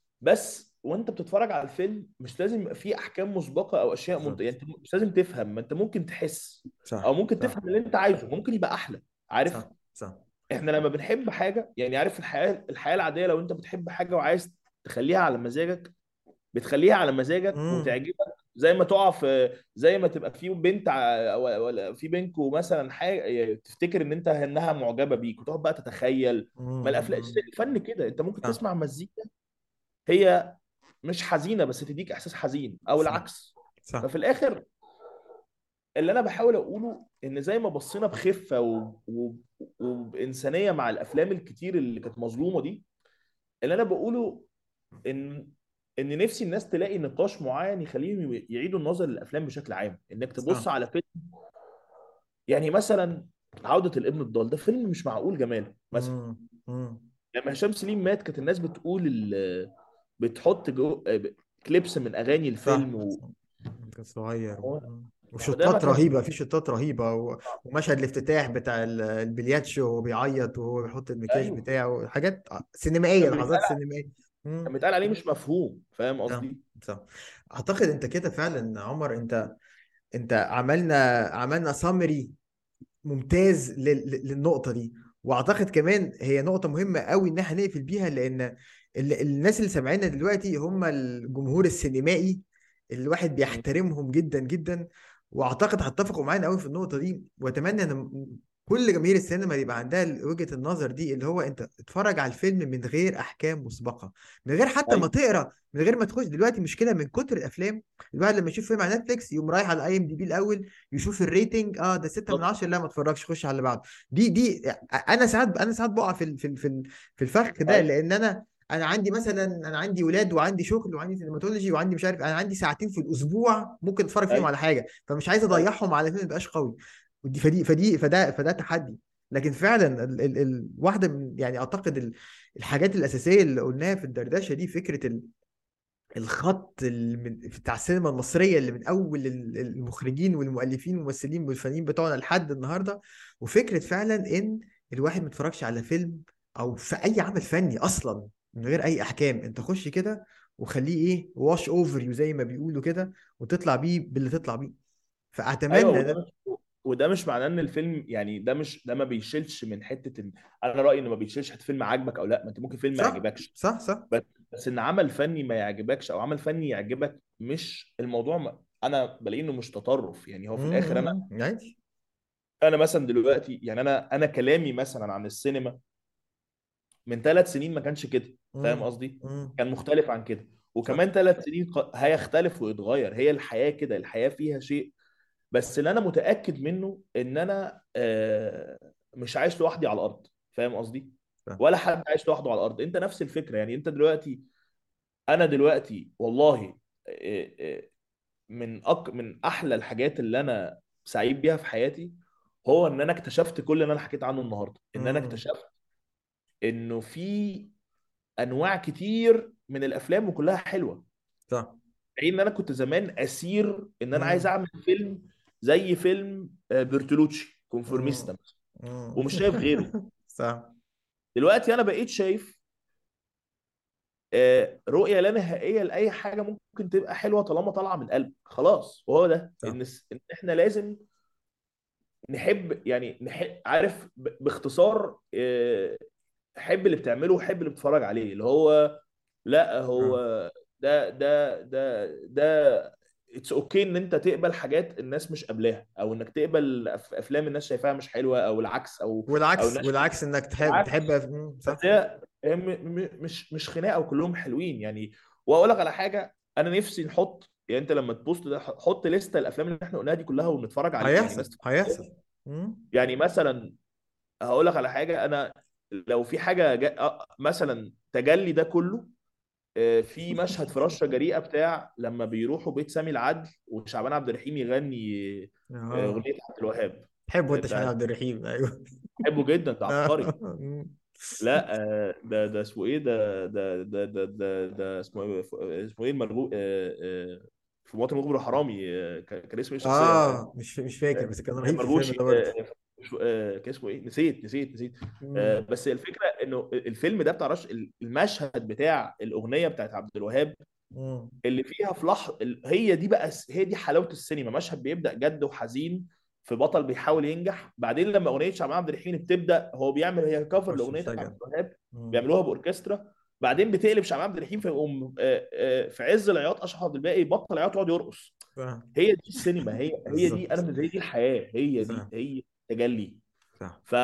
بس وانت بتتفرج على الفيلم مش لازم يبقى فيه احكام مسبقه او اشياء منت... يعني بالظبط انت مش لازم تفهم ما انت ممكن تحس او صح ممكن صح تفهم اللي انت عايزه ممكن يبقى احلى عارف صح صح احنا لما بنحب حاجه يعني عارف الحياه الحياه العاديه لو انت بتحب حاجه وعايز تخليها على مزاجك بتخليها على مزاجك مم. وتعجبك زي ما تقع في زي ما تبقى في بنت ع- ولا في بينكوا مثلا حاجه تفتكر ان انت انها معجبه بيك وتقعد بقى تتخيل ما الافلام مم. الفن كده انت ممكن صح تسمع مزيكا هي مش حزينه بس تديك احساس حزين او صح العكس صح ففي الاخر اللي انا بحاول اقوله ان زي ما بصينا بخفه و... و... وبانسانيه مع الافلام الكتير اللي كانت مظلومه دي اللي انا بقوله ان ان نفسي الناس تلاقي نقاش معين يخليهم يعيدوا النظر للافلام بشكل عام انك تبص صح على فيلم يعني مثلا عودة الابن الضال ده فيلم مش معقول جماله مثلا مم. مم. لما هشام سليم مات كانت الناس بتقول ال... بتحط جو... كليبس من اغاني صح الفيلم و... كان صغير هو مم. هو ده ما وشطات كانش رهيبة في شطات رهيبة و... ومشهد الافتتاح بتاع ال- البلياتشو وهو بيعيط وهو بيحط المكياج ايوه بتاعه حاجات سينمائية كان لحظات بيتقال سينمائية كان مم. بيتقال عليه مش مفهوم فاهم صح قصدي؟ صح اعتقد انت كده فعلا عمر انت انت عملنا عملنا سامري ممتاز لل- لل- للنقطة دي واعتقد كمان هي نقطة مهمة قوي ان احنا نقفل بيها لان ال- الناس اللي سامعيننا دلوقتي هم الجمهور السينمائي اللي الواحد مم. بيحترمهم جدا جدا واعتقد هتفقوا معانا قوي في النقطة دي واتمنى ان م- كل جماهير السينما يبقى عندها وجهة النظر دي اللي هو انت اتفرج على الفيلم من غير احكام مسبقة من غير حتى ما ايوه تقرا من غير ما تخش دلوقتي مشكلة من كتر الافلام الواحد لما يشوف فيلم على نتفليكس يقوم رايح على اي ام دي بي الاول يشوف الريتنج اه ده 6 من بالظبط 10 لا ما اتفرجش خش على اللي بعده دي دي انا ساعات انا ساعات بقع في ال- في ال- في ال- في الفخ ده ايوه لان انا انا عندي مثلا انا عندي ولاد وعندي شغل وعندي سينماتولوجي وعندي مش عارف انا عندي ساعتين في الاسبوع ممكن اتفرج فيهم ايوه على حاجه فمش عايز ايوه اضيعهم على فيلم ما يبقاش قوي ودي فدي فدي فده فده تحدي لكن فعلا ال ال ال واحده من يعني اعتقد ال الحاجات الاساسيه اللي قلناها في الدردشه دي فكره ال الخط اللي من بتاع السينما المصريه اللي من اول ال- المخرجين والمؤلفين والممثلين والفنانين بتوعنا لحد النهارده وفكره فعلا ان الواحد ما يتفرجش على فيلم او في اي عمل فني اصلا من غير اي احكام انت خش كده وخليه ايه واش اوفر يو زي ما بيقولوا كده وتطلع بيه باللي تطلع بيه ايوه فاتمنى وده ده مش وده مش معناه ان الفيلم يعني ده مش ده ما بيشيلش من حته ان انا رايي انه ما بيشيلش حته فيلم عاجبك او لا ما انت ممكن فيلم ما صح يعجبكش صح صح بس بس ان عمل فني ما يعجبكش او عمل فني يعجبك مش الموضوع ما انا بلاقي انه مش تطرف يعني هو في الاخر انا امم عادي انا مثلا دلوقتي يعني انا انا كلامي مثلا عن السينما من ثلاث سنين ما كانش كده فاهم امم قصدي امم كان مختلف عن كده صح وكمان ثلاث سنين ق- هيختلف ويتغير هي الحياة كده الحياة فيها شيء بس اللي انا متأكد منه ان انا آه، مش عايش لوحدي على الارض فاهم قصدي صح ولا حد عايش لوحده على الارض انت نفس الفكرة يعني انت دلوقتي انا دلوقتي والله آه، آه، من أك... من احلى الحاجات اللي انا سعيد بيها في حياتي هو ان انا اكتشفت كل اللي انا حكيت عنه النهارده ان انا امم اكتشفت انه في انواع كتير من الافلام وكلها حلوه صح يعني ان انا كنت زمان اسير ان انا عايز امم اعمل فيلم زي فيلم آه، بيرتولوتشي امم كونفورميستا مثلا امم ومش شايف غيره صح دلوقتي انا بقيت شايف آه، رؤيه لا نهائيه لاي حاجه ممكن تبقى حلوه طالما طالعه من القلب خلاص وهو ده صح ان س- إن احنا لازم نحب يعني نحب عارف ب- باختصار آه، حب اللي بتعمله وحب اللي بتتفرج عليه اللي هو لا هو اه ده ده ده ده اتس اوكي ان انت تقبل حاجات الناس مش قابلاها او انك تقبل أف- افلام الناس شايفاها مش حلوه او العكس او او والعكس الناس والعكس انك تحب تحب بالعكس مم، بس صح هي هي م- م- مش مش خناقه وكلهم حلوين يعني واقول لك على حاجه انا نفسي نحط يعني انت لما تبوست ده حط لسته الافلام اللي احنا قلناها دي كلها ونتفرج عليها يعني الناس هيحصل تتفرج هيحصل عليها مم. يعني مثلا هقول لك على حاجه انا لو في حاجه جا... آه، مثلا تجلي ده كله آه، في مشهد في رشه جريئه بتاع لما بيروحوا بيت سامي العدل وشعبان عبد الرحيم يغني آه، اه اغنيه عبد الوهاب تحبه آه، انت شاهين بتاعت عبد الرحيم ايوه بحبه جدا ده عبقري مم. لا آه، ده ده اسمه ايه ده ده ده ده ده, ده اسمه ايه اسمه ايه المرغوب آه، آه، في مواطن مخبر حرامي آه، كان كان اسمه ايه الشخصيه اه مش مش فاكر بس كان رهيب في الفيلم مرغوشي ده برضه آه، شو- آه، كان اسمه ايه نسيت نسيت نسيت آه، مم. بس الفكره انه الفيلم ده بتاع رش المشهد بتاع الاغنيه بتاعت عبد الوهاب مم. اللي فيها في لحظه هي دي بقى هي دي حلاوه السينما مشهد بيبدا جد وحزين في بطل بيحاول ينجح بعدين لما اغنيه شعبان عبد الرحيم بتبدا هو بيعمل هي كفر خش لاغنيه انشغل عبد الوهاب مم. بيعملوها باوركسترا بعدين بتقلب شعبان عبد الرحيم فيقوم آه، آه، في عز العياط اشرف عبد الباقي يبطل عياط ويقعد يرقص فاهم هي دي السينما هي هي دي انا بالظبط بالنسبه لي دي الحياه هي دي فاهم هي تجلي فاهم ف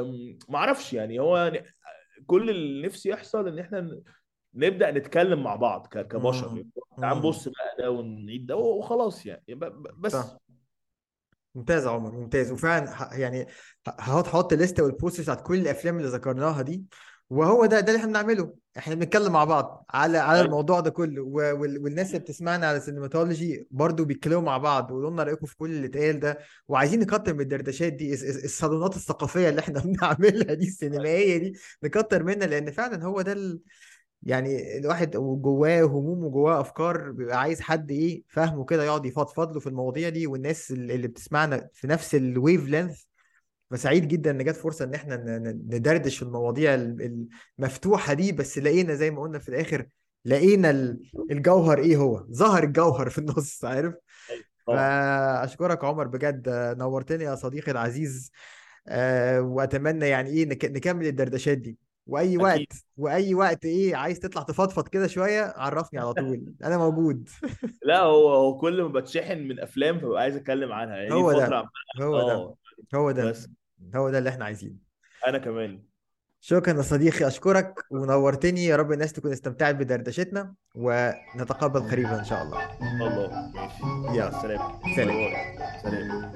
ما اعرفش يعني هو ن- كل اللي نفسي يحصل ان احنا ن- نبدا نتكلم مع بعض ك- كبشر مم. يعني تعال مم. نبص بقى ده ونعيد ده وخلاص يعني ب- ب- بس فاهم ممتاز يا عمر ممتاز وفعلا ح- يعني ه- هحط هحط لستة والبوستس بتاعت كل الافلام اللي ذكرناها دي وهو ده ده اللي احنا بنعمله احنا بنتكلم مع بعض على على ايوه الموضوع ده كله و- وال- والناس اللي بتسمعنا على سينماتولوجي برضو بيتكلموا مع بعض ويقولوا لنا رايكم في كل اللي اتقال ده وعايزين نكتر من الدردشات دي الس- الس- الصالونات الثقافيه اللي احنا بنعملها دي السينمائيه دي نكتر منها لان فعلا هو ده ال... يعني الواحد جواه هموم وجواه افكار بيبقى عايز حد ايه فاهمه كده يقعد يفضفض له في المواضيع دي والناس اللي اللي بتسمعنا في نفس الويف لينث فسعيد جدا ان جت فرصه ان احنا ن- ن- ندردش في المواضيع ال- المفتوحه دي بس لقينا زي ما قلنا في الاخر لقينا ال- الجوهر ايه هو ظهر الجوهر في النص عارف ايوه طبعا فاشكرك عمر بجد نورتني يا صديقي العزيز آه، واتمنى يعني ايه نك- نكمل الدردشات دي واي اكيد وقت واي وقت ايه عايز تطلع تفضفض كده شويه عرفني على طول انا موجود لا هو هو كل ما بتشحن من افلام فببقى عايز اتكلم عنها يعني دي هو فتره ده عم- هو ده اه هو ده بس هو ده اللي احنا عايزينه انا كمان شكرا يا صديقي اشكرك ونورتني يا رب الناس تكون استمتعت بدردشتنا ونتقابل قريبا ان شاء الله الله ماشي مع يلا السلامه باي سلام باي سلام